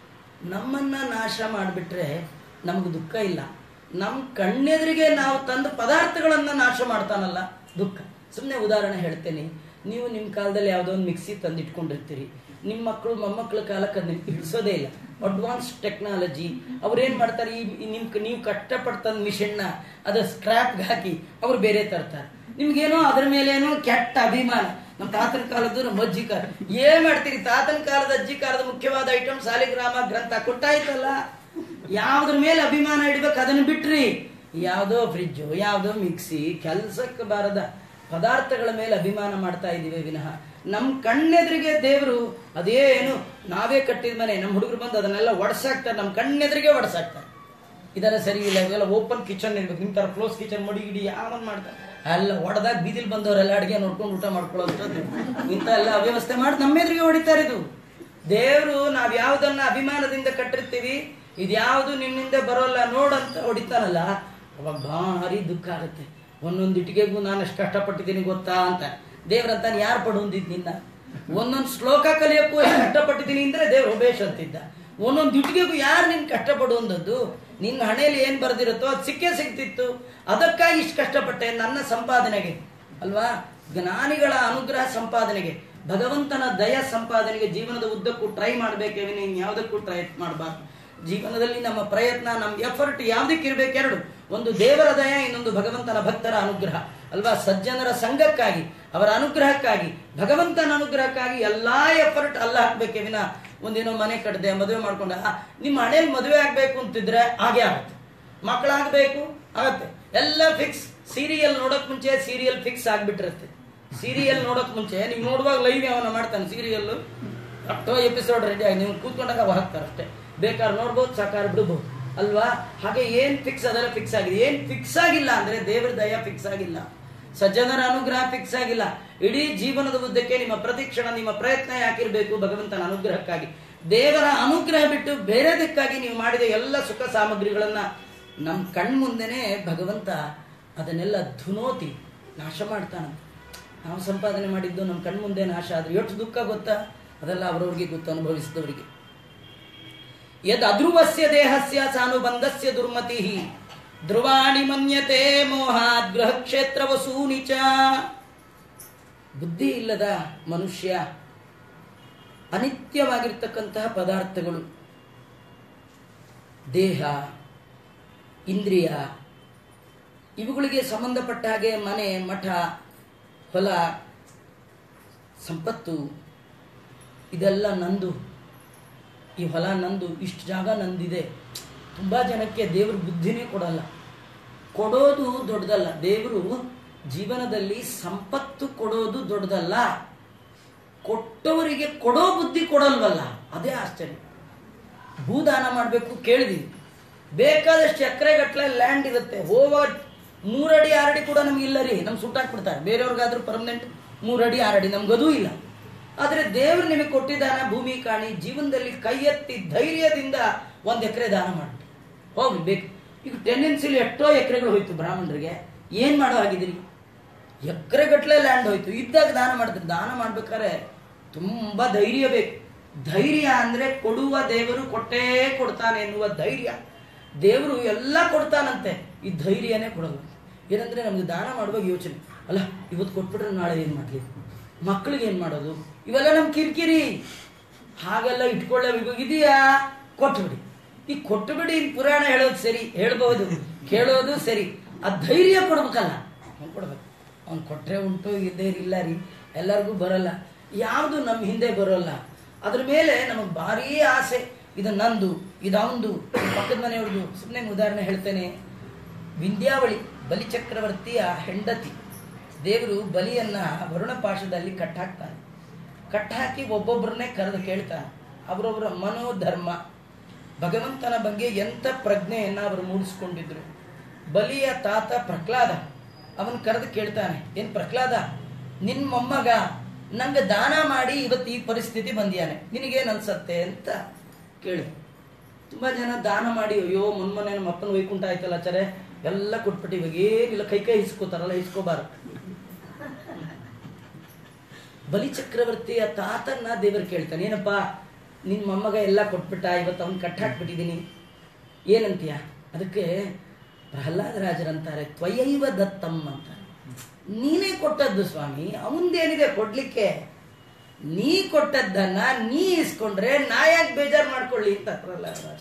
ನಮ್ಮನ್ನ ನಾಶ ಮಾಡಿಬಿಟ್ರೆ ನಮ್ಗೆ ದುಃಖ ಇಲ್ಲ ನಮ್ಮ ಕಣ್ಣೆದುರಿಗೆ ನಾವು ತಂದ ಪದಾರ್ಥಗಳನ್ನ ನಾಶ ಮಾಡ್ತಾನಲ್ಲ ದುಃಖ ಸುಮ್ಮನೆ ಉದಾಹರಣೆ ಹೇಳ್ತೇನೆ ನೀವು ನಿಮ್ಮ ಕಾಲದಲ್ಲಿ ಯಾವುದೋ ಒಂದು ಮಿಕ್ಸಿ ತಂದು ಇಟ್ಕೊಂಡಿರ್ತೀರಿ ನಿಮ್ಮ ಮಕ್ಕಳು ಮೊಮ್ಮಕ್ಕಳ ಕಾಲಕ್ಕೆ ಅದನ್ನ ಇಳಿಸೋದೇ ಇಲ್ಲ ಅಡ್ವಾನ್ಸ್ ಟೆಕ್ನಾಲಜಿ ಅವ್ರೇನ್ ಮಾಡ್ತಾರೆ ಈ ಈ ನಿಮ್ ನೀವು ಕಷ್ಟಪಟ್ಟು ತಂದ ಮಿಷನ್ನ ಅದು ಸ್ಕ್ರಾಪ್ಗೆ ಹಾಕಿ ಅವ್ರು ಬೇರೆ ತರ್ತಾರೆ ನಿಮ್ಗೇನೋ ಅದ್ರ ಮೇಲೇನೋ ಕೆಟ್ಟ ಅಭಿಮಾನ ನಮ್ಮ ತಾತನ ಕಾಲದ್ದು ನಮ್ಮ ಅಜ್ಜಿ ಕಾಲ ಏನ್ ಮಾಡ್ತೀರಿ ತಾತನ ಕಾಲದ ಅಜ್ಜಿ ಕಾಲದ ಮುಖ್ಯವಾದ ಐಟಮ್ ಸಾಲಿಗ್ರಾಮ ಗ್ರಂಥ ಕೊಟ್ಟಾಯ್ತಲ್ಲ ಯಾವ್ದ್ರ ಮೇಲೆ ಅಭಿಮಾನ ಇಡ್ಬೇಕು ಅದನ್ನ ಬಿಟ್ರಿ ಯಾವ್ದೋ ಫ್ರಿಜ್ಜು ಯಾವ್ದೋ ಮಿಕ್ಸಿ ಕೆಲ್ಸಕ್ಕೆ ಬಾರದ ಪದಾರ್ಥಗಳ ಮೇಲೆ ಅಭಿಮಾನ ಮಾಡ್ತಾ ಇದೀವಿ ವಿನಃ ನಮ್ ಕಣ್ಣೆದ್ರಿಗೆ ದೇವರು ಅದೇನು ನಾವೇ ಕಟ್ಟಿದ ಮನೆ ನಮ್ಮ ಹುಡುಗರು ಬಂದು ಅದನ್ನೆಲ್ಲ ಒಡ್ಸಾಕ್ತಾರೆ ನಮ್ಮ ಕಣ್ಣೆದ್ರಿಗೆ ಒಡ್ಸಾಕ್ತಾರೆ ಇದೆಲ್ಲ ಸರಿ ಇಲ್ಲ ಇವೆಲ್ಲ ಓಪನ್ ಕಿಚನ್ ಇರ್ಬೇಕು ನಿಮ್ ತರ ಕ್ಲೋಸ್ ಕಿಚನ್ ಮಡಿ ಗಿಡಿ ಯಾವನ್ ಮಾಡ್ತಾರೆ ಎಲ್ಲ ಒಡೆದಾಗ ಬೀದಿಲ್ ಬಂದವರೆಲ್ಲ ಅಡಿಗೆ ನೋಡ್ಕೊಂಡು ಊಟ ಮಾಡ್ಕೊಳ್ಳೋದು ಇಂಥ ಎಲ್ಲ ಅವ್ಯವಸ್ಥೆ ಮಾಡಿ ನಮ್ಮೆದ್ರಿಗೆ ಹೊಡಿತಾರೆ ಇದು ದೇವರು ನಾವ್ ಯಾವ್ದನ್ನ ಅಭಿಮಾನದಿಂದ ಕಟ್ಟಿರ್ತೀವಿ ಇದ್ಯಾವುದು ನಿನ್ನಿಂದ ಬರೋಲ್ಲ ನೋಡಂತ ಹೊಡಿತಾನಲ್ಲ ಅವಾಗ ಭಾರಿ ದುಃಖ ಆಗುತ್ತೆ ಒಂದೊಂದು ಇಟ್ಟಿಗೆಗೂ ನಾನು ಎಷ್ಟು ಕಷ್ಟಪಟ್ಟಿದ್ದೀನಿ ಗೊತ್ತಾ ಅಂತ ದೇವ್ರಂತ ಯಾರು ಪಡುವಂದಿದ್ ನಿನ್ನ ಒಂದೊಂದು ಶ್ಲೋಕ ಕಲಿಯಕ್ಕೂ ಎಷ್ಟು ಕಷ್ಟಪಟ್ಟಿದ್ದೀನಿ ಅಂದ್ರೆ ದೇವ್ರು ಉಬೇಶ್ ಅಂತಿದ್ದ ಒಂದೊಂದು ಇಟ್ಟಿಗೆಗೂ ಯಾರು ನಿನ್ ಕಷ್ಟಪಡುವಂಥದ್ದು ನಿನ್ನ ಹಣೆಯಲ್ಲಿ ಏನ್ ಬರ್ದಿರುತ್ತೋ ಅದು ಸಿಕ್ಕೇ ಸಿಗ್ತಿತ್ತು ಅದಕ್ಕಾಗಿ ಇಷ್ಟು ಕಷ್ಟಪಟ್ಟೆ ನನ್ನ ಸಂಪಾದನೆಗೆ ಅಲ್ವಾ ಜ್ಞಾನಿಗಳ ಅನುಗ್ರಹ ಸಂಪಾದನೆಗೆ ಭಗವಂತನ ದಯ ಸಂಪಾದನೆಗೆ ಜೀವನದ ಉದ್ದಕ್ಕೂ ಟ್ರೈ ಮಾಡ್ಬೇಕೇ ವಿನ ಇನ್ಯಾವುದಕ್ಕೂ ಟ್ರೈ ಮಾಡಬಾರ್ದು ಜೀವನದಲ್ಲಿ ನಮ್ಮ ಪ್ರಯತ್ನ ನಮ್ಮ ಎಫರ್ಟ್ ಯಾವ್ದಕ್ಕೆ ಇರ್ಬೇಕು ಎರಡು ಒಂದು ದೇವರ ದಯ ಇನ್ನೊಂದು ಭಗವಂತನ ಭಕ್ತರ ಅನುಗ್ರಹ ಅಲ್ವಾ ಸಜ್ಜನರ ಸಂಘಕ್ಕಾಗಿ ಅವರ ಅನುಗ್ರಹಕ್ಕಾಗಿ ಭಗವಂತನ ಅನುಗ್ರಹಕ್ಕಾಗಿ ಎಲ್ಲಾ ಎಫರ್ಟ್ ಅಲ್ಲ ಹಾಕ್ಬೇಕೇ ವಿನ ಒಂದೇನೋ ಮನೆ ಕಟ್ಟದೆ ಮದುವೆ ಮಾಡ್ಕೊಂಡ ಆ, ನಿಮ್ಮ ಹಣೆಯಲ್ಲಿ ಮದುವೆ ಆಗ್ಬೇಕು ಅಂತಿದ್ರೆ ಹಾಗೆ ಆಗುತ್ತೆ ಮಕ್ಕಳಾಗಬೇಕು ಆಗತ್ತೆ ಎಲ್ಲ ಫಿಕ್ಸ್ ಸೀರಿಯಲ್ ನೋಡಕ್ ಮುಂಚೆ ಸೀರಿಯಲ್ ಫಿಕ್ಸ್ ಆಗ್ಬಿಟ್ಟಿರುತ್ತೆ ಸೀರಿಯಲ್ ನೋಡಕ್ ಮುಂಚೆ ನೀವು ನೋಡುವಾಗ ಲೈವ್ ಅವನ ಮಾಡ್ತಾನೆ ಸೀರಿಯಲ್ ಅಷ್ಟೋ ಎಪಿಸೋಡ್ ರೆಡಿ ಆಗಿ ನೀವು ಕೂತ್ಕೊಂಡಾಗ ಅವ ಹಾಕ್ತಾರೆ ಅಷ್ಟೇ ಬೇಕಾದ್ರೆ ನೋಡ್ಬೋದು ಸಾಕಾರ ಬಿಡ್ಬೋದು ಅಲ್ವಾ ಹಾಗೆ ಏನ್ ಫಿಕ್ಸ್ ಅದೆಲ್ಲ ಫಿಕ್ಸ್ ಆಗಿದೆ ಏನ್ ಫಿಕ್ಸ್ ಆಗಿಲ್ಲ ಅಂದ್ರೆ ದೇವರ ದಯ ಫಿಕ್ಸ್ ಆಗಿಲ್ಲ ಸಜ್ಜನರ ಅನುಗ್ರಹ ಫಿಕ್ಸ್ ಆಗಿಲ್ಲ ಇಡೀ ಜೀವನದ ಉದ್ದಕ್ಕೆ ನಿಮ್ಮ ಪ್ರತಿಕ್ಷಣ ನಿಮ್ಮ ಪ್ರಯತ್ನ ಯಾಕಿರ್ಬೇಕು ಭಗವಂತನ ಅನುಗ್ರಹಕ್ಕಾಗಿ ದೇವರ ಅನುಗ್ರಹ ಬಿಟ್ಟು ಬೇರೆದಕ್ಕಾಗಿ ನೀವು ಮಾಡಿದ ಎಲ್ಲ ಸುಖ ಸಾಮಗ್ರಿಗಳನ್ನ ನಮ್ಮ ಕಣ್ಮುಂದೆನೆ ಭಗವಂತ ಅದನ್ನೆಲ್ಲ ಧುನೋತಿ ನಾಶ ಮಾಡ್ತಾನಂತೆ ನಾವು ಸಂಪಾದನೆ ಮಾಡಿದ್ದು ನಮ್ಮ ಕಣ್ಮುಂದೆ ನಾಶ ಆದ್ರೆ ಎಷ್ಟು ದುಃಖ ಗೊತ್ತಾ ಅದೆಲ್ಲ ಅವರವ್ರಿಗೆ ಗೊತ್ತು ಅನುಭವಿಸಿದವರಿಗೆ ಯದ್ ಅಧ್ರುವಸ್ಯ ದೇಹಸ್ಯ ಸಾನುಬಂಧಸ್ಯ ದುರ್ಮತಿ ಧ್ರುವಾಣಿ ಮನ್ಯತೆ ಮೋಹಾದ್ ಗೃಹ ಕ್ಷೇತ್ರ ವಸೂನಿ ಚ ಬುದ್ಧಿ ಇಲ್ಲದ ಮನುಷ್ಯ ಅನಿತ್ಯವಾಗಿರ್ತಕ್ಕಂತಹ ಪದಾರ್ಥಗಳು ದೇಹ ಇಂದ್ರಿಯ ಇವುಗಳಿಗೆ ಸಂಬಂಧಪಟ್ಟ ಹಾಗೆ ಮನೆ ಮಠ ಹೊಲ ಸಂಪತ್ತು ಇದೆಲ್ಲ ನಂದು ಈ ಹೊಲ ನಂದು ಇಷ್ಟು ಜಾಗ ನಂದಿದೆ ತುಂಬ ಜನಕ್ಕೆ ದೇವರು ಬುದ್ಧಿನೇ ಕೊಡಲ್ಲ ಕೊಡೋದು ದೊಡ್ಡದಲ್ಲ ದೇವರು ಜೀವನದಲ್ಲಿ ಸಂಪತ್ತು ಕೊಡೋದು ದೊಡ್ಡದಲ್ಲ ಕೊಟ್ಟವರಿಗೆ ಕೊಡೋ ಬುದ್ಧಿ ಕೊಡಲ್ವಲ್ಲ ಅದೇ ಆಶ್ಚರ್ಯ ಭೂದಾನ ಮಾಡಬೇಕು ಕೇಳಿದೀವಿ ಬೇಕಾದಷ್ಟು ಎಕರೆಗಟ್ಟಲೆ ಲ್ಯಾಂಡ್ ಇರುತ್ತೆ ಓವರ್ ಮೂರಡಿ ಆರಡಿ ಕೂಡ ನಮ್ಗೆ ಇಲ್ಲ ರೀ ನಮ್ಗೆ ಸುಟ್ಟಾಕ್ಬಿಡ್ತಾರೆ ಬೇರೆಯವ್ರಿಗಾದ್ರೂ ಪರ್ಮನೆಂಟ್ ಮೂರಡಿ ಆರಡಿ ನಮ್ಗದೂ ಇಲ್ಲ ಆದ್ರೆ ದೇವ್ರು ನಿಮಗೆ ಕೊಟ್ಟಿದ್ದಾನ ಭೂಮಿ ಕಾಣಿ ಜೀವನದಲ್ಲಿ ಕೈ ಎತ್ತಿ ಧೈರ್ಯದಿಂದ ಒಂದ್ ಎಕರೆ ದಾನ ಮಾಡಿ ಹೋಗ್ಲಿ ಬೇಕು ಈಗ ಟೆಂಡೆನ್ಸಿಲಿ ಎಷ್ಟೋ ಎಕರೆಗಳು ಹೋಯ್ತು ಬ್ರಾಹ್ಮಣರಿಗೆ ಏನ್ ಮಾಡೋ ಆಗಿದ್ರಿ ಎಕರೆಗಟ್ಲೆ ಲ್ಯಾಂಡ್ ಹೋಯ್ತು ಇದ್ದಾಗ ದಾನ ಮಾಡಿದ್ರು ದಾನ ಮಾಡ್ಬೇಕಾದ್ರೆ ತುಂಬಾ ಧೈರ್ಯ ಬೇಕು ಧೈರ್ಯ ಅಂದ್ರೆ ಕೊಡುವ ದೇವರು ಕೊಟ್ಟೇ ಕೊಡ್ತಾನೆ ಎನ್ನುವ ಧೈರ್ಯ ದೇವರು ಎಲ್ಲ ಕೊಡ್ತಾನಂತೆ ಈ ಧೈರ್ಯನೇ ಕೊಡಲ್ಲ ಏನಂದ್ರೆ ನಮ್ಗೆ ದಾನ ಮಾಡುವಾಗ ಯೋಚನೆ ಅಲ್ಲ ಇವತ್ತು ಕೊಟ್ಬಿಟ್ರೆ ನಾಳೆ ಏನ್ ಮಾಡ್ಲಿ ಮಕ್ಳಿಗೆ ಏನ್ ಮಾಡೋದು ಇವೆಲ್ಲ ನಮ್ ಕಿರಿಕಿರಿ ಹಾಗೆಲ್ಲ ಇಟ್ಕೊಳ್ಳೋ ಇವಾಗ ಇದೆಯಾ ಕೊಟ್ಬಿಡಿ ಈ ಕೊಟ್ಟುಬಿಡಿ ಇನ್ ಪುರಾಣ ಹೇಳೋದು ಸರಿ ಹೇಳ್ಬಹುದು ಕೇಳೋದು ಸರಿ ಆ ಧೈರ್ಯ ಕೊಡ್ಬೇಕಲ್ಲ ಅವ್ನು ಕೊಡ್ಬೇಕು ಅವ್ನು ಕೊಟ್ರೆ ಉಂಟು ಇದ್ದೇ ಇಲ್ಲ ರೀ ಎಲ್ಲರಿಗೂ ಬರಲ್ಲ ಯಾವುದು ನಮ್ಮ ಹಿಂದೆ ಬರೋಲ್ಲ ಅದ್ರ ಮೇಲೆ ನಮಗೆ ಭಾರಿ ಆಸೆ ಇದು ನಂದು ಇದು ಅವಂದು ಪಕ್ಕದ ಮನೆಯವ್ರದ್ದು ಸುಮ್ಮನೆ ಉದಾಹರಣೆ ಹೇಳ್ತೇನೆ ವಿಂಧ್ಯಾವಳಿ ಬಲಿಚಕ್ರವರ್ತಿಯ ಹೆಂಡತಿ ದೇವರು ಬಲಿಯನ್ನ ವರುಣ ಪಾಶದಲ್ಲಿ ಕಟ್ಟಾಕ್ತಾನೆ ಕಟ್ಟಾಕಿ ಒಬ್ಬೊಬ್ಬರನ್ನೇ ಕರೆದು ಕೇಳ್ತಾನೆ ಅವರವರ ಮನೋಧರ್ಮ ಭಗವಂತನ ಬಗ್ಗೆ ಎಂಥ ಪ್ರಜ್ಞೆಯನ್ನ ಅವರು ಮೂಡಿಸ್ಕೊಂಡಿದ್ರು ಬಲಿಯ ತಾತ ಪ್ರಹ್ಲಾದ ಅವನ್ ಕರೆದು ಕೇಳ್ತಾನೆ ಏನ್ ಪ್ರಹ್ಲಾದ ನಿನ್ ಮೊಮ್ಮಗ ನಂಗೆ ದಾನ ಮಾಡಿ ಇವತ್ತು ಈ ಪರಿಸ್ಥಿತಿ ಬಂದಿಯಾನೆ ನಿನಗೇನ್ ಅನ್ಸತ್ತೆ ಅಂತ ಕೇಳಿ ತುಂಬಾ ಜನ ದಾನ ಮಾಡಿ ಅಯ್ಯೋ ಮೊನ್ಮೊನ್ನೆ ನಮ್ಮ ಅಪ್ಪನ ವೈಕುಂಠ ಆಯ್ತಲ್ಲ ಆಚಾರೆ ಎಲ್ಲ ಕೊಟ್ಬಿಟ್ಟು ಇವಾಗ ಏನಿಲ್ಲ ಕೈ ಕೈ ಹಿಸ್ಕೋತಾರಲ್ಲ ಹಿಸ್ಕೋಬಾರ್ದು ಬಲಿ ಚಕ್ರವರ್ತಿಯ ತಾತನ್ನ ದೇವರು ಕೇಳ್ತಾನೆ ಏನಪ್ಪ ನಿನ್ ಮೊಮ್ಮಗ ಎಲ್ಲ ಕೊಟ್ಬಿಟ್ಟ ಇವತ್ತು ಅವ್ನು ಕಟ್ಟಾಕ್ಬಿಟ್ಟಿದ್ದೀನಿ ಏನಂತೀಯ ಅದಕ್ಕೆ ಪ್ರಹ್ಲಾದ ರಾಜರಂತಾರೆ ತ್ವಯೈವ ದತ್ತಂ ಅಂತಾರೆ ನೀನೇ ಕೊಟ್ಟದ್ದು ಸ್ವಾಮಿ ಅವಂದೇನಿದೆ ಕೊಡ್ಲಿಕ್ಕೆ ನೀ ಕೊಟ್ಟದ್ದನ್ನ ನೀ ಇಸ್ಕೊಂಡ್ರೆ ನಾ ಯಾಕೆ ಬೇಜಾರು ಮಾಡ್ಕೊಳ್ಳಿ ಅಂತ ಪ್ರಹ್ಲಾದ ರಾಜ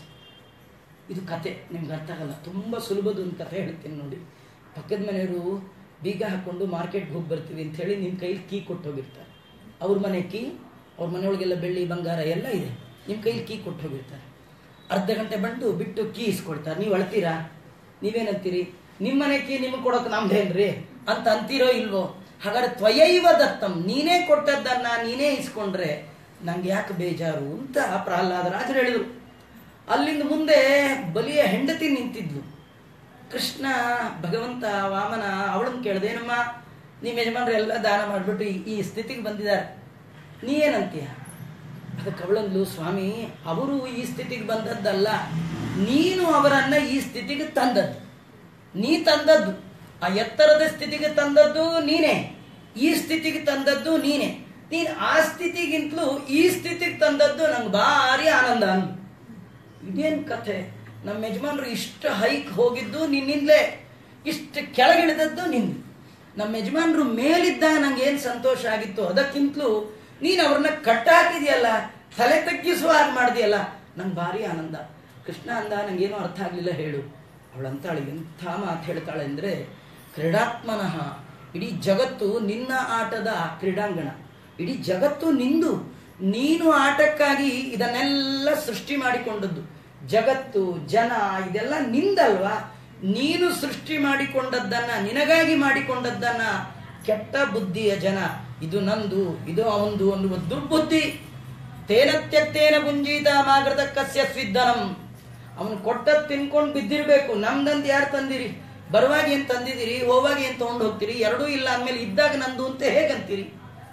ಇದು ಕತೆ ನಿಮ್ಗೆ ಅರ್ಥ ಆಗಲ್ಲ ತುಂಬ ಸುಲಭದ ಒಂದು ಕತೆ ಹೇಳ್ತೀನಿ ನೋಡಿ ಪಕ್ಕದ ಮನೆಯವರು ಬೀಗ ಹಾಕೊಂಡು ಮಾರ್ಕೆಟ್ಗೆ ಹೋಗಿ ಬರ್ತೀವಿ ಅಂತ ಹೇಳಿ ನಿಮ್ಮ ಕೈಲಿ ಕೀ ಕೊಟ್ಟು ಹೋಗಿರ್ತಾರೆ ಅವ್ರ ಮನೆ ಕೀ ಅವ್ರ ಮನೆಯೊಳಗೆಲ್ಲ ಬೆಳ್ಳಿ ಬಂಗಾರ ಎಲ್ಲ ಇದೆ ನಿಮ್ಮ ಕೈಲಿ ಕೀ ಕೊಟ್ಟು ಹೋಗಿರ್ತಾರೆ ಅರ್ಧ ಗಂಟೆ ಬಂದು ಬಿಟ್ಟು ಕೀ ಇಸ್ಕೊಡ್ತಾರೆ ನೀವು ಅಳ್ತೀರಾ ನೀವೇನಂತೀರಿ ನಿಮ್ಮ ಮನೆ ಕೀ ನಿಮಗೆ ಕೊಡೋಕೆ ನಮ್ದೇನ್ರಿ ಅಂತ ಅಂತೀರೋ ಇಲ್ವೋ ಹಾಗಾದ್ರೆ ತ್ವಯೈವ ದತ್ತಂ ನೀನೇ ಕೊಟ್ಟದ್ದನ್ನ ನೀನೇ ಇಸ್ಕೊಂಡ್ರೆ ನಂಗೆ ಯಾಕೆ ಬೇಜಾರು ಅಂತ ಪ್ರಹ್ಲಾದ ರಾಜರು ಹೇಳಿದ್ರು ಅಲ್ಲಿಂದ ಮುಂದೆ ಬಲಿಯ ಹೆಂಡತಿ ನಿಂತಿದ್ಲು ಕೃಷ್ಣ ಭಗವಂತ ವಾಮನ ಅವಳನ್ನ ಕೇಳ್ದೇನಮ್ಮ ನಿಮ್ಮ ಯಜಮಾನ್ರು ಎಲ್ಲ ದಾನ ಮಾಡಿಬಿಟ್ಟು ಈ- ಈ ಸ್ಥಿತಿಗೆ ಬಂದಿದ್ದಾರೆ ನೀ ಏನಂತೀಯ ಅದಕ್ಕೆ ಅವಳಂದ್ಲು ಸ್ವಾಮಿ ಅವರು ಈ ಸ್ಥಿತಿಗೆ ಬಂದದ್ದಲ್ಲ ನೀನು ಅವರನ್ನ ಈ ಸ್ಥಿತಿಗೆ ತಂದದ್ದು ನೀ ತಂದದ್ದು ಆ ಎತ್ತರದ ಸ್ಥಿತಿಗೆ ತಂದದ್ದು ನೀನೇ ಈ ಸ್ಥಿತಿಗೆ ತಂದದ್ದು ನೀನೇ ನೀನ್ ಆ ಸ್ಥಿತಿಗಿಂತಲೂ ಈ ಸ್ಥಿತಿಗೆ ತಂದದ್ದು ನಂಗೆ ಭಾರಿ ಆನಂದ ಅಂದ್ಲು ಇದೇನ್ ಕಥೆ ನಮ್ಮ ಯಜಮಾನ್ರು ಇಷ್ಟು ಹೈಕ್ ಹೋಗಿದ್ದು ನಿನ್ನಿಂದಲೇ ಇಷ್ಟು ಕೆಳಗಿಳಿದದ್ದು ನಿಂದು ನಮ್ಮ ಯಜಮಾನ್ರು ಮೇಲಿದ್ದಾಗ ನಂಗೆ ಏನ್ ಸಂತೋಷ ಆಗಿತ್ತು ಅದಕ್ಕಿಂತಲೂ ನೀನು ಅವ್ರನ್ನ ಕಟ್ಟಾಕಿದ್ಯಲ್ಲ ತಲೆ ತಗ್ಗಿಸುವ ಹಾಗೆ ಮಾಡಿದ್ಯಲ್ಲ ನಂಗೆ ಭಾರಿ ಆನಂದ ಕೃಷ್ಣ ಅಂದ ನಂಗೇನು ಅರ್ಥ ಆಗ್ಲಿಲ್ಲ ಹೇಳು ಅವಳಂತಾಳೆ ಎಂಥ ಮಾತು ಹೇಳ್ತಾಳೆ ಅಂದ್ರೆ ಕ್ರೀಡಾತ್ಮನಃ ಇಡೀ ಜಗತ್ತು ನಿನ್ನ ಆಟದ ಕ್ರೀಡಾಂಗಣ ಇಡೀ ಜಗತ್ತು ನಿಂದು ನೀನು ಆಟಕ್ಕಾಗಿ ಇದನ್ನೆಲ್ಲ ಸೃಷ್ಟಿ ಮಾಡಿಕೊಂಡದ್ದು ಜಗತ್ತು ಜನ ಇದೆಲ್ಲ ನಿಂದಲ್ವಾ ನೀನು ಸೃಷ್ಟಿ ಮಾಡಿಕೊಂಡದ್ದನ್ನ ನಿನಗಾಗಿ ಮಾಡಿಕೊಂಡದ್ದನ್ನ ಕೆಟ್ಟ ಬುದ್ಧಿಯ ಜನ ಇದು ನಂದು ಇದು ಅವಂದು ಅನ್ನುವ ದುರ್ಬುದ್ಧಿ ತೇನ ತ್ಯಕ್ತೇನ ಗುಂಜೀತ ಮಾಗೃತ ಕಸ್ಯ ಸ್ವಿದ್ದನಂ ಅವನು ಕೊಟ್ಟದ್ ತಿನ್ಕೊಂಡು ಬಿದ್ದಿರ್ಬೇಕು ನಮ್ದಂತ ಯಾರು ತಂದಿರಿ ಬರುವಾಗ ಏನ್ ತಂದಿದ್ದೀರಿ ಹೋಗುವಾಗ ಏನ್ ತಗೊಂಡು ಹೋಗ್ತೀರಿ ಎರಡೂ ಇಲ್ಲ ಅಂದ್ಮೇಲೆ ಇದ್ದಾಗ ನಂದು ಅಂತ ಹೇಗಂತೀರಿ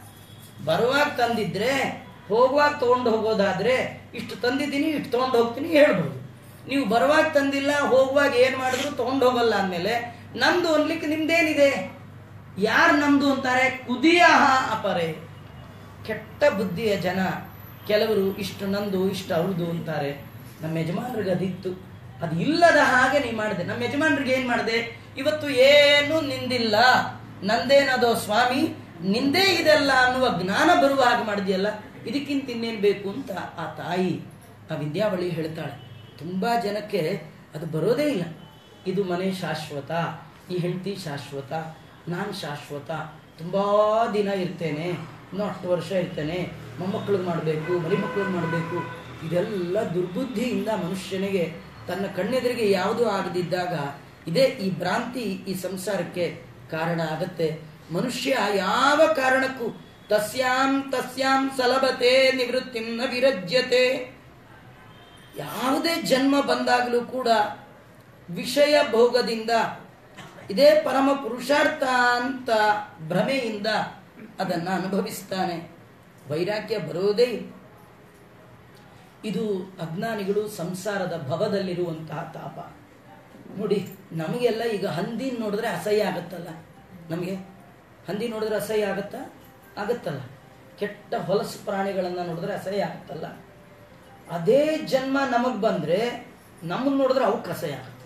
ಬರುವಾಗ ತಂದಿದ್ರೆ ಹೋಗುವಾಗ ತಗೊಂಡು ಹೋಗೋದಾದ್ರೆ ಇಷ್ಟು ತಂದಿದ್ದೀನಿ ಇಷ್ಟು ತಗೊಂಡು ಹೋಗ್ತೀನಿ ಹೇಳ್ಬೋದು ನೀವು ಬರುವಾಗ ತಂದಿಲ್ಲ ಹೋಗುವಾಗ ಏನ್ ಮಾಡಿದ್ರು ತಗೊಂಡು ಹೋಗಲ್ಲ ಅಂದ್ಮೇಲೆ ನಮ್ದು ಅನ್ಲಿಕ್ಕೆ ನಿಮ್ದೇನಿದೆ ಯಾರು ನಮ್ದು ಅಂತಾರೆ ಕುದಿಯ ಅಪರೆ ಕೆಟ್ಟ ಬುದ್ಧಿಯ ಜನ ಕೆಲವರು ಇಷ್ಟು ನಂದು ಇಷ್ಟು ಅವ್ರದ್ದು ಅಂತಾರೆ ನಮ್ಮ ಯಜಮಾನ್ರಿಗೆ ಅದಿತ್ತು ಅದು ಇಲ್ಲದ ಹಾಗೆ ನೀ ಮಾಡಿದೆ ನಮ್ಮ ಯಜಮಾನ್ರಿಗೆ ಏನ್ ಮಾಡಿದೆ ಇವತ್ತು ಏನು ನಿಂದಿಲ್ಲ ನಂದೇನದೋ ಸ್ವಾಮಿ ನಿಂದೇ ಇದೆಲ್ಲ ಅನ್ನುವ ಜ್ಞಾನ ಬರುವ ಹಾಗೆ ಮಾಡಿದ್ಯಲ್ಲ ಇದಕ್ಕಿಂತ ಇನ್ನೇನು ಬೇಕು ಅಂತ ಆ ತಾಯಿ ಆ ವಿದ್ಯಾವಳಿ ಹೇಳ್ತಾಳೆ ತುಂಬಾ ಜನಕ್ಕೆ ಅದು ಬರೋದೇ ಇಲ್ಲ ಇದು ಮನೆ ಶಾಶ್ವತ ಈ ಹೆಂಡತಿ ಶಾಶ್ವತ ನಾನು ಶಾಶ್ವತ ತುಂಬಾ ದಿನ ಇರ್ತೇನೆ ಇನ್ನೂ ಅಷ್ಟು ವರ್ಷ ಇರ್ತೇನೆ ಮೊಮ್ಮಕ್ಕಳಿಗೆ ಮಾಡಬೇಕು ಮರಿಮಕ್ಕಳಿಗೆ ಮಾಡಬೇಕು ಇದೆಲ್ಲ ದುರ್ಬುದ್ಧಿಯಿಂದ ಮನುಷ್ಯನಿಗೆ ತನ್ನ ಕಣ್ಣೆದುರಿಗೆ ಯಾವುದೂ ಆಗದಿದ್ದಾಗ ಇದೇ ಈ ಭ್ರಾಂತಿ ಈ ಸಂಸಾರಕ್ಕೆ ಕಾರಣ ಆಗತ್ತೆ ಮನುಷ್ಯ ಯಾವ ಕಾರಣಕ್ಕೂ ತಸ್ಯಾಂ ತಸ್ಯಾಂ ಸಲಭತೆ ನಿವೃತ್ತಿಂ ನ ವಿರಜ್ಯತೆ ಯಾವುದೇ ಜನ್ಮ ಬಂದಾಗಲೂ ಕೂಡ ವಿಷಯ ಭೋಗದಿಂದ ಇದೇ ಪರಮ ಪುರುಷಾರ್ಥ ಅಂತ ಭ್ರಮೆಯಿಂದ ಅದನ್ನ ಅನುಭವಿಸ್ತಾನೆ ವೈರಾಗ್ಯ ಬರೋದೇ ಇಲ್ಲ. ಇದು ಅಜ್ಞಾನಿಗಳು ಸಂಸಾರದ ಭವದಲ್ಲಿರುವಂತಹ ತಾಪ ನೋಡಿ ನಮಗೆಲ್ಲ ಈಗ ಹಂದಿ ನೋಡಿದ್ರೆ ಅಸಹ್ಯ ಆಗತ್ತಲ್ಲ ನಮಗೆ ಹಂದಿ ನೋಡಿದ್ರೆ ಅಸಹ್ಯ ಆಗತ್ತಾ ಆಗತ್ತಲ್ಲ ಕೆಟ್ಟ ಹೊಲಸು ಪ್ರಾಣಿಗಳನ್ನ ನೋಡಿದ್ರೆ ಅಸಹ್ಯ ಆಗತ್ತಲ್ಲ ಅದೇ ಜನ್ಮ ನಮಗ್ ಬಂದ್ರೆ ನಮ್ಮನ್ನ ನೋಡಿದ್ರೆ ಅವಕ್ಕೆ ಅಸಹ್ಯ ಆಗತ್ತೆ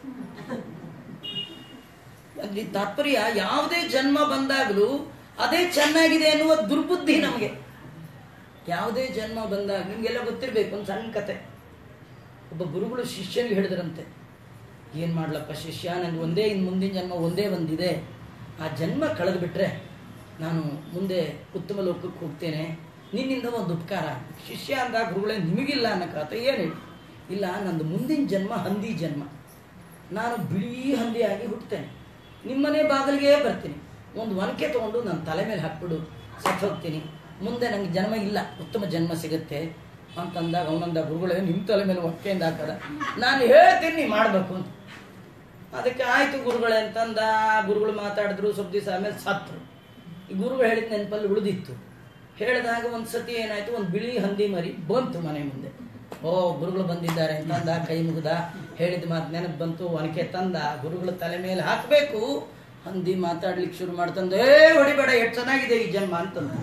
ಅಲ್ಲಿ ತಾತ್ಪರ್ಯ ಯಾವುದೇ ಜನ್ಮ ಬಂದಾಗಲೂ ಅದೇ ಚೆನ್ನಾಗಿದೆ ಅನ್ನುವ ದುರ್ಬುದ್ಧಿ ನಮಗೆ ಯಾವುದೇ ಜನ್ಮ ಬಂದಾಗ ನಿಮ್ಗೆಲ್ಲ ಗೊತ್ತಿರ್ಬೇಕು ಒಂದು ಸಣ್ಣ ಕತೆ ಒಬ್ಬ ಗುರುಗಳು ಶಿಷ್ಯನಿಗೆ ಹೇಳಿದ್ರಂತೆ ಏನ್ ಮಾಡ್ಲಪ್ಪ ಶಿಷ್ಯ ನಂಗೆ ಒಂದೇ ಇನ್ನು ಮುಂದಿನ ಜನ್ಮ ಒಂದೇ ಒಂದಿದೆ ಆ ಜನ್ಮ ಕಳೆದು ಬಿಟ್ರೆ ನಾನು ಮುಂದೆ ಉತ್ತಮ ಲೋಕಕ್ಕೆ ಹೋಗ್ತೇನೆ ನಿನ್ನಿಂದ ಒಂದು ಉಪಕಾರ ಶಿಷ್ಯ ಅಂದ ಗುರುಗಳೇ ನಿಮಗಿಲ್ಲ ಅನ್ನೋ ಕತೆ ಏನು ಹೇಳಿ ಇಲ್ಲ ನಂದು ಮುಂದಿನ ಜನ್ಮ ಹಂದಿ ಜನ್ಮ ನಾನು ಬಿಳಿ ಹಂದಿಯಾಗಿ ಹುಟ್ಟುತ್ತೇನೆ ನಿಮ್ಮನೆ ಬಾಗಿಲಿಗೆ ಬರ್ತೀನಿ ಒಂದು ಒನಕೆ ತಗೊಂಡು ನನ್ನ ತಲೆ ಮೇಲೆ ಹಾಕ್ಬಿಡು ಸತ್ತು ಹೋಗ್ತೀನಿ ಮುಂದೆ ನಂಗೆ ಜನ್ಮ ಇಲ್ಲ ಉತ್ತಮ ಜನ್ಮ ಸಿಗುತ್ತೆ ಅಂತಂದಾಗ ಅವನಂದ ಗುರುಗಳೇ ನಿಮ್ಮ ತಲೆ ಮೇಲೆ ಒಕ್ಕೆಯಿಂದ ಹಾಕದ ನಾನು ಹೇಳ್ತೀನಿ ನೀ ಮಾಡ್ಬೇಕು ಅಂತ ಅದಕ್ಕೆ ಆಯ್ತು ಗುರುಗಳೇ ಅಂತಂದ ಗುರುಗಳು ಮಾತಾಡಿದ್ರು ಸ್ವಲ್ಪ ದಿವಸ ಆಮೇಲೆ ಸತ್ರು ಈ ಗುರುಗಳು ಹೇಳಿದ ನೆನಪಲ್ಲಿ ಉಳಿದಿತ್ತು ಹೇಳಿದಾಗ ಒಂದು ಸತಿ ಏನಾಯ್ತು ಒಂದು ಬಿಳಿ ಹಂದಿ ಮರಿ ಬಂತು ಮನೆ ಮುಂದೆ ಓ ಗುರುಗಳು ಬಂದಿದ್ದಾರೆ ಅಂತಂದ ಕೈ ಮುಗ್ದ ಹೇಳಿದ ಮಾತು ನೆನಪು ಬಂತು ಒನಕೆ ತಂದ ಗುರುಗಳ ತಲೆ ಮೇಲೆ ಹಾಕಬೇಕು ಹಂದಿ ಮಾತಾಡ್ಲಿಕ್ಕೆ ಶುರು ಮಾಡ್ತಂದ ಏ ಹೊಡಿಬೇಡ ಎಷ್ಟು ಚೆನ್ನಾಗಿದೆ ಈ ಜನ್ಮ ಅಂತಂದ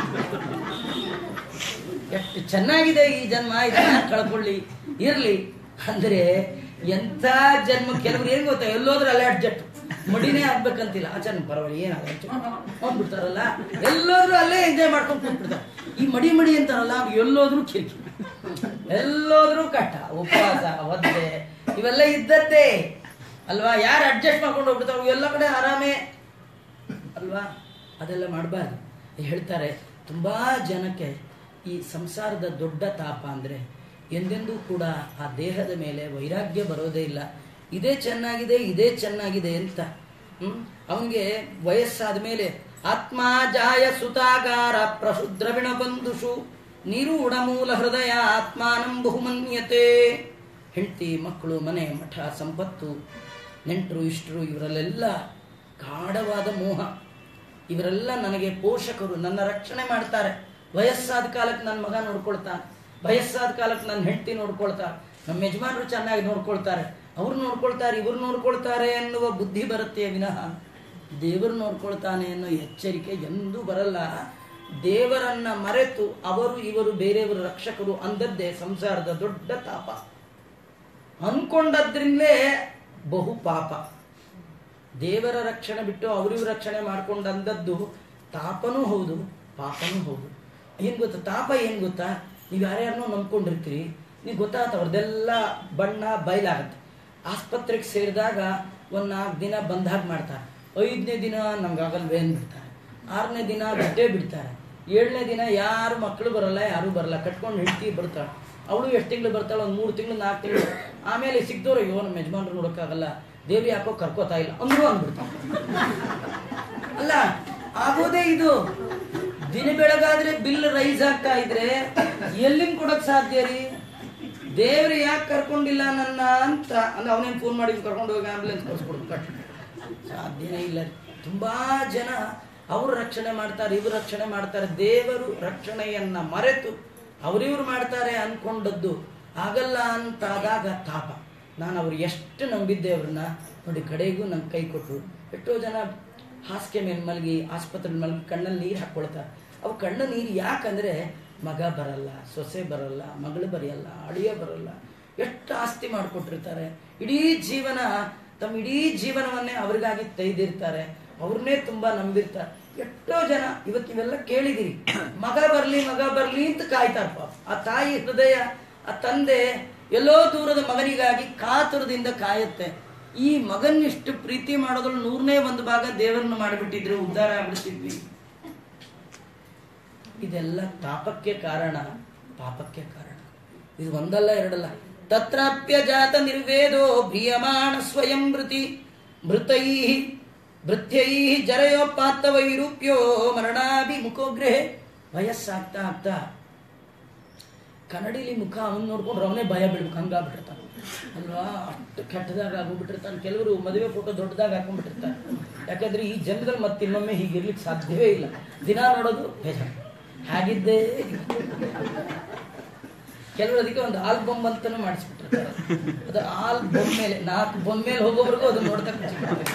ಎಷ್ಟು ಚೆನ್ನಾಗಿದೆ ಈ ಜನ್ಮ ಇದನ್ನ ಕಳ್ಕೊಳ್ಳಿ ಇರ್ಲಿ ಅಂದ್ರೆ ಎಂತ ಜನ್ಮ ಕೆಲವ್ರು ಏನ್ ಗೊತ್ತಾ ಎಲ್ಲೋದ್ರೂ ಅಲ್ಲೇ ಅಡ್ಜಸ್ಟ್ ಮಡಿನೇ ಆಗ್ಬೇಕಂತಿಲ್ಲ ಆಚರಣೆ ಪರವಾಗಿಲ್ಲ ಏನಾಗ ಹೋಗ್ಬಿಡ್ತಾರಲ್ಲ ಎಲ್ಲೋದ್ರೂ ಅಲ್ಲೇ ಎಂಜಾಯ್ ಮಾಡ್ಕೊಂಡು ಕೂತ್ಬಿಡ್ತಾರೆ ಈ ಮಡಿ ಮಡಿ ಅಂತಾರಲ್ಲ ಅವ್ರು ಎಲ್ಲೋದ್ರೂ ಕಿರಿಕಿ ಎಲ್ಲೋದ್ರೂ ಕಟ್ಟ ಉಪವಾಸ ಒದ್ದೆ ಇವೆಲ್ಲ ಇದ್ದದ್ದೇ ಅಲ್ವಾ ಯಾರು ಅಡ್ಜಸ್ಟ್ ಮಾಡ್ಕೊಂಡು ಹೋಗ್ಬಿಡ್ತಾರೆ ಎಲ್ಲ ಕಡೆ ಆರಾಮೇ ಅಲ್ವಾ ಅದೆಲ್ಲ ಮಾಡಬಾರ್ದು ಹೇಳ್ತಾರೆ ತುಂಬಾ ಜನಕ್ಕೆ ಈ ಸಂಸಾರದ ದೊಡ್ಡ ತಾಪ ಅಂದ್ರೆ ಎಂದೆಂದೂ ಕೂಡ ಆ ದೇಹದ ಮೇಲೆ ವೈರಾಗ್ಯ ಬರೋದೇ ಇಲ್ಲ ಇದೇ ಚೆನ್ನಾಗಿದೆ ಇದೇ ಚೆನ್ನಾಗಿದೆ ಅಂತ ಹ್ಮ್ ಅವನಿಗೆ ವಯಸ್ಸಾದ ಮೇಲೆ ಆತ್ಮ ಜಾಯ ಸುತಾಗಾರ ಪ್ರಶುದ್ರವಿಣ ಬಂಧುಷು ನಿರೂಢ ಮೂಲ ಹೃದಯ ಆತ್ಮಾನಂ ಬಹುಮನ್ಯತೆ ಹೆಂಡತಿ ಮಕ್ಕಳು ಮನೆ ಮಠ ಸಂಪತ್ತು ನೆಂಟರು ಇಷ್ಟರು ಇವರಲ್ಲೆಲ್ಲ ಗಾಢವಾದ ಮೋಹ ಇವರೆಲ್ಲ ನನಗೆ ಪೋಷಕರು ನನ್ನ ರಕ್ಷಣೆ ಮಾಡ್ತಾರೆ ವಯಸ್ಸಾದ ಕಾಲಕ್ಕೆ ನನ್ನ ಮಗ ನೋಡ್ಕೊಳ್ತಾನೆ ವಯಸ್ಸಾದ ಕಾಲಕ್ಕೆ ನನ್ನ ಹೆಂಡತಿ ನೋಡ್ಕೊಳ್ತಾರೆ ನಮ್ಮ ಯಜಮಾನರು ಚೆನ್ನಾಗಿ ನೋಡ್ಕೊಳ್ತಾರೆ ಅವ್ರು ನೋಡ್ಕೊಳ್ತಾರೆ ಇವ್ರು ನೋಡ್ಕೊಳ್ತಾರೆ ಎನ್ನುವ ಬುದ್ಧಿ ಬರುತ್ತೆ ವಿನಃ ದೇವರು ನೋಡ್ಕೊಳ್ತಾನೆ ಅನ್ನೋ ಎಚ್ಚರಿಕೆ ಎಂದೂ ಬರಲ್ಲ ದೇವರನ್ನ ಮರೆತು ಅವರು ಇವರು ಬೇರೆಯವರ ರಕ್ಷಕರು ಅಂದದ್ದೇ ಸಂಸಾರದ ದೊಡ್ಡ ತಾಪ ಅನ್ಕೊಂಡದ್ರಿಂದಲೇ ಬಹು ಪಾಪ ದೇವರ ರಕ್ಷಣೆ ಬಿಟ್ಟು ಅವರಿವ್ರ ರಕ್ಷಣೆ ಮಾಡ್ಕೊಂಡು ಅಂದದ್ದು ತಾಪನೂ ಹೌದು ಪಾಪನೂ ಹೌದು ಏನ್ ಗೊತ್ತಾ ತಾಪ ಏನ್ ಗೊತ್ತಾ ನೀವು ಯಾರ್ಯಾರನ್ನೋ ನಂಬ್ಕೊಂಡಿರ್ತೀರಿ ನೀವು ಗೊತ್ತಾಗತ್ತ ಅವ್ರದ್ದೆಲ್ಲ ಬಣ್ಣ ಬಯಲಾಗತ್ತೆ ಆಸ್ಪತ್ರೆಗೆ ಸೇರಿದಾಗ ಒಂದ್ ನಾಲ್ಕು ದಿನ ಬಂದಾಗ ಮಾಡ್ತಾರೆ ಐದನೇ ದಿನ ನಮ್ಗೆ ಆಗಲ್ವೇ ಅಂದ್ಬಿಡ್ತಾರೆ ಆರನೇ ದಿನ ಬಿಟ್ಟೇ ಬಿಡ್ತಾರೆ ಏಳನೇ ದಿನ ಯಾರು ಮಕ್ಕಳು ಬರಲ್ಲ ಯಾರು ಬರಲ್ಲ ಕಟ್ಕೊಂಡು ಹೆಂಡತಿ ಬರ್ತಾಳೆ ಅವಳು ಎಷ್ಟು ತಿಂಗಳು ಬರ್ತಾಳೆ ಒಂದು ಮೂರು ತಿಂಗಳು ನಾಲ್ಕು ತಿಂಗಳು ಆಮೇಲೆ ಸಿಕ್ದವ್ರು ಅಯ್ಯೋ ನಮ್ಮ ಯಜಮಾನ್ರು ನೋಡೋಕ್ಕಾಗಲ್ಲ ದೇವಿ ಯಾಕೋ ಕರ್ಕೋತಾ ಇಲ್ಲ ಅಂದ್ರು ಅಂದ್ಬಿಡ್ತಾಳೆ ಅಲ್ಲ ಆಗೋದೇ ಇದು ದಿನ ಬೆಳಗಾದ್ರೆ ಬಿಲ್ ರೈಸ್ ಆಗ್ತಾ ಇದ್ರೆ ಎಲ್ಲಿಂದ ಕೊಡಕ್ ಸಾಧ್ಯ ರೀ ದೇವ್ರು ಯಾಕೆ ಕರ್ಕೊಂಡಿಲ್ಲ ನನ್ನ ಅಂತ ಅಂದ್ರೆ ಅವನೇನ್ ಫೋನ್ ಮಾಡಿ ಕರ್ಕೊಂಡು ಹೋಗಿ ಆಂಬುಲೆನ್ಸ್ ಕಳ್ಸ್ಕೊಡು ಕಟ್ ಸಾಧ್ಯನೇ ಇಲ್ಲ ರೀ. ತುಂಬಾ ಜನ ಅವ್ರು ರಕ್ಷಣೆ ಮಾಡ್ತಾರೆ ಇವ್ರು ರಕ್ಷಣೆ ಮಾಡ್ತಾರೆ ದೇವರು ರಕ್ಷಣೆಯನ್ನ ಮರೆತು ಅವರಿವ್ರು ಮಾಡ್ತಾರೆ ಅನ್ಕೊಂಡದ್ದು ಆಗಲ್ಲ ಅಂತಾದಾಗ ತಾಪ ನಾನು ಅವ್ರು ಎಷ್ಟು ನಂಬಿದ್ದೆ ಅವ್ರನ್ನ ನೋಡಿ ಕಡೆಗೂ ನಂಗೆ ಕೈ ಕೊಟ್ಟರು ಎಷ್ಟೋ ಜನ ಹಾಸಿಗೆ ಮೇಲೆ ಮಲಗಿ ಆಸ್ಪತ್ರೆ ಮಲಗಿ ಕಣ್ಣಲ್ಲಿ ನೀರು ಹಾಕ್ಕೊಳ್ತಾರೆ ಅವು ಕಣ್ಣ ನೀರು ಯಾಕಂದ್ರೆ ಮಗ ಬರಲ್ಲ ಸೊಸೆ ಬರಲ್ಲ ಮಗಳು ಬರೆಯಲ್ಲ ಅಳಿಯ ಬರಲ್ಲ ಎಷ್ಟು ಆಸ್ತಿ ಮಾಡಿಕೊಟ್ಟಿರ್ತಾರೆ ಇಡೀ ಜೀವನ ತಮ್ಮ ಇಡೀ ಜೀವನವನ್ನೇ ಅವ್ರಿಗಾಗಿ ತೆಗೆದಿರ್ತಾರೆ ಅವ್ರನ್ನೇ ತುಂಬಾ ನಂಬಿರ್ತಾರೆ ಎಷ್ಟೋ ಜನ ಇವತ್ತು ಇವೆಲ್ಲ ಕೇಳಿದಿರಿ ಮಗ ಬರ್ಲಿ ಮಗ ಬರ್ಲಿ ಅಂತ ಕಾಯ್ತಾರೆ ಪಾಪ ಆ ತಾಯಿ ಹೃದಯ ಆ ತಂದೆ ಎಲ್ಲೋ ದೂರದ ಮಗನಿಗಾಗಿ ಕಾತುರದಿಂದ ಕಾಯುತ್ತೆ ಈ ಮಗನ್ನಿಷ್ಟು ಪ್ರೀತಿ ಮಾಡೋದ್ರಲ್ಲಿ ನೂರನೇ ಒಂದು ಭಾಗ ದೇವರನ್ನು ಮಾಡಿಬಿಟ್ಟಿದ್ರು ಉದ್ಧಾರ ಆಗ್ಬಿಡ್ತಿದ್ವಿ ಇದೆಲ್ಲ ತಾಪಕ್ಕೆ ಕಾರಣ ಪಾಪಕ್ಕೆ ಕಾರಣ ಇದು ಒಂದಲ್ಲ ಎರಡಲ್ಲ ತತ್ರಾಪ್ಯ ಜಾತ ನಿರ್ವೇದೋ ಭ್ರಿಯಮಾಣ ಸ್ವಯಂ ಮೃತಿ ಮೃತೈ ಭೃತ್ಯೈ ಜರಯೋಪಾತ್ತ ವೈರೂಪ್ಯೋ ಮರಣಾಭಿಮುಖೋಗ್ರಹೆ ವಯಸ್ಸಾಗ್ತಾ ಆಗ್ತಾ ಕನ್ನಡಿಲಿ ಮುಖ ಅವನ್ ನೋಡ್ಕೊಂಡ್ರೆ ಅವನೇ ಭಯ ಬೀಳ್ಬೇಕು ಹಂಗಾಗ್ಬಿಟ್ಟಿರ್ತಾನೆ ಅಲ್ವಾ ಅಷ್ಟು ಕೆಟ್ಟದಾಗ ಆಗೋಗ್ಬಿಟ್ಟಿರ್ತಾನೆ ಕೆಲವರು ಮದುವೆ ಫೋಟೋ ದೊಡ್ಡದಾಗ ಹಾಕೊಂಡ್ಬಿಟ್ಟಿರ್ತಾರೆ ಯಾಕಂದ್ರೆ ಈ ಜನ್ಮದಲ್ಲಿ ಮತ್ತೆ ಇನ್ನೊಮ್ಮೆ ಹೀಗಿರ್ಲಿಕ್ಕೆ ಸಾಧ್ಯವೇ ಇಲ್ಲ ದಿನ ನೋಡೋದು ಬೇಜಾರು ಹಾಗಿದ್ದೇ ಕೆಲವರು ಅದಕ್ಕೆ ಒಂದು ಆಲ್ಬಮ್ ಅಂತಾನು ಮಾಡಿಸ್ಬಿಟ್ಟಿರ್ತಾರೆ ಅದು ಆಲ್ಬಮ್ ಮೇಲೆ ನಾಲ್ಕು ಬೊಮ್ಮೇಲೆ ಹೋಗೋವರೆಗೂ ಅದು ನೋಡ್ತಾ ಕೂತ್ಬಿಟ್ಟಿರ್ತಾರೆ.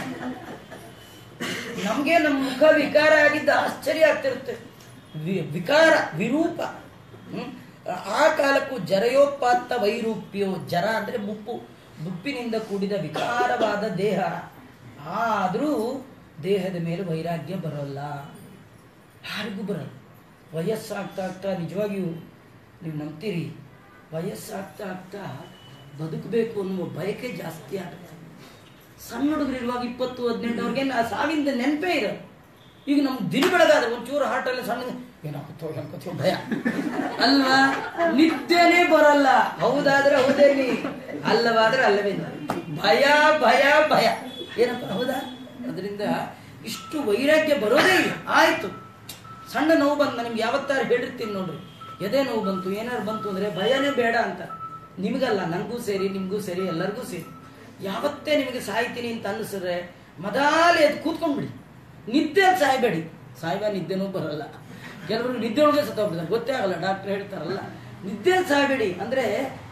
ನಮ್ಗೆ ನಮ್ಮ ಮುಖ ವಿಕಾರ ಆಗಿದ್ದ ಆಶ್ಚರ್ಯ ಆಗ್ತಿರುತ್ತೆ ವಿ- ವಿಕಾರ ವಿರೂಪ ಹ್ಮ್? ಆ ಕಾಲಕ್ಕೂ ಜರಯೋಪಾತ್ತ ವೈರೂಪ್ಯೋ ಜರ ಅಂದ್ರೆ ಮುಪ್ಪು ಮುಪ್ಪಿನಿಂದ ಕೂಡಿದ ವಿಕಾರವಾದ ದೇಹ ಆದ್ರೂ ದೇಹದ ಮೇಲೆ ವೈರಾಗ್ಯ ಬರೋಲ್ಲ ಯಾರಿಗೂ ಬರಲ್ಲ ವಯಸ್ಸಾಗ್ತಾ ಆಗ್ತಾ ನಿಜವಾಗಿಯೂ ನೀವು ನಂಬ್ತೀರಿ ವಯಸ್ಸಾಗ್ತಾ ಆಗ್ತಾ ಬದುಕಬೇಕು ಅನ್ನುವ ಬಯಕೆ ಜಾಸ್ತಿ ಆಗುತ್ತೆ ಸಣ್ಣ ಹುಡುಗರು ಇರುವಾಗ ಇಪ್ಪತ್ತು ಹದಿನೆಂಟು ಅವ್ರಿಗೆ ನಾ ಸಾವಿಂದ ನೆನಪೇ ಇರೋದು ಈಗ ನಮ್ಗೆ ದಿನ ಬೆಳಗಾದ್ರೆ ಒಂಚೂರು ಹಾರ್ಟಲ್ಲಿ ಸಣ್ಣ ಏನಾಗುತ್ತೋ ಏನಾಗುತ್ತೋ ಭಯ ಅಲ್ವಾ ನಿದ್ದೆನೇ ಬರಲ್ಲ ಹೌದಾದ್ರೆ ಹೌದೇನಿ ಅಲ್ಲವಾದ್ರೆ ಅಲ್ಲವೇ ಭಯ ಭಯ ಭಯ ಏನಪ್ಪ ಹೌದಾ ಅದರಿಂದ ಇಷ್ಟು ವೈರಾಗ್ಯ ಬರೋದೇ ಇಲ್ಲ ಆಯ್ತು ಸಣ್ಣ ನೋವು ಬಂದ ನಿಮ್ಗೆ ಯಾವತ್ತಾರು ಹೇಳಿರ್ತೀನಿ ನೋಡ್ರಿ ಎದೆ ನೋವು ಬಂತು ಏನಾದ್ರು ಬಂತು ಅಂದ್ರೆ ಭಯನೇ ಬೇಡ ಅಂತ ನಿಮಗಲ್ಲ ನನಗೂ ಸೇರಿ ನಿಮಗೂ ಸೇರಿ ಎಲ್ಲರಿಗೂ ಸೇರಿ ಯಾವತ್ತೇ ನಿಮಗೆ ಸಾಯ್ತೀನಿ ಅಂತ ಅನ್ನಿಸಿದ್ರೆ ಮದಾಲೆ ಎದ್ದು ಕೂತ್ಕೊಂಡ್ಬಿಡಿ ನಿದ್ದೆ ಸಾಯ್ಬೇಡಿ ಸಾಯ್ಬ ನಿದ್ದೆನೂ ಬರಲ್ಲ ಕೆಲವರು ನಿದ್ದೆ ಒಳಗೆ ಸತ್ತೋಗ್ಬಿಡ್ತಾರೆ ಗೊತ್ತೇ ಆಗಲ್ಲ ಡಾಕ್ಟರ್ ಹೇಳ್ತಾರಲ್ಲ ನಿದ್ದೆ ಸಾಯ್ಬೇಡಿ ಅಂದ್ರೆ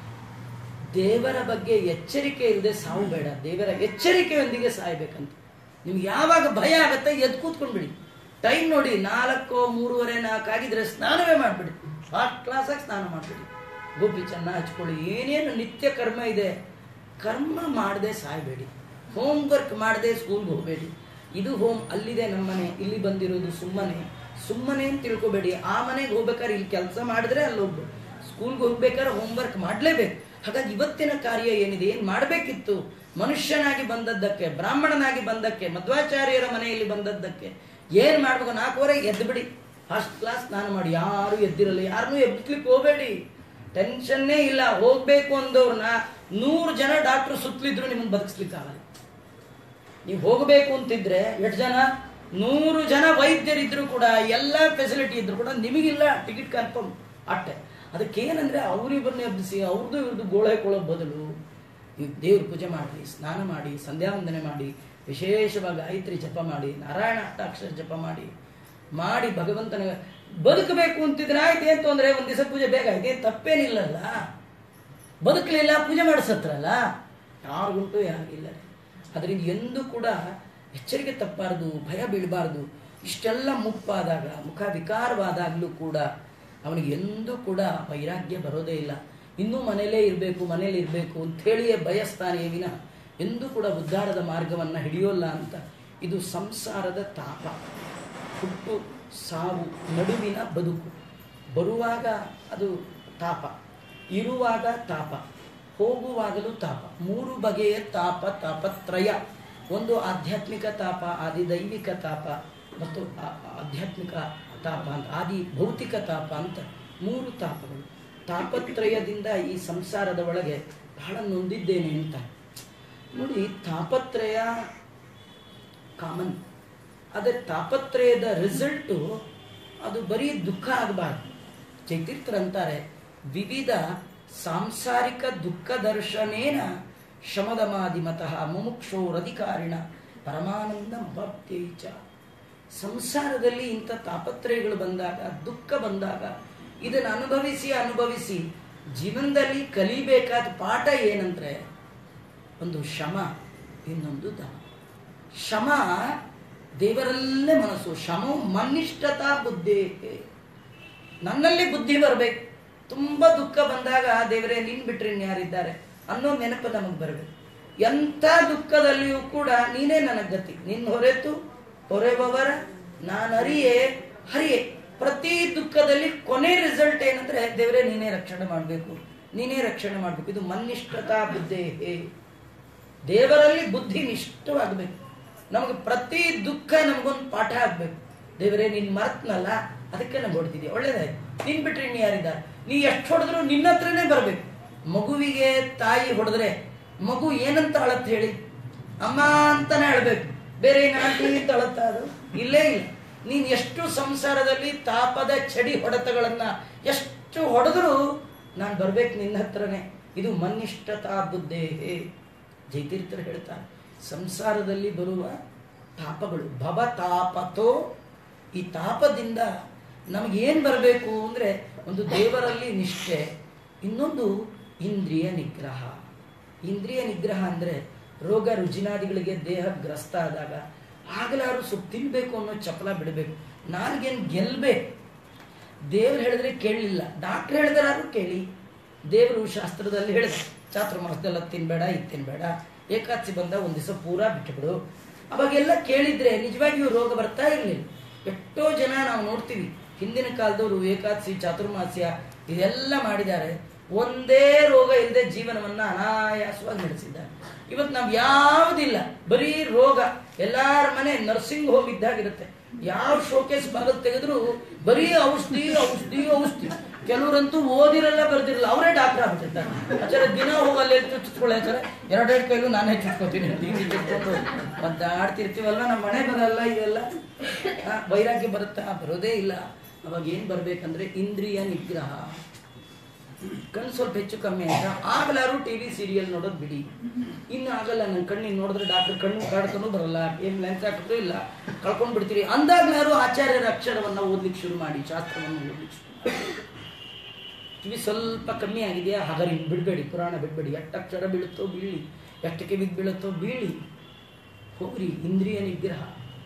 ದೇವರ ಬಗ್ಗೆ ಎಚ್ಚರಿಕೆ ಇಲ್ಲದೆ ಸಾವು ಬೇಡ ದೇವರ ಎಚ್ಚರಿಕೆಯೊಂದಿಗೆ ಸಾಯ್ಬೇಕಂತ ನಿಮ್ಗೆ ಯಾವಾಗ ಭಯ ಆಗತ್ತೆ ಎದ್ದು ಕೂತ್ಕೊಂಡ್ಬಿಡಿ ಟೈಮ್ ನೋಡಿ ನಾಲ್ಕು ಮೂರುವರೆ ನಾಲ್ಕು ಆಗಿದ್ರೆ ಸ್ನಾನವೇ ಮಾಡ್ಬಿಡಿ ಫಾಸ್ಟ್ ಕ್ಲಾಸಾಗಿ ಸ್ನಾನ ಮಾಡ್ಬಿಡಿ ಗೋಪಿ ಚೆನ್ನ ಹಚ್ಕೊಳ್ಳಿ ಏನೇನು ನಿತ್ಯ ಕರ್ಮ ಇದೆ ಕರ್ಮ ಮಾಡದೆ ಸಾಯ್ಬೇಡಿ ಹೋಮ್ ವರ್ಕ್ ಮಾಡದೆ ಸ್ಕೂಲ್ಗೆ ಹೋಗಬೇಡಿ ಇದು ಹೋಮ್ ಅಲ್ಲಿದೆ ನಮ್ಮನೆ ಇಲ್ಲಿ ಬಂದಿರೋದು ಸುಮ್ಮನೆ ಸುಮ್ಮನೆ ಅಂತ ತಿಳ್ಕೊಬೇಡಿ ಆ ಮನೆಗೆ ಹೋಗ್ಬೇಕಾದ್ರೆ ಇಲ್ಲಿ ಕೆಲಸ ಮಾಡಿದ್ರೆ ಅಲ್ಲಿ ಹೋಗ್ಬೇಕು ಸ್ಕೂಲ್ಗೆ ಹೋಗ್ಬೇಕಾದ್ರೆ ಹೋಮ್ವರ್ಕ್ ಮಾಡಲೇಬೇಕು ಹಾಗಾಗಿ ಇವತ್ತಿನ ಕಾರ್ಯ ಏನಿದೆ ಏನು ಮಾಡಬೇಕಿತ್ತು ಮನುಷ್ಯನಾಗಿ ಬಂದದ್ದಕ್ಕೆ ಬ್ರಾಹ್ಮಣನಾಗಿ ಬಂದಕ್ಕೆ ಮಧ್ವಾಚಾರ್ಯರ ಮನೆಯಲ್ಲಿ ಬಂದದ್ದಕ್ಕೆ ಏನು ಮಾಡ್ಬೇಕು ನಾಲ್ಕೂವರೆ ಎದ್ದು ಬಿಡಿ ಫಸ್ಟ್ ಕ್ಲಾಸ್ ಸ್ನಾನ ಮಾಡಿ ಯಾರು ಎದ್ದಿರಲ್ಲ ಯಾರನ್ನೂ ಎಬ್ಬಿಸ್ಲಿಕ್ಕೆ ಹೋಗಬೇಡಿ ಟೆನ್ಷನ್ನೇ ಇಲ್ಲ ಹೋಗ್ಬೇಕು ಅಂದವ್ರನ್ನ ನೂರು ಜನ ಡಾಕ್ಟರ್ ಸುತ್ತಲಿದ್ರು ನಿಮ್ಮನ್ನು ಬದುಕಿಸ್ಲಿಕ್ಕಾಗಲ್ಲ ನೀವು ಹೋಗಬೇಕು ಅಂತಿದ್ರೆ ಎಷ್ಟು ಜನ ನೂರು ಜನ ವೈದ್ಯರಿದ್ರು ಕೂಡ ಎಲ್ಲ ಫೆಸಿಲಿಟಿ ಇದ್ರು ಕೂಡ ನಿಮಗಿಲ್ಲ ಟಿಕೆಟ್ ಕನ್ಫರ್ಮ್ ಅಟ್ಟೆ ಅದಕ್ಕೇನಂದ್ರೆ ಅವ್ರಿಬ್ಬರನ್ನ ಎಬ್ಬಿಸಿ ಅವ್ರದ್ದು ಇವ್ರದ್ದು ಗೋಳೆ ಕೊಳೋ ಬದಲು ನೀವು ದೇವ್ರ ಪೂಜೆ ಮಾಡಿ ಸ್ನಾನ ಮಾಡಿ ಸಂಧ್ಯಾ ವಂದನೆ ಮಾಡಿ ವಿಶೇಷವಾಗಿ ಗಾಯತ್ರಿ ಜಪ ಮಾಡಿ ನಾರಾಯಣ ಅಷ್ಟಾಕ್ಷರ ಜಪ ಮಾಡಿ ಮಾಡಿ ಭಗವಂತನ ಬದುಕಬೇಕು ಅಂತಿದ್ರೆ ಆಯ್ತು ಏನು ತೊಂದರೆ ಒಂದ್ ದಿವಸ ಪೂಜೆ ಬೇಗ ಆಯ್ತು ಏನ್ ತಪ್ಪೇನಿಲ್ಲಲ್ಲ ಬದುಕಲಿಲ್ಲ ಪೂಜೆ ಮಾಡಿಸತ್ರಲ್ಲ ಯಾರಿಗುಂಟು ಯಾರಿಗಿಲ್ಲ ಅದರಿಂದ ಎಂದೂ ಕೂಡ ಎಚ್ಚರಿಕೆ ತಪ್ಪಬಾರ್ದು ಭಯ ಬೀಳಬಾರ್ದು ಇಷ್ಟೆಲ್ಲ ಮುಪ್ಪಾದಾಗ ಮುಖ ವಿಕಾರವಾದಾಗಲೂ ಕೂಡ ಅವನಿಗೆ ಎಂದೂ ಕೂಡ ವೈರಾಗ್ಯ ಬರೋದೇ ಇಲ್ಲ ಇನ್ನೂ ಮನೇಲೇ ಇರಬೇಕು ಮನೇಲಿ ಇರಬೇಕು ಅಂಥೇಳಿಯೇ ಬಯಸ್ತಾನೆ ವಿನ ಎಂದೂ ಕೂಡ ಉದ್ಧಾರದ ಮಾರ್ಗವನ್ನು ಹಿಡಿಯೋಲ್ಲ ಅಂತ ಇದು ಸಂಸಾರದ ತಾಪ ಹುಟ್ಟು ಸಾವು ನಡುವಿನ ಬದುಕು ಬರುವಾಗ ಅದು ತಾಪ ಇರುವಾಗ ತಾಪ ಹೋಗುವಾಗಲೂ ತಾಪ ಮೂರು ಬಗೆಯ ತಾಪ ತಾಪತ್ರಯ ಒಂದು ಆಧ್ಯಾತ್ಮಿಕ ತಾಪ ಆದಿ ದೈವಿಕ ತಾಪ ಮತ್ತು ಆ- ಆಧ್ಯಾತ್ಮಿಕ ತಾಪ ಅಂತ ಆದಿ ಭೌತಿಕ ತಾಪ ಅಂತ ಮೂರು ತಾಪಗಳು ತಾಪತ್ರಯದಿಂದ ಈ ಸಂಸಾರದ ಒಳಗೆ ಬಹಳ ನೊಂದಿದ್ದೇನೆ ಅಂತ ನೋಡಿ ತಾಪತ್ರಯ ಕಾಮನ್ ಆದರೆ ತಾಪತ್ರಯದ ರಿಸಲ್ಟು ಅದು ಬರೀ ದುಃಖ ಆಗಬಾರ್ದು ಚೈತೀರ್ಥರಂತಾರೆ ವಿವಿಧ ಸಾಂಸಾರಿಕ ದುಃಖ ದರ್ಶನೇನ ಶಮದಮಾದಿಮತಃ ಮುಮುಕ್ಷೋರಧಿಕಾರಿಣ ಪರಮಾನಂದ ಚ ಸಂಸಾರದಲ್ಲಿ ಇಂಥ ತಾಪತ್ರಯಗಳು ಬಂದಾಗ ದುಃಖ ಬಂದಾಗ ಇದನ್ನು ಅನುಭವಿಸಿ ಅನುಭವಿಸಿ ಜೀವನದಲ್ಲಿ ಕಲಿಬೇಕಾದ ಪಾಠ ಏನಂದ್ರೆ ಒಂದು ಶಮ ಇನ್ನೊಂದು ದಮ ಶಮ ದೇವರಲ್ಲೇ ಮನಸ್ಸು ಶಮ ಮನ್ನಿಷ್ಠತಾ ಬುದ್ಧಿ ನನ್ನಲ್ಲಿ ಬುದ್ಧಿ ಬರಬೇಕು ತುಂಬಾ ದುಃಖ ಬಂದಾಗ ದೇವರೇ ನೀನ್ ಬಿಟ್ರೆ ಇನ್ಯಾರಿದ್ದಾರೆ ಅನ್ನೋ ನೆನಪು ನಮಗೆ ಬರಬೇಕು ಎಂಥ ದುಃಖದಲ್ಲಿಯೂ ಕೂಡ ನೀನೇ ನನಗೆ ಗತಿ ನಿನ್ನ ಹೊರೆತು ಹೊರೆಬವರ ನಾನರಿಯೇ ಹರಿಯೇ ಪ್ರತಿ ದುಃಖದಲ್ಲಿ ಕೊನೆ ರಿಸಲ್ಟ್ ಏನಂದ್ರೆ ದೇವರೇ ನೀನೇ ರಕ್ಷಣೆ ಮಾಡಬೇಕು ನೀನೇ ರಕ್ಷಣೆ ಮಾಡಬೇಕು ಇದು ಮನ್ನಿಷ್ಠತಾ ಬುದ್ಧಿ ದೇವರಲ್ಲಿ ಬುದ್ಧಿ ನಿಷ್ಠವಾಗಬೇಕು ನಮಗೆ ಪ್ರತಿ ದುಃಖ ನಮಗೊಂದು ಪಾಠ ಆಗ್ಬೇಕು ದೇವರೇ ನೀನ್ ಮರೆತ್ನಲ್ಲ ಅದಕ್ಕೆ ನಮ್ಗೆ ಹೊಡ್ತಿದ್ಯಾ ಒಳ್ಳೇದಾಯ್ತು ನೀನ್ ಬಿಟ್ರೆ ಇನ್ನು ಯಾರಿದ್ದಾರೆ ನೀ ಎಷ್ಟು ಹೊಡೆದ್ರು ನಿನ್ನ ಹತ್ರನೇ ಬರ್ಬೇಕು ಮಗುವಿಗೆ ತಾಯಿ ಹೊಡೆದ್ರೆ ಮಗು ಏನಂತ ಅಳತ್ ಹೇಳಿ ಅಮ್ಮ ಅಂತಾನೆ ಅಳ್ಬೇಕು ಬೇರೆ ಏನು ಆಂಟಿ ಅಂತ ಅಳತ್ತಾ ಅದು ಇಲ್ಲೇ ಇಲ್ಲ ನೀನ್ ಎಷ್ಟು ಸಂಸಾರದಲ್ಲಿ ತಾಪದ ಚಡಿ ಹೊಡೆತಗಳನ್ನ ಎಷ್ಟು ಹೊಡೆದ್ರು ನಾನು ಬರ್ಬೇಕು ನಿನ್ನ ಹತ್ರನೇ ಇದು ಮನ್ನಿಷ್ಠತಾ ಬುದ್ಧೇ ಜೈತೀರ್ಥರು ಹೇಳ್ತಾರೆ ಸಂಸಾರದಲ್ಲಿ ಬರುವ ತಾಪಗಳು ಭವ ತಾಪತೋ ಈ ತಾಪದಿಂದ ನಮಗೇನು ಬರಬೇಕು ಅಂದರೆ ಒಂದು ದೇವರಲ್ಲಿ ನಿಷ್ಠೆ ಇನ್ನೊಂದು ಇಂದ್ರಿಯ ನಿಗ್ರಹ ಇಂದ್ರಿಯ ನಿಗ್ರಹ ಅಂದರೆ ರೋಗ ರುಜಿನಾದಿಗಳಿಗೆ ದೇಹ ಗ್ರಸ್ತ ಆದಾಗ ಆಗಲಾರು ಸ್ವಲ್ಪ ತಿನ್ಬೇಕು ಅನ್ನೋ ಚಪಲ ಬಿಡಬೇಕು ನಾಲ್ಗೇನು ಗೆಲ್ಬೇಕು ದೇವ್ರು ಹೇಳಿದ್ರೆ ಕೇಳಲಿಲ್ಲ ಡಾಕ್ಟರ್ ಹೇಳಿದ್ರಾರು ಕೇಳಿ ದೇವರು ಶಾಸ್ತ್ರದಲ್ಲಿ ಹೇಳಿದ ಚಾತುರ್ಮಾಸದಲ್ಲ ತಿನ್ಬೇಡ ಇದು ತಿನ್ಬೇಡ ಏಕಾದಶಿ ಬಂದ ಒಂದ್ ದಿವಸ ಪೂರಾ ಬಿಟ್ಟುಬಿಡು ಅವಾಗೆಲ್ಲ ಕೇಳಿದ್ರೆ ನಿಜವಾಗಿಯೂ ರೋಗ ಬರ್ತಾ ಇರಲಿಲ್ಲ ಎಷ್ಟೋ ಜನ ನಾವು ನೋಡ್ತೀವಿ ಹಿಂದಿನ ಕಾಲದವರು ಏಕಾದಶಿ ಚಾತುರ್ಮಾಸ್ಯ ಇದೆಲ್ಲ ಮಾಡಿದ್ದಾರೆ ಒಂದೇ ರೋಗ ಇಲ್ಲದೆ ಜೀವನವನ್ನ ಅನಾಯಾಸವಾಗಿ ನಡೆಸಿದ್ದಾರೆ ಇವತ್ತು ನಾವು ಯಾವುದಿಲ್ಲ ಬರೀ ರೋಗ ಎಲ್ಲಾರ ಮನೆ ನರ್ಸಿಂಗ್ ಹೋಮ್ ಇದ್ದಾಗಿರುತ್ತೆ ಯಾವ ಶೋಕೇಸ್ ಬಾಗಿಲು ತೆಗೆದ್ರು ಬರೀ ಔಷಧಿ ಔಷಧಿ ಔಷಧಿ ಕೆಲವರಂತೂ ಓದಿರಲ್ಲ ಬರ್ದಿರಲ್ಲ ಅವರೇ ಡಾಕ್ಟರ್ ಆಗ್ಬಿಟ್ಟಿರ್ತಾರೆ ಆಚಾರ ದಿನ ಹೋಗಲ್ಲಿ ಚುಚ್ಕೊಳ್ಳಿ ಆಚಾರ ಎರಡೆರಡು ಕೈಲು ನಾನೇ ಚುಚ್ಕೋತೀನಿ ಅಂತ ಹಿಂಗೆ ಚುಚ್ಕೊಂಡು ಮತ್ತೆ ಆಡ್ತಿರ್ತೀವಲ್ಲ ನಮ್ಮ ಮನೆ ಬರಲ್ಲ ಇದೆಲ್ಲ ಆ, ವೈರಾಗ್ಯ ಬರುತ್ತಾ ಬರೋದೇ ಇಲ್ಲ ಅವಾಗ ಏನು ಬರಬೇಕಂದ್ರೆ ಇಂದ್ರಿಯ ನಿಗ್ರಹ ಕಣ್ಣು ಸ್ವಲ್ಪ ಹೆಚ್ಚು ಕಮ್ಮಿ ಆಯ್ತಾ ಆಗಲಾರು ಟಿ ವಿ ಸೀರಿಯಲ್ ನೋಡೋದು ಬಿಡಿ ಇನ್ನು ಆಗಲ್ಲ ನನ್ನ ಕಣ್ಣಿಗೆ ನೋಡಿದ್ರೆ ಡಾಕ್ಟರ್ ಕಣ್ಣು ಕಾಡ್ಕೊಂಡು ಬರಲ್ಲ ಏನು ಲೆನ್ಸ್ ಹಾಕಿದ್ರು ಇಲ್ಲ ಕಳ್ಕೊಂಡು ಬಿಡ್ತೀರಿ ಅಂದಾಗ್ಲಾರು ಆಚಾರ್ಯರ ಅಕ್ಷರವನ್ನು ಓದ್ಲಿಕ್ಕೆ ಶುರು ಮಾಡಿ ಶಾಸ್ತ್ರವನ್ನು ಓದ್ಲಿಕ್ಕೆ ಶುರು ಮಾಡಿ ಕಿವಿ ಸ್ವಲ್ಪ ಕಮ್ಮಿ ಆಗಿದೆಯಾ ಹಾಗಾದ್ರೆ ಇನ್ನು ಬಿಡಬೇಡಿ ಪುರಾಣ ಬಿಡಬೇಡಿ ಎಷ್ಟು ಅಕ್ಷರ ಬೀಳುತ್ತೋ ಬೀಳಿ ಎಷ್ಟು ಕಿವಿಗೆ ಬೀಳುತ್ತೋ ಬೀಳಿ ಹೋಗ್ರಿ ಇಂದ್ರಿಯ ನಿಗ್ರಹ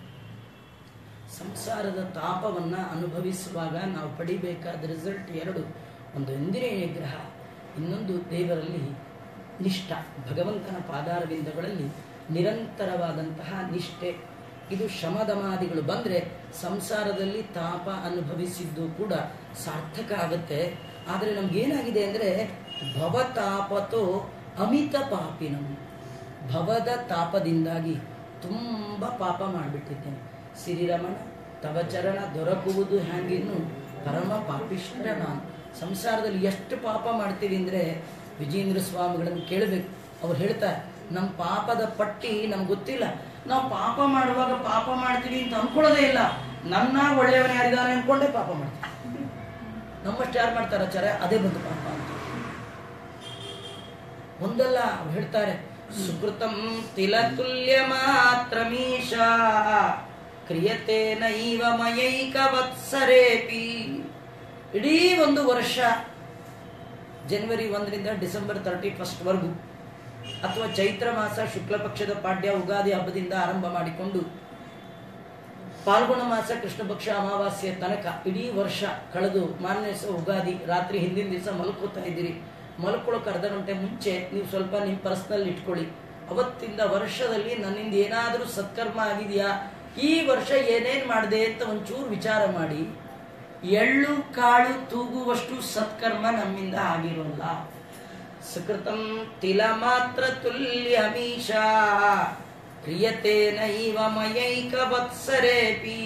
ಸಂಸಾರದ ತಾಪವನ್ನು ಅನುಭವಿಸುವಾಗ ನಾವು ಪಡಿಬೇಕಾದ ರಿಸಲ್ಟ್ ಎರಡು ಒಂದು ಇಂದ್ರಿಯ ನಿಗ್ರಹ ಇನ್ನೊಂದು ದೇವರಲ್ಲಿ ನಿಷ್ಠ ಭಗವಂತನ ಪಾದಾರವಿಂದಗಳಲ್ಲಿ ನಿರಂತರವಾದಂತಹ ನಿಷ್ಠೆ ಇದು ಶಮದಮಾದಿಗಳು ಬಂದರೆ ಸಂಸಾರದಲ್ಲಿ ತಾಪ ಅನುಭವಿಸಿದ್ದು ಕೂಡ ಸಾರ್ಥಕ ಆಗುತ್ತೆ ಆದರೆ ನಮಗೇನಾಗಿದೆ ಅಂದರೆ ಭವತಾಪತೋ ಅಮಿತ ಪಾಪಿನಂ ಭವದ ತಾಪದಿಂದಾಗಿ ತುಂಬ ಪಾಪ ಮಾಡಿಬಿಟ್ಟಿದ್ದೇನೆ ಸಿರಿರಮಣ ತವ ಚರಣ ದೊರಕುವುದು ಹ್ಯಾಂಗಿನ್ನು ಪರಮ ಪಾಪಿಷ್ಟ ನಾನು ಸಂಸಾರದಲ್ಲಿ ಎಷ್ಟು ಪಾಪ ಮಾಡ್ತೀವಿ ಅಂದರೆ ವಿಜೇಂದ್ರ ಸ್ವಾಮಿಗಳನ್ನು ಕೇಳಬೇಕು ಅವ್ರು ಹೇಳ್ತಾರೆ ನಮ್ಮ ಪಾಪದ ಪಟ್ಟಿ ನಮ್ಗೆ ಗೊತ್ತಿಲ್ಲ ನಾವು ಪಾಪ ಮಾಡುವಾಗ ಪಾಪ ಮಾಡ್ತೀವಿ ಅಂತ ಅನ್ಕೊಳ್ಳೋದೇ ಇಲ್ಲ ನನ್ನ ಒಳ್ಳೆಯವನೇ ಯಾರಿದ್ದಾನೆ ಅನ್ಕೊಂಡೇ ಪಾಪ ಮಾಡ್ತೀವಿ ನಮ್ಮಷ್ಟು ಯಾರು ಮಾಡ್ತಾರ ಚರ ಅದೇ ಬಂದು ಪಾಪ ಅಂತ ಒಂದಲ್ಲ ಅವ್ರು ಹೇಳ್ತಾರೆ ಸುಕೃತಂ ತಿಲತುಲ್ಯ ಮಾತ್ರ ಮೀಶಾ ಕ್ರಿಯತೆ ನೈವ ಮಯೈಕ ವತ್ಸರೇಪಿ ಇಡೀ ಒಂದು ವರ್ಷ ಜನವರಿ ಒಂದರಿಂದ ಡಿಸೆಂಬರ್ ತರ್ಟಿ ಫಸ್ಟ್ವರೆಗೂ ಅಥವಾ ಚೈತ್ರ ಮಾಸ ಶುಕ್ಲ ಪಕ್ಷದ ಪಾಡ್ಯ ಉಗಾದಿ ಹಬ್ಬದಿಂದ ಆರಂಭ ಮಾಡಿಕೊಂಡು ಪಾಲ್ಗುಣ ಮಾಸ ಕೃಷ್ಣ ಪಕ್ಷ ಅಮಾವಾಸ್ಯೆ ತನಕ ಇಡೀ ವರ್ಷ ಕಳೆದು ಮಾನ್ಯ ದಿವಸ ಉಗಾದಿ ರಾತ್ರಿ ಹಿಂದಿನ ದಿವಸ ಮಲ್ಕೋತಾ ಇದ್ದೀರಿ ಮಲ್ಕೊಳ್ಳೋಕೆ ಅರ್ಧ ಗಂಟೆ ಮುಂಚೆ ನೀವು ಸ್ವಲ್ಪ ನಿಮ್ಮ ಪರ್ಸ್ನಲ್ ಇಟ್ಕೊಳ್ಳಿ ಅವತ್ತಿಂದ ವರ್ಷದಲ್ಲಿ ನನ್ನಿಂದ ಏನಾದರೂ ಸತ್ಕರ್ಮ ಆಗಿದೆಯಾ ಈ ವರ್ಷ ಏನೇನು ಮಾಡಿದೆ ಅಂತ ಒಂಚೂರು ವಿಚಾರ ಮಾಡಿ ಎಳ್ಳು ಕಾಳು ತೂಗುವಷ್ಟು ಸತ್ಕರ್ಮ ನಮ್ಮಿಂದ ಆಗಿರೋಲ್ಲ ಸುಕೃತಂ ತಿಲ ಮಾತ್ರ ತುಲ್ಯ ಮೀಶಾ ಕ್ರಿಯತೆ ನೈವ ಮಯೈಕ ವತ್ಸರೇಪಿ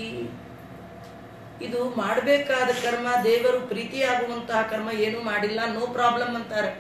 ಇದು ಮಾಡಬೇಕಾದ ಕರ್ಮ ದೇವರು ಪ್ರೀತಿಯಾಗುವಂತಹ ಕರ್ಮ ಏನು ಮಾಡಿಲ್ಲ ನೋ ಪ್ರಾಬ್ಲಮ್ ಅಂತಾರೆ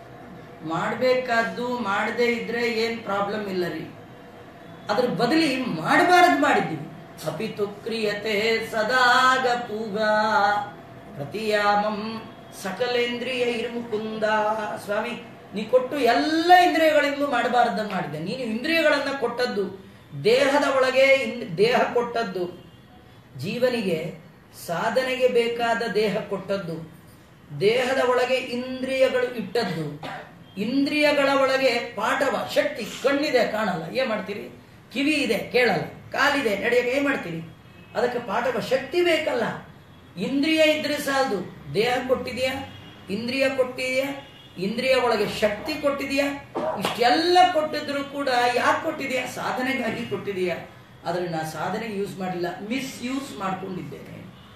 ಮಾಡಬೇಕಾದ್ದು ಮಾಡದೇ ಇದ್ರೆ ಏನ್ ಪ್ರಾಬ್ಲಮ್ ಇಲ್ಲ ರೀ ಅದ್ರ ಬದಲಿ ಮಾಡಬಾರದು ಮಾಡಿದ್ದೀವಿ ಅಪಿತು ಕ್ರಿಯತೆ ಸದಾಗ ಪೂಗ ಪ್ರತಿಯಾಮಂ ಸಕಲೇಂದ್ರಿಯ ಇರುಮುಕುಂದ ಸ್ವಾಮಿ ನೀ ಕೊಟ್ಟು ಎಲ್ಲ ಇಂದ್ರಿಯಗಳಿಂದಲೂ ಮಾಡಬಾರದನ್ನು ಮಾಡಿದೆ ನೀನು ಇಂದ್ರಿಯಗಳನ್ನ ಕೊಟ್ಟದ್ದು ದೇಹದ ಒಳಗೆ ಇಂದ್- ದೇಹ ಕೊಟ್ಟದ್ದು ಜೀವನಿಗೆ ಸಾಧನೆಗೆ ಬೇಕಾದ ದೇಹ ಕೊಟ್ಟದ್ದು ದೇಹದ ಒಳಗೆ ಇಂದ್ರಿಯಗಳು ಇಟ್ಟದ್ದು ಇಂದ್ರಿಯಗಳ ಒಳಗೆ ಪಾಠವ ಶಕ್ತಿ ಕಣ್ಣಿದೆ ಕಾಣಲ್ಲ ಏನ್ ಮಾಡ್ತೀರಿ ಕಿವಿ ಇದೆ ಕೇಳಲ್ಲ ಕಾಲಿದೆ ನಡೆಯಕ್ಕೆ ಏನ್ ಮಾಡ್ತೀರಿ ಅದಕ್ಕೆ ಪಾಠವ ಶಕ್ತಿ ಬೇಕಲ್ಲ ಇಂದ್ರಿಯ ಇದ್ರೆ ಸಾಲದು ದೇಹ ಕೊಟ್ಟಿದೆಯಾ ಇಂದ್ರಿಯ ಕೊಟ್ಟಿದೆಯಾ ಇಂದ್ರಿಯ ಒಳಗೆ ಶಕ್ತಿ ಕೊಟ್ಟಿದೆಯಾ ಇಷ್ಟೆಲ್ಲ ಕೊಟ್ಟಿದ್ರು ಕೂಡ ಯಾಕೆ ಕೊಟ್ಟಿದೆಯಾ ಸಾಧನೆಗಾಗಿ ಕೊಟ್ಟಿದೆಯಾ ಆದರೆ ನಾ ಸಾಧನೆಗೆ ಯೂಸ್ ಮಾಡಿಲ್ಲ ಮಿಸ್ ಯೂಸ್ ಮಾಡ್ಕೊಂಡಿದ್ದೇನೆ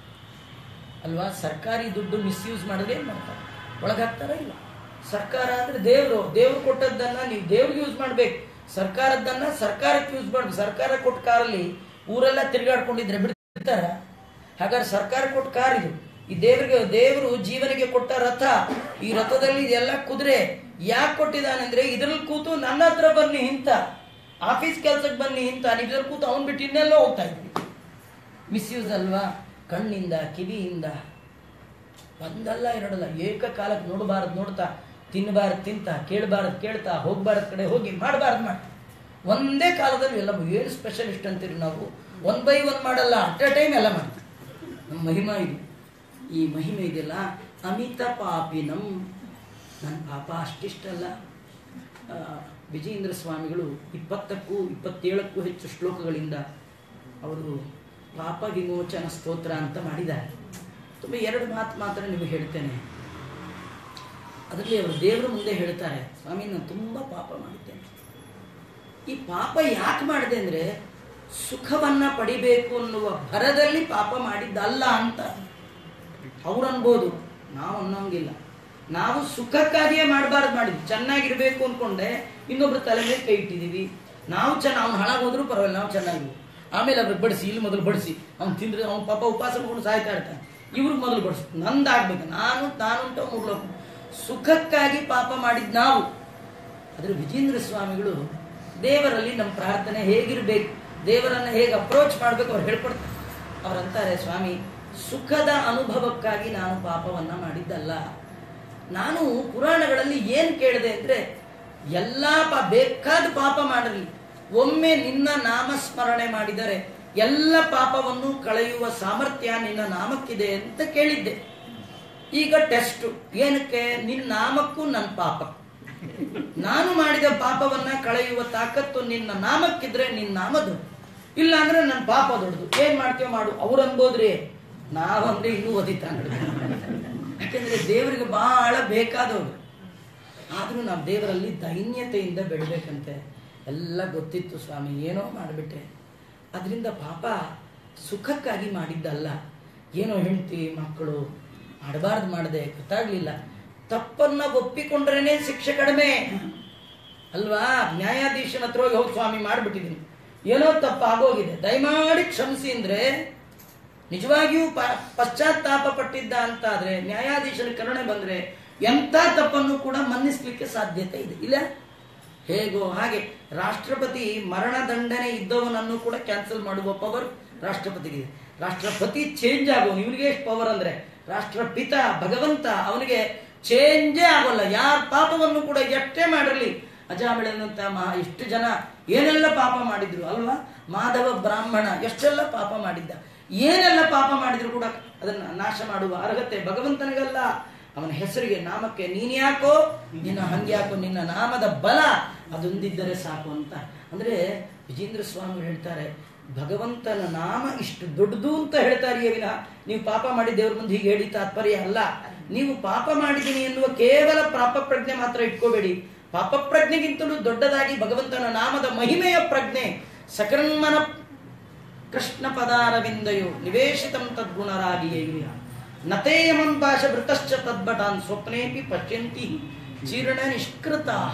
ಅಲ್ವಾ ಸರ್ಕಾರಿ ದುಡ್ಡು ಮಿಸ್ಯೂಸ್ ಮಾಡಿದ್ರೆ ಏನು ಮಾಡ್ತಾರೆ ಒಳಗಾಗ್ತಾರ ಇಲ್ಲ ಸರ್ಕಾರ ಅಂದ್ರೆ ದೇವರು ದೇವ್ರು ಕೊಟ್ಟದ್ದನ್ನ ನೀವು ದೇವ್ರಿಗೆ ಯೂಸ್ ಮಾಡ್ಬೇಕು ಸರ್ಕಾರದ್ದನ್ನ ಸರ್ಕಾರಕ್ಕೆ ಯೂಸ್ ಮಾಡ್ಬೇಕು ಸರ್ಕಾರ ಕೊಟ್ಟ ಕಾರಲ್ಲಿ ಊರೆಲ್ಲ ತಿರುಗಾಡ್ಕೊಂಡಿದ್ರೆ ಬಿಡ್ತಾರ ಹಾಗಾದ್ರೆ ಸರ್ಕಾರ ಕೊಟ್ಟ ಕಾರ್ ಇದು ಈ ದೇವರಿಗೆ ದೇವರು ಜೀವನಿಗೆ ಕೊಟ್ಟ ರಥ ಈ ರಥದಲ್ಲಿ ಇದೆಲ್ಲ ಕುದುರೆ ಯಾಕೆ ಕೊಟ್ಟಿದ್ದಾನಂದ್ರೆ ಇದ್ರಲ್ಲಿ ಕೂತು ನನ್ನ ಹತ್ರ ಬನ್ನಿ ಇಂತ ಆಫೀಸ್ ಕೆಲ್ಸಕ್ಕೆ ಬನ್ನಿ ಇಂತ ನೀವು ಇದ್ರಲ್ಲಿ ಕೂತು ಅವ್ನ್ ಬಿಟ್ಟು ಇನ್ನೆಲ್ಲೋ ಹೋಗ್ತಾ ಇದ್ವಿ ಮಿಸ್ಯೂಸ್ ಅಲ್ವಾ ಕಣ್ಣಿಂದ ಕಿವಿಯಿಂದ ಒಂದಲ್ಲ ಎರಡಲ್ಲ ಏಕಕಾಲಕ್ಕೆ ನೋಡಬಾರದು ನೋಡ್ತಾ ತಿನ್ನಬಾರದು ತಿಂತ ಕೇಳಬಾರದು ಕೇಳ್ತಾ ಹೋಗ್ಬಾರದು ಕಡೆ ಹೋಗಿ ಮಾಡಬಾರದು ಮಾಡಿ ಒಂದೇ ಕಾಲದಲ್ಲಿ ಎಲ್ಲ ಏನು ಸ್ಪೆಷಲಿಸ್ಟ್ ಅಂತೀರಿ ನಾವು ಒನ್ ಬೈ ಒನ್ ಮಾಡಲ್ಲ ಅಟ್ ಎ ಟೈಮ್ ಎಲ್ಲ ಮಾಡ್ತೀವಿ ನಮ್ಮ ಮಹಿಮಾ ಇದು ಈ ಮಹಿಮೆ ಇದೆಯಲ್ಲ ಅಮಿತ ಪಾಪಿನಂ ನನ್ನ ಪಾಪ ಅಷ್ಟಿಷ್ಟಲ್ಲ ಆ, ವಿಜಯೇಂದ್ರ ಸ್ವಾಮಿಗಳು ಇಪ್ಪತ್ತಕ್ಕೂ ಇಪ್ಪತ್ತೇಳಕ್ಕೂ ಹೆಚ್ಚು ಶ್ಲೋಕಗಳಿಂದ ಅವರು ಪಾಪ ವಿಮೋಚನ ಸ್ತೋತ್ರ ಅಂತ ಮಾಡಿದ್ದಾರೆ ತುಂಬ ಎರಡು ಮಾತು ಮಾತ್ರ ನಿಮಗೆ ಹೇಳ್ತೇನೆ ಅದರಲ್ಲಿ ಅವರು ದೇವರ ಮುಂದೆ ಹೇಳ್ತಾರೆ ಸ್ವಾಮಿ ನಾನು ತುಂಬ ಪಾಪ ಮಾಡಿದ್ದೇನೆ ಈ ಪಾಪ ಯಾಕೆ ಮಾಡಿದೆ ಅಂದರೆ ಸುಖವನ್ನ ಪಡಿಬೇಕು ಅನ್ನುವ ಭರದಲ್ಲಿ ಪಾಪ ಮಾಡಿದ್ದಲ್ಲ ಅಂತ ಅವ್ರು ಅನ್ಬೋದು ನಾವು ಅನ್ನೋಂಗಿಲ್ಲ ನಾವು ಸುಖಕ್ಕಾಗಿಯೇ ಮಾಡಬಾರ್ದು ಮಾಡಿದ್ವಿ ಚೆನ್ನಾಗಿರ್ಬೇಕು ಅನ್ಕೊಂಡೆ ಇನ್ನೊಬ್ರ ತಲೆ ಮೇಲೆ ಕೈ ಇಟ್ಟಿದೀವಿ ನಾವು ಚೆನ್ನ ಅವ್ನು ಹಾಳಾಗೋದ್ರೂ ಪರವಾಗಿಲ್ಲ ನಾವು ಚೆನ್ನಾಗಿ ಆಮೇಲೆ ಅವ್ರಿಗೆ ಬಡಿಸಿ ಇಲ್ಲಿ ಮೊದಲು ಬಡಿಸಿ ಅವ್ನು ತಿಂದ್ರೆ ಅವ್ನು ಪಾಪ ಉಪವಾಸ ಮಾಡ್ಕೊಂಡು ಸಾಯ್ತಾ ಇರ್ತಾನೆ ಇವ್ರಿಗೆ ಮೊದಲು ಬಡಿಸು ನಂದಾಗ್ಬೇಕು ನಾನು ನಾನುಂಟು ಮುಗ್ಲೋಕು ಸುಖಕ್ಕಾಗಿ ಪಾಪ ಮಾಡಿದ್ ನಾವು ಆದ್ರೆ ವಿಜೇಂದ್ರ ಸ್ವಾಮಿಗಳು ದೇವರಲ್ಲಿ ನಮ್ಮ ಪ್ರಾರ್ಥನೆ ಹೇಗಿರ್ಬೇಕು ದೇವರನ್ನ ಹೇಗೆ ಅಪ್ರೋಚ್ ಮಾಡ್ಬೇಕು ಅವ್ರು ಹೇಳ್ಕೊಡ್ತಾರೆ ಅವ್ರಂತಾರೆ ಸ್ವಾಮಿ ಸುಖದ ಅನುಭವಕ್ಕಾಗಿ ನಾನು ಪಾಪವನ್ನ ಮಾಡಿದ್ದಲ್ಲ ನಾನು ಪುರಾಣಗಳಲ್ಲಿ ಏನ್ ಕೇಳಿದೆ ಅಂದ್ರೆ ಎಲ್ಲಾ ಪಾ ಬೇಕಾದ ಪಾಪ ಮಾಡಲಿ ಒಮ್ಮೆ ನಿನ್ನ ನಾಮಸ್ಮರಣೆ ಮಾಡಿದರೆ ಎಲ್ಲ ಪಾಪವನ್ನು ಕಳೆಯುವ ಸಾಮರ್ಥ್ಯ ನಿನ್ನ ನಾಮಕ್ಕಿದೆ ಅಂತ ಕೇಳಿದ್ದೆ ಈಗ ಟೆಸ್ಟ್ ಏನಕ್ಕೆ ನಿನ್ನ ನಾಮಕ್ಕೂ ನನ್ನ ಪಾಪ ನಾನು ಮಾಡಿದ ಪಾಪವನ್ನ ಕಳೆಯುವ ತಾಕತ್ತು ನಿನ್ನ ನಾಮಕ್ಕಿದ್ರೆ ನಿನ್ನ ನಾಮ ದೊಡ್ಡ ಇಲ್ಲ ಅಂದ್ರೆ ನನ್ನ ಪಾಪ ದೊಡ್ಡದು ಏನ್ ಮಾಡ್ತೀವ ಮಾಡು ಅವ್ರು ಅನ್ಬೋದ್ರಿ ನಾವಂದ್ರೆ ಇನ್ನೂ ಒದಿತಾ ಯಾಕೆಂದ್ರೆ ದೇವರಿಗೆ ಬಹಳ ಬೇಕಾದವರು ಆದ್ರೂ ನಾವು ದೇವರಲ್ಲಿ ದೈನ್ಯತೆಯಿಂದ ಬೆಳಿಬೇಕಂತೆ ಎಲ್ಲ ಗೊತ್ತಿತ್ತು ಸ್ವಾಮಿ ಏನೋ ಮಾಡಿಬಿಟ್ಟೆ ಅದರಿಂದ ಪಾಪ ಸುಖಕ್ಕಾಗಿ ಮಾಡಿದ್ದಲ್ಲ ಏನೋ ಹೆಂಡತಿ ಮಕ್ಕಳು ಮಾಡಬಾರ್ದು ಮಾಡದೆ ಗೊತ್ತಾಗ್ಲಿಲ್ಲ ತಪ್ಪನ್ನ ಒಪ್ಪಿಕೊಂಡ್ರೇನೆ ಶಿಕ್ಷೆ ಕಡಿಮೆ ಅಲ್ವಾ ನ್ಯಾಯಾಧೀಶನ ಹತ್ರ ಹೋಗಿ ಹೌದು ಸ್ವಾಮಿ ಮಾಡ್ಬಿಟ್ಟಿದ್ದೀನಿ ಏನೋ ತಪ್ಪ ಆಗೋಗಿದೆ ದಯಮಾಡಿ ಕ್ಷಮಿಸಿ ಅಂದ್ರೆ ನಿಜವಾಗಿಯೂ ಪ- ಪಶ್ಚಾತ್ತಾಪ ಪಟ್ಟಿದ್ದ ಅಂತ ಆದ್ರೆ ನ್ಯಾಯಾಧೀಶರ ಕರುಣೆ ಬಂದ್ರೆ ಎಂತ ತಪ್ಪನ್ನು ಕೂಡ ಮನ್ನಿಸ್ಲಿಕ್ಕೆ ಸಾಧ್ಯತೆ ಇದೆ ಇಲ್ಲ ಹೇಗೋ ಹಾಗೆ ರಾಷ್ಟ್ರಪತಿ ಮರಣದಂಡನೆ ಇದ್ದವನನ್ನು ಕೂಡ ಕ್ಯಾನ್ಸಲ್ ಮಾಡುವ ಪವರ್ ರಾಷ್ಟ್ರಪತಿಗೆ ರಾಷ್ಟ್ರಪತಿ ಚೇಂಜ್ ಆಗೋ ಇವನಿಗೆ ಎಷ್ಟು ಪವರ್ ಅಂದ್ರೆ ರಾಷ್ಟ್ರಪಿತ ಭಗವಂತ ಅವನಿಗೆ ಚೇಂಜೇ ಆಗೋಲ್ಲ ಯಾರ ಪಾಪವನ್ನು ಕೂಡ ಎಷ್ಟೇ ಮಾಡಿರಲಿ ಅಜಾಮಿಳನಂತ ಮಹಾ ಎಷ್ಟು ಜನ ಏನೆಲ್ಲ ಪಾಪ ಮಾಡಿದ್ರು ಅಲ್ವಾ ಮಾಧವ ಬ್ರಾಹ್ಮಣ ಎಷ್ಟೆಲ್ಲ ಪಾಪ ಮಾಡಿದ್ದ ಏನೆಲ್ಲ ಪಾಪ ಮಾಡಿದ್ರು ಕೂಡ ಅದನ್ನ ನಾಶ ಮಾಡುವ ಅರ್ಹತೆ ಭಗವಂತನಿಗಲ್ಲ ಅವನ ಹೆಸರಿಗೆ ನಾಮಕ್ಕೆ ನೀನ್ ಯಾಕೋ ನಿನ್ನ ಹಂಗ್ಯಾಕೋ ನಿನ್ನ ನಾಮದ ಬಲ ಅದೊಂದಿದ್ದರೆ ಸಾಕು ಅಂತ ಅಂದ್ರೆ ವಿಜೇಂದ್ರ ಸ್ವಾಮಿ ಹೇಳ್ತಾರೆ ಭಗವಂತನ ನಾಮ ಇಷ್ಟು ದೊಡ್ಡದು ಅಂತ ಹೇಳ್ತಾರಿಯೇ ವಿನ ನೀವು ಪಾಪ ಮಾಡಿ ದೇವ್ರ ಮುಂದೆ ಹೀಗೆ ಹೇಳಿ ತಾತ್ಪರ್ಯ ಅಲ್ಲ ನೀವು ಪಾಪ ಮಾಡಿದ್ದೀನಿ ಎನ್ನುವ ಕೇವಲ ಪಾಪ ಪ್ರಜ್ಞೆ ಮಾತ್ರ ಇಟ್ಕೋಬೇಡಿ ಪಾಪ ಪ್ರಜ್ಞೆಗಿಂತಲೂ ದೊಡ್ಡದಾಗಿ ಭಗವಂತನ ನಾಮದ ಮಹಿಮೆಯ ಪ್ರಜ್ಞೆ ಸಕರ್ಮನ ಕೃಷ್ಣ ಪದಾರವಿಂದಯೋ ನಿವೇಶಿತಂ ತದ್ಗುಣರಾಗಿಯೈರ್ಯ ನತೇಯಮಂ ಭಾಷ ಭೃತಶ್ಚ ತದ್ಭಟಾನ್ ಸ್ವಪ್ನೇಪಿ ಪಶ್ಯಂತಿ ಜೀರ್ಣ ನಿಷ್ಕೃತಾಹ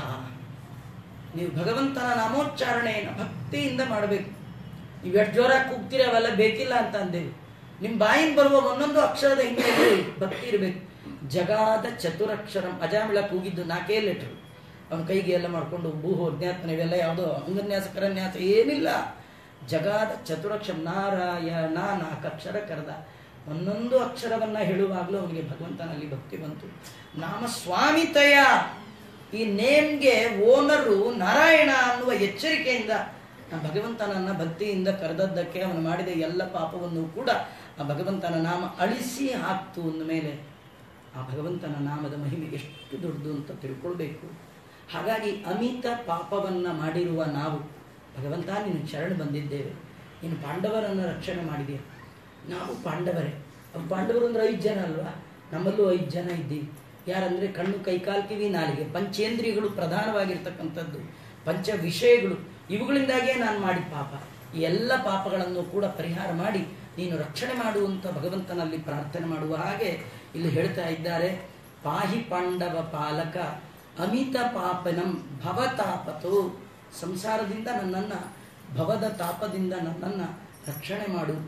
ನೀವು ಭಗವಂತನ ನಾಮೋಚ್ಚಾರಣೆಯನ್ನು ಭಕ್ತಿಯಿಂದ ಮಾಡಬೇಕು ನೀವು ಎಷ್ಟು ಜೋರಾಗಿ ಕೂಗ್ತೀರಿ ಅವೆಲ್ಲ ಬೇಕಿಲ್ಲ ಅಂತ ಅಂದೇವಿ ನಿಮ್ಮ ಬಾಯಿಂದ ಬರುವ ಒಂದೊಂದು ಅಕ್ಷರದ ಹಿಂದೆ ಭಕ್ತಿ ಇರಬೇಕು ಜಗಾದ ಚತುರಕ್ಷರಂ ಅಜಾಮಿಳ ಕೂಗಿದ್ದು ನಾಲ್ಕೇ ಲೆಟ್ರು ಅವನ ಕೈಗೆ ಎಲ್ಲ ಮಾಡ್ಕೊಂಡು ಭೂಹು ಜ್ಞಾತನ ಇವೆಲ್ಲ ಯಾವುದೋ ಅಂಗನ್ಯಾಸ ಕರನ್ಯಾಸ ಏನಿಲ್ಲ ಜಗಾದ ಚತುರಕ್ಷರ ನಾರಾಯಣ ನಾಲ್ಕು ಅಕ್ಷರ ಕರೆದ ಒಂದೊಂದು ಅಕ್ಷರವನ್ನ ಹೇಳುವಾಗಲೂ ಅವನಿಗೆ ಭಗವಂತನಲ್ಲಿ ಭಕ್ತಿ ಬಂತು ನಾಮ ಸ್ವಾಮಿತಯ ಈ ನೇಮ್ಗೆ ಓನರು ನಾರಾಯಣ ಅನ್ನುವ ಎಚ್ಚರಿಕೆಯಿಂದ ಆ ಭಗವಂತನನ್ನ ಭಕ್ತಿಯಿಂದ ಕರೆದದ್ದಕ್ಕೆ ಅವನು ಮಾಡಿದ ಎಲ್ಲ ಪಾಪವನ್ನು ಕೂಡ ಆ ಭಗವಂತನ ನಾಮ ಅಳಿಸಿ ಹಾಕ್ತು ಅಂದ ಮೇಲೆ ಆ ಭಗವಂತನ ನಾಮದ ಮಹಿಮೆ ಎಷ್ಟು ದೊಡ್ಡದು ಅಂತ ತಿಳ್ಕೊಳ್ಬೇಕು ಹಾಗಾಗಿ ಅಮಿತ ಪಾಪವನ್ನ ಮಾಡಿರುವ ನಾವು ಭಗವಂತ ನೀನು ಶರಣ ಬಂದಿದ್ದೇವೆ ನೀನು ಪಾಂಡವರನ್ನು ರಕ್ಷಣೆ ಮಾಡಿದೆಯಾ ನಾವು ಪಾಂಡವರೇ ಅವ್ ಪಾಂಡವರು ಅಂದ್ರೆ ಐದು ಜನ ಅಲ್ವಾ ನಮ್ಮಲ್ಲೂ ಐದು ಜನ ಇದ್ದೀವಿ ಯಾರಂದ್ರೆ ಕಣ್ಣು ಕೈಕಾಲು ಕಿವಿ ನಾಲಿಗೆ ಪಂಚೇಂದ್ರಿಯಗಳು ಪ್ರಧಾನವಾಗಿರ್ತಕ್ಕಂಥದ್ದು ಪಂಚ ವಿಷಯಗಳು ಇವುಗಳಿಂದಾಗೇ ನಾನು ಮಾಡಿದ ಪಾಪ ಈ ಎಲ್ಲ ಪಾಪಗಳನ್ನು ಕೂಡ ಪರಿಹಾರ ಮಾಡಿ ನೀನು ರಕ್ಷಣೆ ಮಾಡುವಂತ ಭಗವಂತನಲ್ಲಿ ಪ್ರಾರ್ಥನೆ ಮಾಡುವ ಹಾಗೆ ಇಲ್ಲಿ ಹೇಳ್ತಾ ಇದ್ದಾರೆ ಪಾಹಿ ಪಾಂಡವ ಪಾಲಕ ಅಮಿತ ಪಾಪನಂ ಭವತಾಪತು ಸಂಸಾರದಿಂದ ನನ್ನನ್ನ ಭವದ ತಾಪದಿಂದ ನನ್ನನ್ನ ರಕ್ಷಣೆ ಮಾಡು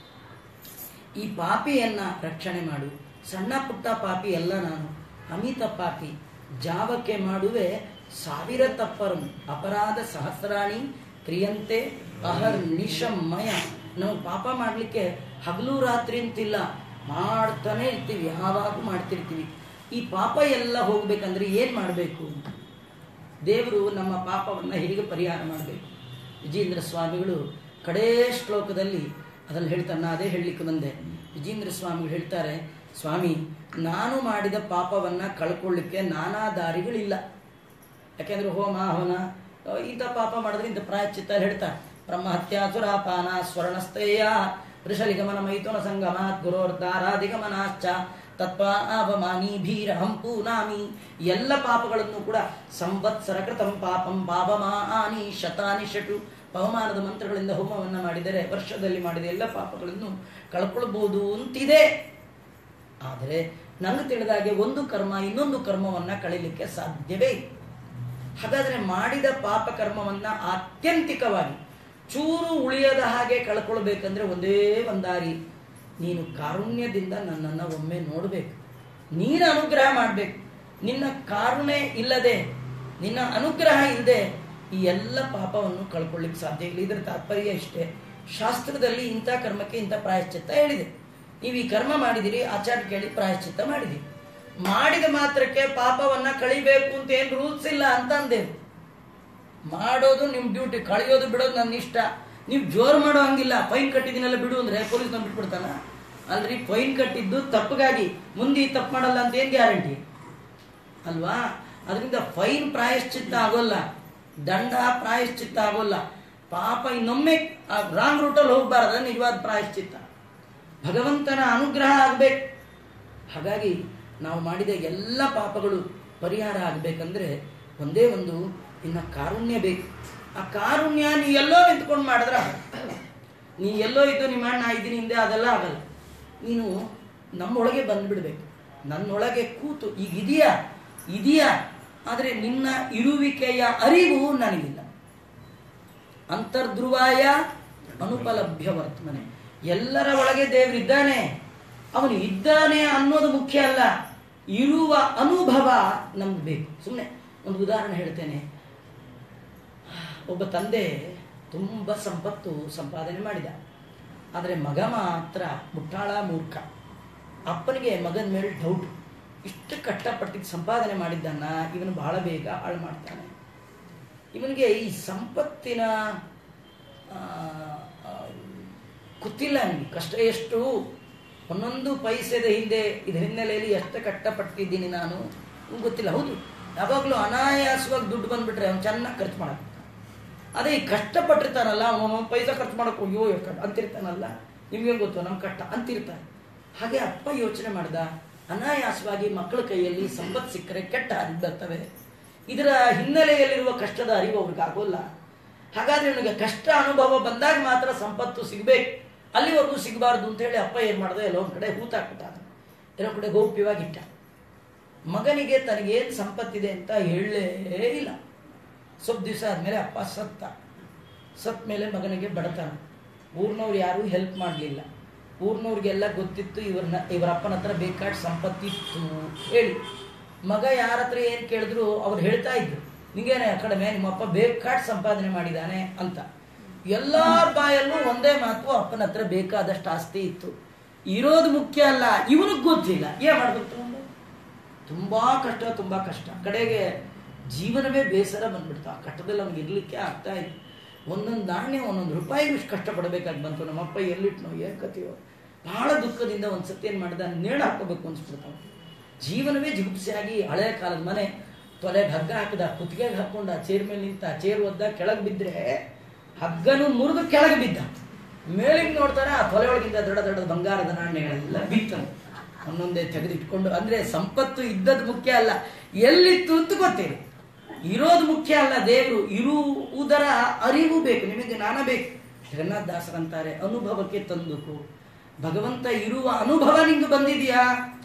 ಈ ಪಾಪಿಯನ್ನ ರಕ್ಷಣೆ ಮಾಡು ಸಣ್ಣ ಪುಟ್ಟ ಪಾಪಿ ಎಲ್ಲ ನಾನು ಅಮಿತ ಪಾಪಿ ಜಾವಕ್ಕೆ ಮಾಡುವೆ ಸಾವಿರ ತಪ್ಪರು ಅಪರಾಧ ಸಹಸ್ರಾಣಿ ಕ್ರಿಯಂತೆ ಅಹರ್ ನಿಶಮಯ ನಾವು ಪಾಪ ಮಾಡಲಿಕ್ಕೆ ಹಗಲು ರಾತ್ರಿ ಅಂತಿಲ್ಲ ಮಾಡ್ತಾನೆ ಇರ್ತೀವಿ ಯಾವಾಗ ಮಾಡ್ತಿರ್ತೀವಿ ಈ ಪಾಪ ಎಲ್ಲ ಹೋಗ್ಬೇಕಂದ್ರೆ ಏನ್ ಮಾಡಬೇಕು ದೇವರು ನಮ್ಮ ಪಾಪವನ್ನ ಹೇಗೆ ಪರಿಹಾರ ಮಾಡಬೇಕು ವಿಜೇಂದ್ರ ಸ್ವಾಮಿಗಳು ಕಡೇ ಶ್ಲೋಕದಲ್ಲಿ ಅದನ್ನು ಹೇಳ್ತಾರೆ ನಾ ಅದೇ ಹೇಳಲಿಕ್ಕೆ ಬಂದೆ ವಿಜೇಂದ್ರ ಸ್ವಾಮಿಗಳು ಹೇಳ್ತಾರೆ ಸ್ವಾಮಿ ನಾನು ಮಾಡಿದ ಪಾಪವನ್ನ ಕಳ್ಕೊಳ್ಳಿಕ್ಕೆ ನಾನಾ ದಾರಿಗಳಿಲ್ಲ ಯಾಕೆಂದ್ರೆ ಹೋಮ ಹವನ ಅಹ್, ಇಂಥ ಪಾಪ ಮಾಡಿದ್ರೆ ಇಂಥ ಪ್ರಾಯಶ್ಚಿತ್ತ ಅಂತ ಹೇಳ್ತಾರೆ ಬ್ರಹ್ಮಹತ್ಯಾ ಸುರಾಪಾನ ಸ್ವರ್ಣಸ್ತೇಯ ವೃಷಲಿಗಮನ ಮೈಥುನ ಸಂಗಮಾತ್ ಗುರೋರ್ಧಾರಾಧಿಗಮನಾಶ್ಚ ತತ್ವ ಅವಮಾನಿ ಭೀರ ಹಂಪೂನಾಮಿ ಎಲ್ಲ ಪಾಪಗಳನ್ನು ಕೂಡ ಸಂವತ್ಸರ ಕೃತಂ ಪಾಪಂ ಪಾಪಮಾನಿ ಶತಾನಿ ಶಟು ಪವಮಾನದ ಮಂತ್ರಗಳಿಂದ ಹೋಮವನ್ನ ಮಾಡಿದರೆ ವರ್ಷದಲ್ಲಿ ಮಾಡಿದ ಎಲ್ಲ ಪಾಪಗಳನ್ನು ಕಳ್ಕೊಳ್ಬಹುದು ಅಂತಿದೆ ಆದರೆ ನಂಗೆ ತಿಳಿದಾಗೆ ಒಂದು ಕರ್ಮ ಇನ್ನೊಂದು ಕರ್ಮವನ್ನ ಕಳೀಲಿಕ್ಕೆ ಸಾಧ್ಯವೇ ಇಲ್ಲ ಹಾಗಾದ್ರೆ ಮಾಡಿದ ಪಾಪ ಕರ್ಮವನ್ನ ಆತ್ಯಂತಿಕವಾಗಿ ಚೂರು ಉಳಿಯದ ಹಾಗೆ ಕಳ್ಕೊಳ್ಬೇಕಂದ್ರೆ ಒಂದೇ ಒಂದಾರಿ ನೀನು ಕಾರುಣ್ಯದಿಂದ ನನ್ನನ್ನು ಒಮ್ಮೆ ನೋಡಬೇಕು ನೀನು ಅನುಗ್ರಹ ಮಾಡಬೇಕು ನಿನ್ನ ಕಾರುಣ್ಯ ಇಲ್ಲದೆ ನಿನ್ನ ಅನುಗ್ರಹ ಇಲ್ಲದೆ ಈ ಎಲ್ಲ ಪಾಪವನ್ನು ಕಳ್ಕೊಳ್ಳಿಕ್ಕೆ ಸಾಧ್ಯ ಇಲ್ಲ ಇದರ ತಾತ್ಪರ್ಯ ಇಷ್ಟೇ ಶಾಸ್ತ್ರದಲ್ಲಿ ಇಂಥ ಕರ್ಮಕ್ಕೆ ಇಂಥ ಪ್ರಾಯಶ್ಚಿತ್ತ ಹೇಳಿದೆ ನೀವು ಈ ಕರ್ಮ ಮಾಡಿದಿರಿ ಆಚಾರ ಕೇಳಿ ಪ್ರಾಯಶ್ಚಿತ್ತ ಮಾಡಿದಿರಿ ಮಾಡಿದ ಮಾತ್ರಕ್ಕೆ ಪಾಪವನ್ನ ಕಳಿಬೇಕು ಅಂತ ಏನು ರೂಲ್ಸ್ ಇಲ್ಲ ಅಂತ ಅಂದೇವು ಮಾಡೋದು ನಿಮ್ ಡ್ಯೂಟಿ ಕಳೆಯೋದು ಬಿಡೋದು ನನ್ನ ಇಷ್ಟ ನೀವು ಜೋರ್ ಮಾಡೋ ಹಂಗಿಲ್ಲ ಫೈನ್ ಕಟ್ಟಿದ್ದೀನಲ್ಲ ಬಿಡು ಅಂದ್ರೆ ಪೊಲೀಸ್ ನಮ್ ಬಿಟ್ಬಿಡ್ತಾನ ಅಲ್ರಿ ಫೈನ್ ಕಟ್ಟಿದ್ದು ತಪ್ಪಿಗಾಗಿ ಮುಂದೆ ಈ ತಪ್ಪು ಮಾಡಲ್ಲ ಅಂತ ಏನ್ ಗ್ಯಾರಂಟಿ ಅಲ್ವಾ ಅದರಿಂದ ಫೈನ್ ಪ್ರಾಯಶ್ಚಿತ್ತ ಆಗೋಲ್ಲ ದಂಡ ಪ್ರಾಯಶ್ಚಿತ್ತ ಆಗೋಲ್ಲ ಪಾಪ ಇನ್ನೊಮ್ಮೆ ರಾಂಗ್ ರೂಟಲ್ಲಿ ಹೋಗ್ಬಾರ್ದ ನಿಜವಾದ ಪ್ರಾಯಶ್ಚಿತ್ತ ಭಗವಂತನ ಅನುಗ್ರಹ ಆಗ್ಬೇಕು ಹಾಗಾಗಿ ನಾವು ಮಾಡಿದ ಎಲ್ಲ ಪಾಪಗಳು ಪರಿಹಾರ ಆಗ್ಬೇಕಂದ್ರೆ ಒಂದೇ ಒಂದು ಇನ್ನ ಕಾರುಣ್ಯ ಬೇಕು ಆ ಕಾರುಣ್ಯ ನೀ ಎಲ್ಲೋ ನಿಂತ್ಕೊಂಡು ಮಾಡಿದ್ರ ನೀ ಎಲ್ಲೋ ಇದ್ದು ನಿಮ್ಮ ಅಣ್ಣ ಇದ್ದೀನಿ ಹಿಂದೆ ಅದೆಲ್ಲ ಆಗಲ್ಲ ನೀನು ನಮ್ಮೊಳಗೆ ಬಂದ್ಬಿಡ್ಬೇಕು ನನ್ನೊಳಗೆ ಕೂತು ಈಗ ಇದೆಯಾ ಇದೆಯಾ ಆದರೆ ನಿನ್ನ ಇರುವಿಕೆಯ ಅರಿವು ನನಗಿಲ್ಲ ಅಂತರ್ಧ್ರುವಾಯ ಅನುಪಲಭ್ಯ ವರ್ತಮನೆ ಎಲ್ಲರ ಒಳಗೆ ದೇವರಿದ್ದಾನೆ ಅವನು ಇದ್ದಾನೆ ಅನ್ನೋದು ಮುಖ್ಯ ಅಲ್ಲ ಇರುವ ಅನುಭವ ನಮ್ಗೆ ಬೇಕು ಸುಮ್ಮನೆ ಒಂದು ಉದಾಹರಣೆ ಹೇಳ್ತೇನೆ ಒಬ್ಬ ತಂದೆ ತುಂಬ ಸಂಪತ್ತು ಸಂಪಾದನೆ ಮಾಡಿದ ಆದರೆ ಮಗ ಮಾತ್ರ ಮುಟ್ಟಾಳ ಮೂರ್ಖ ಅಪ್ಪನಿಗೆ ಮಗನ ಮೇಲೆ ಡೌಟ್ ಇಷ್ಟು ಕಷ್ಟಪಟ್ಟಿದ್ದು ಸಂಪಾದನೆ ಮಾಡಿದ್ದನ್ನ ಇವನು ಬಹಳ ಬೇಗ ಹಾಳು ಮಾಡ್ತಾನೆ ಇವನಿಗೆ ಈ ಸಂಪತ್ತಿನ ಆ, ಆ, ಗೊತ್ತಿಲ್ಲ ಅವನಿಗೆ ಕಷ್ಟ ಎಷ್ಟು ಒಂದೊಂದು ಪೈಸೆದ ಹಿಂದೆ ಇದ್ರ ಹಿನ್ನೆಲೆಯಲ್ಲಿ ಎಷ್ಟು ಕಷ್ಟಪಟ್ಟಿದ್ದೀನಿ ನಾನು ಅವ್ನಿಗೆ ಗೊತ್ತಿಲ್ಲ ಹೌದು ಯಾವಾಗಲೂ ಅನಾಯಾಸವಾಗಿ ದುಡ್ಡು ಬಂದ್ಬಿಟ್ರೆ ಅವ್ನು ಚೆನ್ನಾಗಿ ಖರ್ಚು ಮಾಡಕ್ಕೆ ಅದೇ ಈ ಕಷ್ಟಪಟ್ಟಿರ್ತಾನಲ್ಲ ಅವನು ಪೈಸಾ ಖರ್ಚು ಮಾಡಕ್ಕೆ ಅಯ್ಯೋ ಎಷ್ಟು ಕಷ್ಟ ಅಂತಿರ್ತಾನಲ್ಲ ನಿಮ್ಗೇನು ಗೊತ್ತು ನಮ್ಮ ಕಷ್ಟ ಅಂತಿರ್ತಾನೆ ಹಾಗೆ ಅಪ್ಪ ಯೋಚನೆ ಮಾಡ್ದ ಅನಾಯಾಸವಾಗಿ ಮಕ್ಕಳ ಕೈಯಲ್ಲಿ ಸಂಪತ್ತು ಸಿಕ್ಕರೆ ಕೆಟ್ಟ ಅರಿವು ಬರ್ತವೆ ಇದರ ಹಿನ್ನೆಲೆಯಲ್ಲಿರುವ ಕಷ್ಟದ ಅರಿವು ಅವ್ರಿಗೆ ಆಗೋಲ್ಲ ಹಾಗಾದ್ರೆ ಇವನಿಗೆ ಕಷ್ಟ ಅನುಭವ ಬಂದಾಗ ಮಾತ್ರ ಸಂಪತ್ತು ಸಿಗ್ಬೇಕು ಅಲ್ಲಿವರೆಗೂ ಸಿಗಬಾರ್ದು ಅಂತ ಹೇಳಿ ಅಪ್ಪ ಏನ್ ಮಾಡ್ದ ಎಲ್ಲೋ ಒಂದ್ ಕಡೆ ಹೂತಾಕ್ಬಿಟ್ಟ ಎಲ್ಲೋ ಕಡೆ ಗೌಪ್ಯವಾಗಿಟ್ಟ ಮಗನಿಗೆ ತನಗೇನು ಸಂಪತ್ತಿದೆ ಅಂತ ಹೇಳಲೇ ಇಲ್ಲ ಸ್ವಲ್ಪ ದಿವಸ ಆದಮೇಲೆ ಅಪ್ಪ ಸತ್ತ ಸತ್ತ ಮೇಲೆ ಮಗನಿಗೆ ಬಡತನ ಊರ್ನವ್ರು ಯಾರೂ ಹೆಲ್ಪ್ ಮಾಡಲಿಲ್ಲ ಊರ್ನವ್ರಿಗೆಲ್ಲ ಗೊತ್ತಿತ್ತು ಇವ್ರನ್ನ ಇವರ ಅಪ್ಪನ ಹತ್ರ ಬೇಕಾದ ಸಂಪತ್ತಿತ್ತು ಹೇಳಿ ಮಗ ಯಾರ ಹತ್ರ ಏನು ಕೇಳಿದ್ರು ಅವ್ರು ಹೇಳ್ತಾ ಇದ್ರು ನಿಂಗೇನೆ ಕಡಿಮೆ ನಿಮ್ಮಪ್ಪ ಬೇಕಾಡ್ ಸಂಪಾದನೆ ಮಾಡಿದಾನೆ ಅಂತ ಎಲ್ಲಾರ ಬಾಯಲ್ಲೂ ಒಂದೇ ಮಾತು ಅಪ್ಪನ ಹತ್ರ ಬೇಕಾದಷ್ಟು ಆಸ್ತಿ ಇತ್ತು ಇರೋದು ಮುಖ್ಯ ಅಲ್ಲ ಇವನಿಗೆ ಗೊತ್ತಿಲ್ಲ ಏನ್ ಮಾಡ್ಬೇಕು ತಗೊಂಡು? ತುಂಬಾ ಕಷ್ಟ ತುಂಬಾ ಕಷ್ಟ ಕಡೆಗೆ ಜೀವನವೇ ಬೇಸರ ಬಂದ್ಬಿಡ್ತು ಆ ಕಷ್ಟದಲ್ಲಿ ಅವ್ನಿಗೆ ಇರ್ಲಿಕ್ಕೆ ಆಗ್ತಾ ಇತ್ತು ಒಂದೊಂದು ನಾಣ್ಯ ಒಂದೊಂದು ರೂಪಾಯಿಗೂ ಇಷ್ಟು ಕಷ್ಟಪಡಬೇಕಾಗಿ ಬಂತು ನಮ್ಮಪ್ಪ ಎಲ್ಲಿಟ್ನೋ ಏನ್ ಕಥೆಯೋ ಬಹಳ ದುಃಖದಿಂದ ಒಂದು ಸತಿ ಏನ್ ಮಾಡ್ದ ನೇಣ ಹಾಕೋಬೇಕು ಅನ್ಸ್ಬಿಡ್ತಾವ ಜೀವನವೇ ಜಿಗುಪ್ಸೆಯಾಗಿ ಹಳೆಯ ಕಾಲದ ಮನೆ ತೊಲೆಗೆ ಹಗ್ಗ ಹಾಕಿದ ಕುತ್ತಿಗೆಗೆ ಹಾಕೊಂಡ ಚೇರ್ ಮೇಲೆ ನಿಂತ ಚೇರ್ ಒದ್ದ ಕೆಳಗೆ ಬಿದ್ದರೆ ಹಗ್ಗನು ಮುರಿದು ಕೆಳಗೆ ಬಿದ್ದ ಮೇಲಿಗೆ ನೋಡ್ತಾರೆ ಆ ತೊಲೆ ಒಳಗಿಂದ ದೊಡ್ಡ ದೊಡ್ಡ ಬಂಗಾರದ ನಾಣ್ಯಗಳೆಲ್ಲ ಬಿತ್ತವು ಒಂದೊಂದೇ ತೆಗೆದಿಟ್ಕೊಂಡು ಅಂದ್ರೆ ಸಂಪತ್ತು ಇದ್ದದ್ದು ಮುಖ್ಯ ಅಲ್ಲ ಎಲ್ಲಿತ್ತು ಅಂತ ಗೊತ್ತೇನೆ ಇರೋದು ಮುಖ್ಯ ಅಲ್ಲ ದೇವರು ಇರುವುದರ ಅರಿವು ಬೇಕು ನಿಮಗೆ ಜ್ಞಾನ ಬೇಕು ಜಗನ್ನಾಥ ದಾಸರಂತಾರೆ ಅನುಭವಕ್ಕೆ ತಂದುಕು ಭಗವಂತ ಇರುವ ಅನುಭವ ನಿಂಗೆ ಬಂದಿದೆಯಾ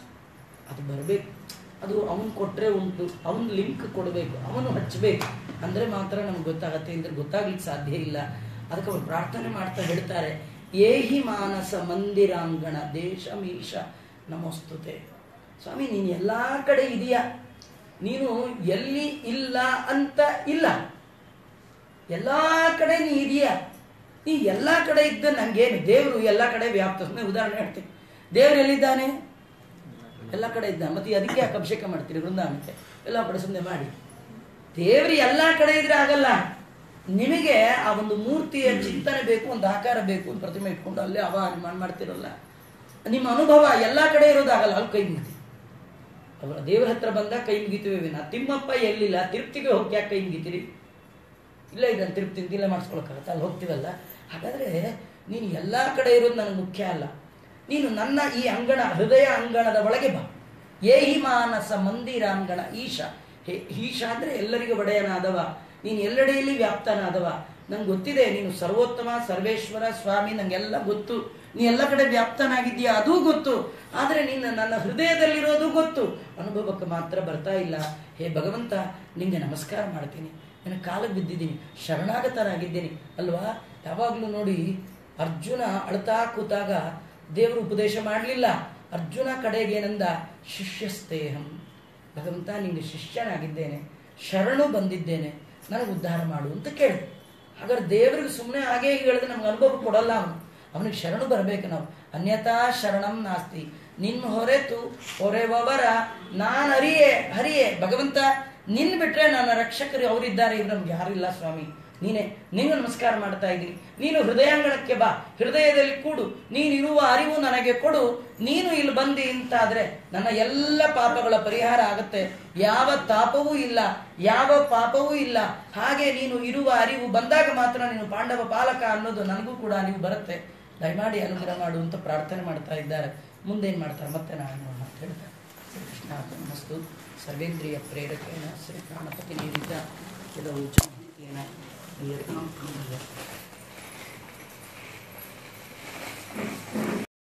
ಅದು ಬರಬೇಕು ಅದು ಅವನು ಕೊಟ್ಟರೆ ಉಂಟು ಅವನು ಲಿಂಕ್ ಕೊಡಬೇಕು ಅವನು ಹಚ್ಚಬೇಕು ಅಂದರೆ ಮಾತ್ರ ನಮ್ಗೆ ಗೊತ್ತಾಗತ್ತೆ ಅಂದ್ರೆ ಗೊತ್ತಾಗ್ಲಿಕ್ಕೆ ಸಾಧ್ಯ ಇಲ್ಲ ಅದಕ್ಕೆ ಅವ್ರು ಪ್ರಾರ್ಥನೆ ಮಾಡ್ತಾ ಹೇಳ್ತಾರೆ ಏಹಿ ಮಾನಸ ಮಂದಿರಾಂಗಣ ದೇಶಮೀಶ ನಮಸ್ತುತೆ ಸ್ವಾಮಿ ನೀನು ಎಲ್ಲ ಕಡೆ ಇದೆಯಾ ನೀನು ಎಲ್ಲಿ ಇಲ್ಲ ಅಂತ ಇಲ್ಲ ಎಲ್ಲ ಕಡೆ ನೀ ಇದೆಯಾ ನೀ ಎಲ್ಲ ಕಡೆ ಇದ್ದ ನಂಗೇನು ದೇವರು ಎಲ್ಲ ಕಡೆ ವ್ಯಾಪ್ತ ಸುಮ್ನೆ ಉದಾಹರಣೆ ಹೇಳ್ತೀನಿ ದೇವರು ಎಲ್ಲಿದ್ದಾನೆ ಎಲ್ಲ ಕಡೆ ಇದ್ದ ಮತ್ತೆ ಅದಕ್ಕೆ ಯಾಕೆ ಅಭಿಷೇಕ ಮಾಡ್ತೀರಿ ವೃಂದಾವನಕ್ಕೆ ಎಲ್ಲ ಕಡೆ ಸುಮ್ಮನೆ ಮಾಡಿ ದೇವ್ರು ಎಲ್ಲ ಕಡೆ ಇದ್ರೆ ಆಗಲ್ಲ ನಿಮಗೆ ಆ ಒಂದು ಮೂರ್ತಿಯ ಚಿಂತನೆ ಬೇಕು ಒಂದು ಆಕಾರ ಬೇಕು ಒಂದು ಪ್ರತಿಮೆ ಇಟ್ಕೊಂಡು ಅಲ್ಲೇ ಅವ ಮಾಡ್ ಮಾಡ್ತಿರಲ್ಲ ನಿಮ್ಮ ಅನುಭವ ಎಲ್ಲ ಕಡೆ ಇರೋದಾಗಲ್ಲ ಅಲ್ಲಿ ಕೈ ಮುಗಿತಿ ಅವರ ದೇವರ ಹತ್ರ ಬಂದಾಗ ಕೈ ಮುಗಿತೀವಿ ವಿನ ತಿಮ್ಮಪ್ಪ ಎಲ್ಲಿಲ್ಲ ತಿರುಪ್ತಿಗೆ ಹೋಗಿ ಯಾಕೆ ಕೈ ಮುಗಿತೀರಿ ಇಲ್ಲ ಇದನ್ನು ತಿರುಪ್ತಿ ಇಲ್ಲೇ ಮಾಡಿಸ್ಕೊಳಕ್ಕಾಗತ್ತೆ ಅಲ್ಲಿ ಹೋಗ್ತೀವಲ್ಲ ಹಾಗಾದ್ರೆ ನೀನು ಎಲ್ಲ ಕಡೆ ಇರೋದು ನನಗೆ ಮುಖ್ಯ ಅಲ್ಲ ನೀನು ನನ್ನ ಈ ಅಂಗಣ ಹೃದಯ ಅಂಗಣದ ಒಳಗೆ ಬಾ ಏಹಿ ಮಾನಸ ಮಂದಿರಾಂಗಣ ಈಶ ಹೇ ಈಶ ಅಂದ್ರೆ ಎಲ್ಲರಿಗೂ ಒಡೆಯನಾದವ ನೀನು ಎಲ್ಲೆಡೆಯಲ್ಲಿ ವ್ಯಾಪ್ತನಾದವ ನಂಗೆ ಗೊತ್ತಿದೆ ನೀನು ಸರ್ವೋತ್ತಮ ಸರ್ವೇಶ್ವರ ಸ್ವಾಮಿ ನಂಗೆಲ್ಲ ಗೊತ್ತು ನೀ ಎಲ್ಲ ಕಡೆ ವ್ಯಾಪ್ತನಾಗಿದ್ದೀಯಾ ಅದೂ ಗೊತ್ತು ಆದರೆ ನೀನು ನನ್ನ ಹೃದಯದಲ್ಲಿರೋದು ಗೊತ್ತು ಅನುಭವಕ್ಕೆ ಮಾತ್ರ ಬರ್ತಾ ಇಲ್ಲ ಹೇ ಭಗವಂತ ನಿಂಗೆ ನಮಸ್ಕಾರ ಮಾಡ್ತೀನಿ ನಿನ್ನ ಕಾಲಕ್ಕೆ ಬಿದ್ದಿದ್ದೀನಿ ಶರಣಾಗತನಾಗಿದ್ದೀನಿ ಅಲ್ವಾ ಯಾವಾಗಲೂ ನೋಡಿ ಅರ್ಜುನ ಅಳ್ತಾ ಕೂತಾಗ ದೇವರು ಉಪದೇಶ ಮಾಡಲಿಲ್ಲ ಅರ್ಜುನ ಕಡೆಗೆ ಏನಂದ ಶಿಷ್ಯಸ್ತೇಹಂ ಭಗವಂತ ನಿಂಗೆ ಶಿಷ್ಯನಾಗಿದ್ದೇನೆ ಶರಣು ಬಂದಿದ್ದೇನೆ ನನಗೆ ಉದ್ಧಾರ ಮಾಡು ಅಂತ ಕೇಳಿದೆ ಹಾಗಾದ್ರೆ ದೇವರಿಗೆ ಸುಮ್ಮನೆ ಹಾಗೆ ಹೀಗೆ ಹೇಳಿದ್ರೆ ನಮ್ಗೆ ಅನುಭವ ಕೊಡಲ್ಲ ಅವನು ಅವನಿಗೆ ಶರಣು ಬರಬೇಕು ನಾವು ಅನ್ಯಥಾ ಶರಣಂ ನಾಸ್ತಿ ನಿನ್ನ ಹೊರೆತು ಹೊರೆವವರ ನಾನು ಹರಿಯೇ ಹರಿಯೇ ಭಗವಂತ ನಿನ್ ಬಿಟ್ರೆ ನನ್ನ ರಕ್ಷಕರು ಅವರಿದ್ದಾರೆ ಇವ್ರು ನಮ್ಗೆ ಯಾರಿಲ್ಲ ಸ್ವಾಮಿ ನೀನೇ ನೀನು ನಮಸ್ಕಾರ ಮಾಡ್ತಾ ಇದ್ದೀನಿ ನೀನು ಹೃದಯಾಂಗಣಕ್ಕೆ ಬಾ ಹೃದಯದಲ್ಲಿ ಕೂಡು ನೀನಿರುವ ಅರಿವು ನನಗೆ ಕೊಡು ನೀನು ಇಲ್ಲಿ ಬಂದಿ ಅಂತಾದ್ರೆ ನನ್ನ ಎಲ್ಲ ಪಾಪಗಳ ಪರಿಹಾರ ಆಗುತ್ತೆ ಯಾವ ತಾಪವೂ ಇಲ್ಲ ಯಾವ ಪಾಪವೂ ಇಲ್ಲ ಹಾಗೆ ನೀನು ಇರುವ ಅರಿವು ಬಂದಾಗ ಮಾತ್ರ ನೀನು ಪಾಂಡವ ಪಾಲಕ ಅನ್ನೋದು ನನಗೂ ಕೂಡ ನೀವು ಬರುತ್ತೆ ದಯಮಾಡಿ ಅನುಗ್ರಹ ಮಾಡು ಅಂತ ಪ್ರಾರ್ಥನೆ ಮಾಡ್ತಾ ಇದ್ದಾರೆ ಮುಂದೇನು ಮಾಡ್ತಾರೆ ಮತ್ತೆ ನಾನು ನೋಡೋಣ ಅಂತ ಹೇಳ್ತಾರೆ ಶ್ರೀಕೃಷ್ಣ ಸರ್ವೇಂದ್ರಿಯ ಪ್ರೇರಕೇಣ ಶ್ರೀ ಪ್ರಾಣಪತಿ ನೀಡಿದ್ದ ಕೆಲವು ಚಾಹಿತ್ಯೇನ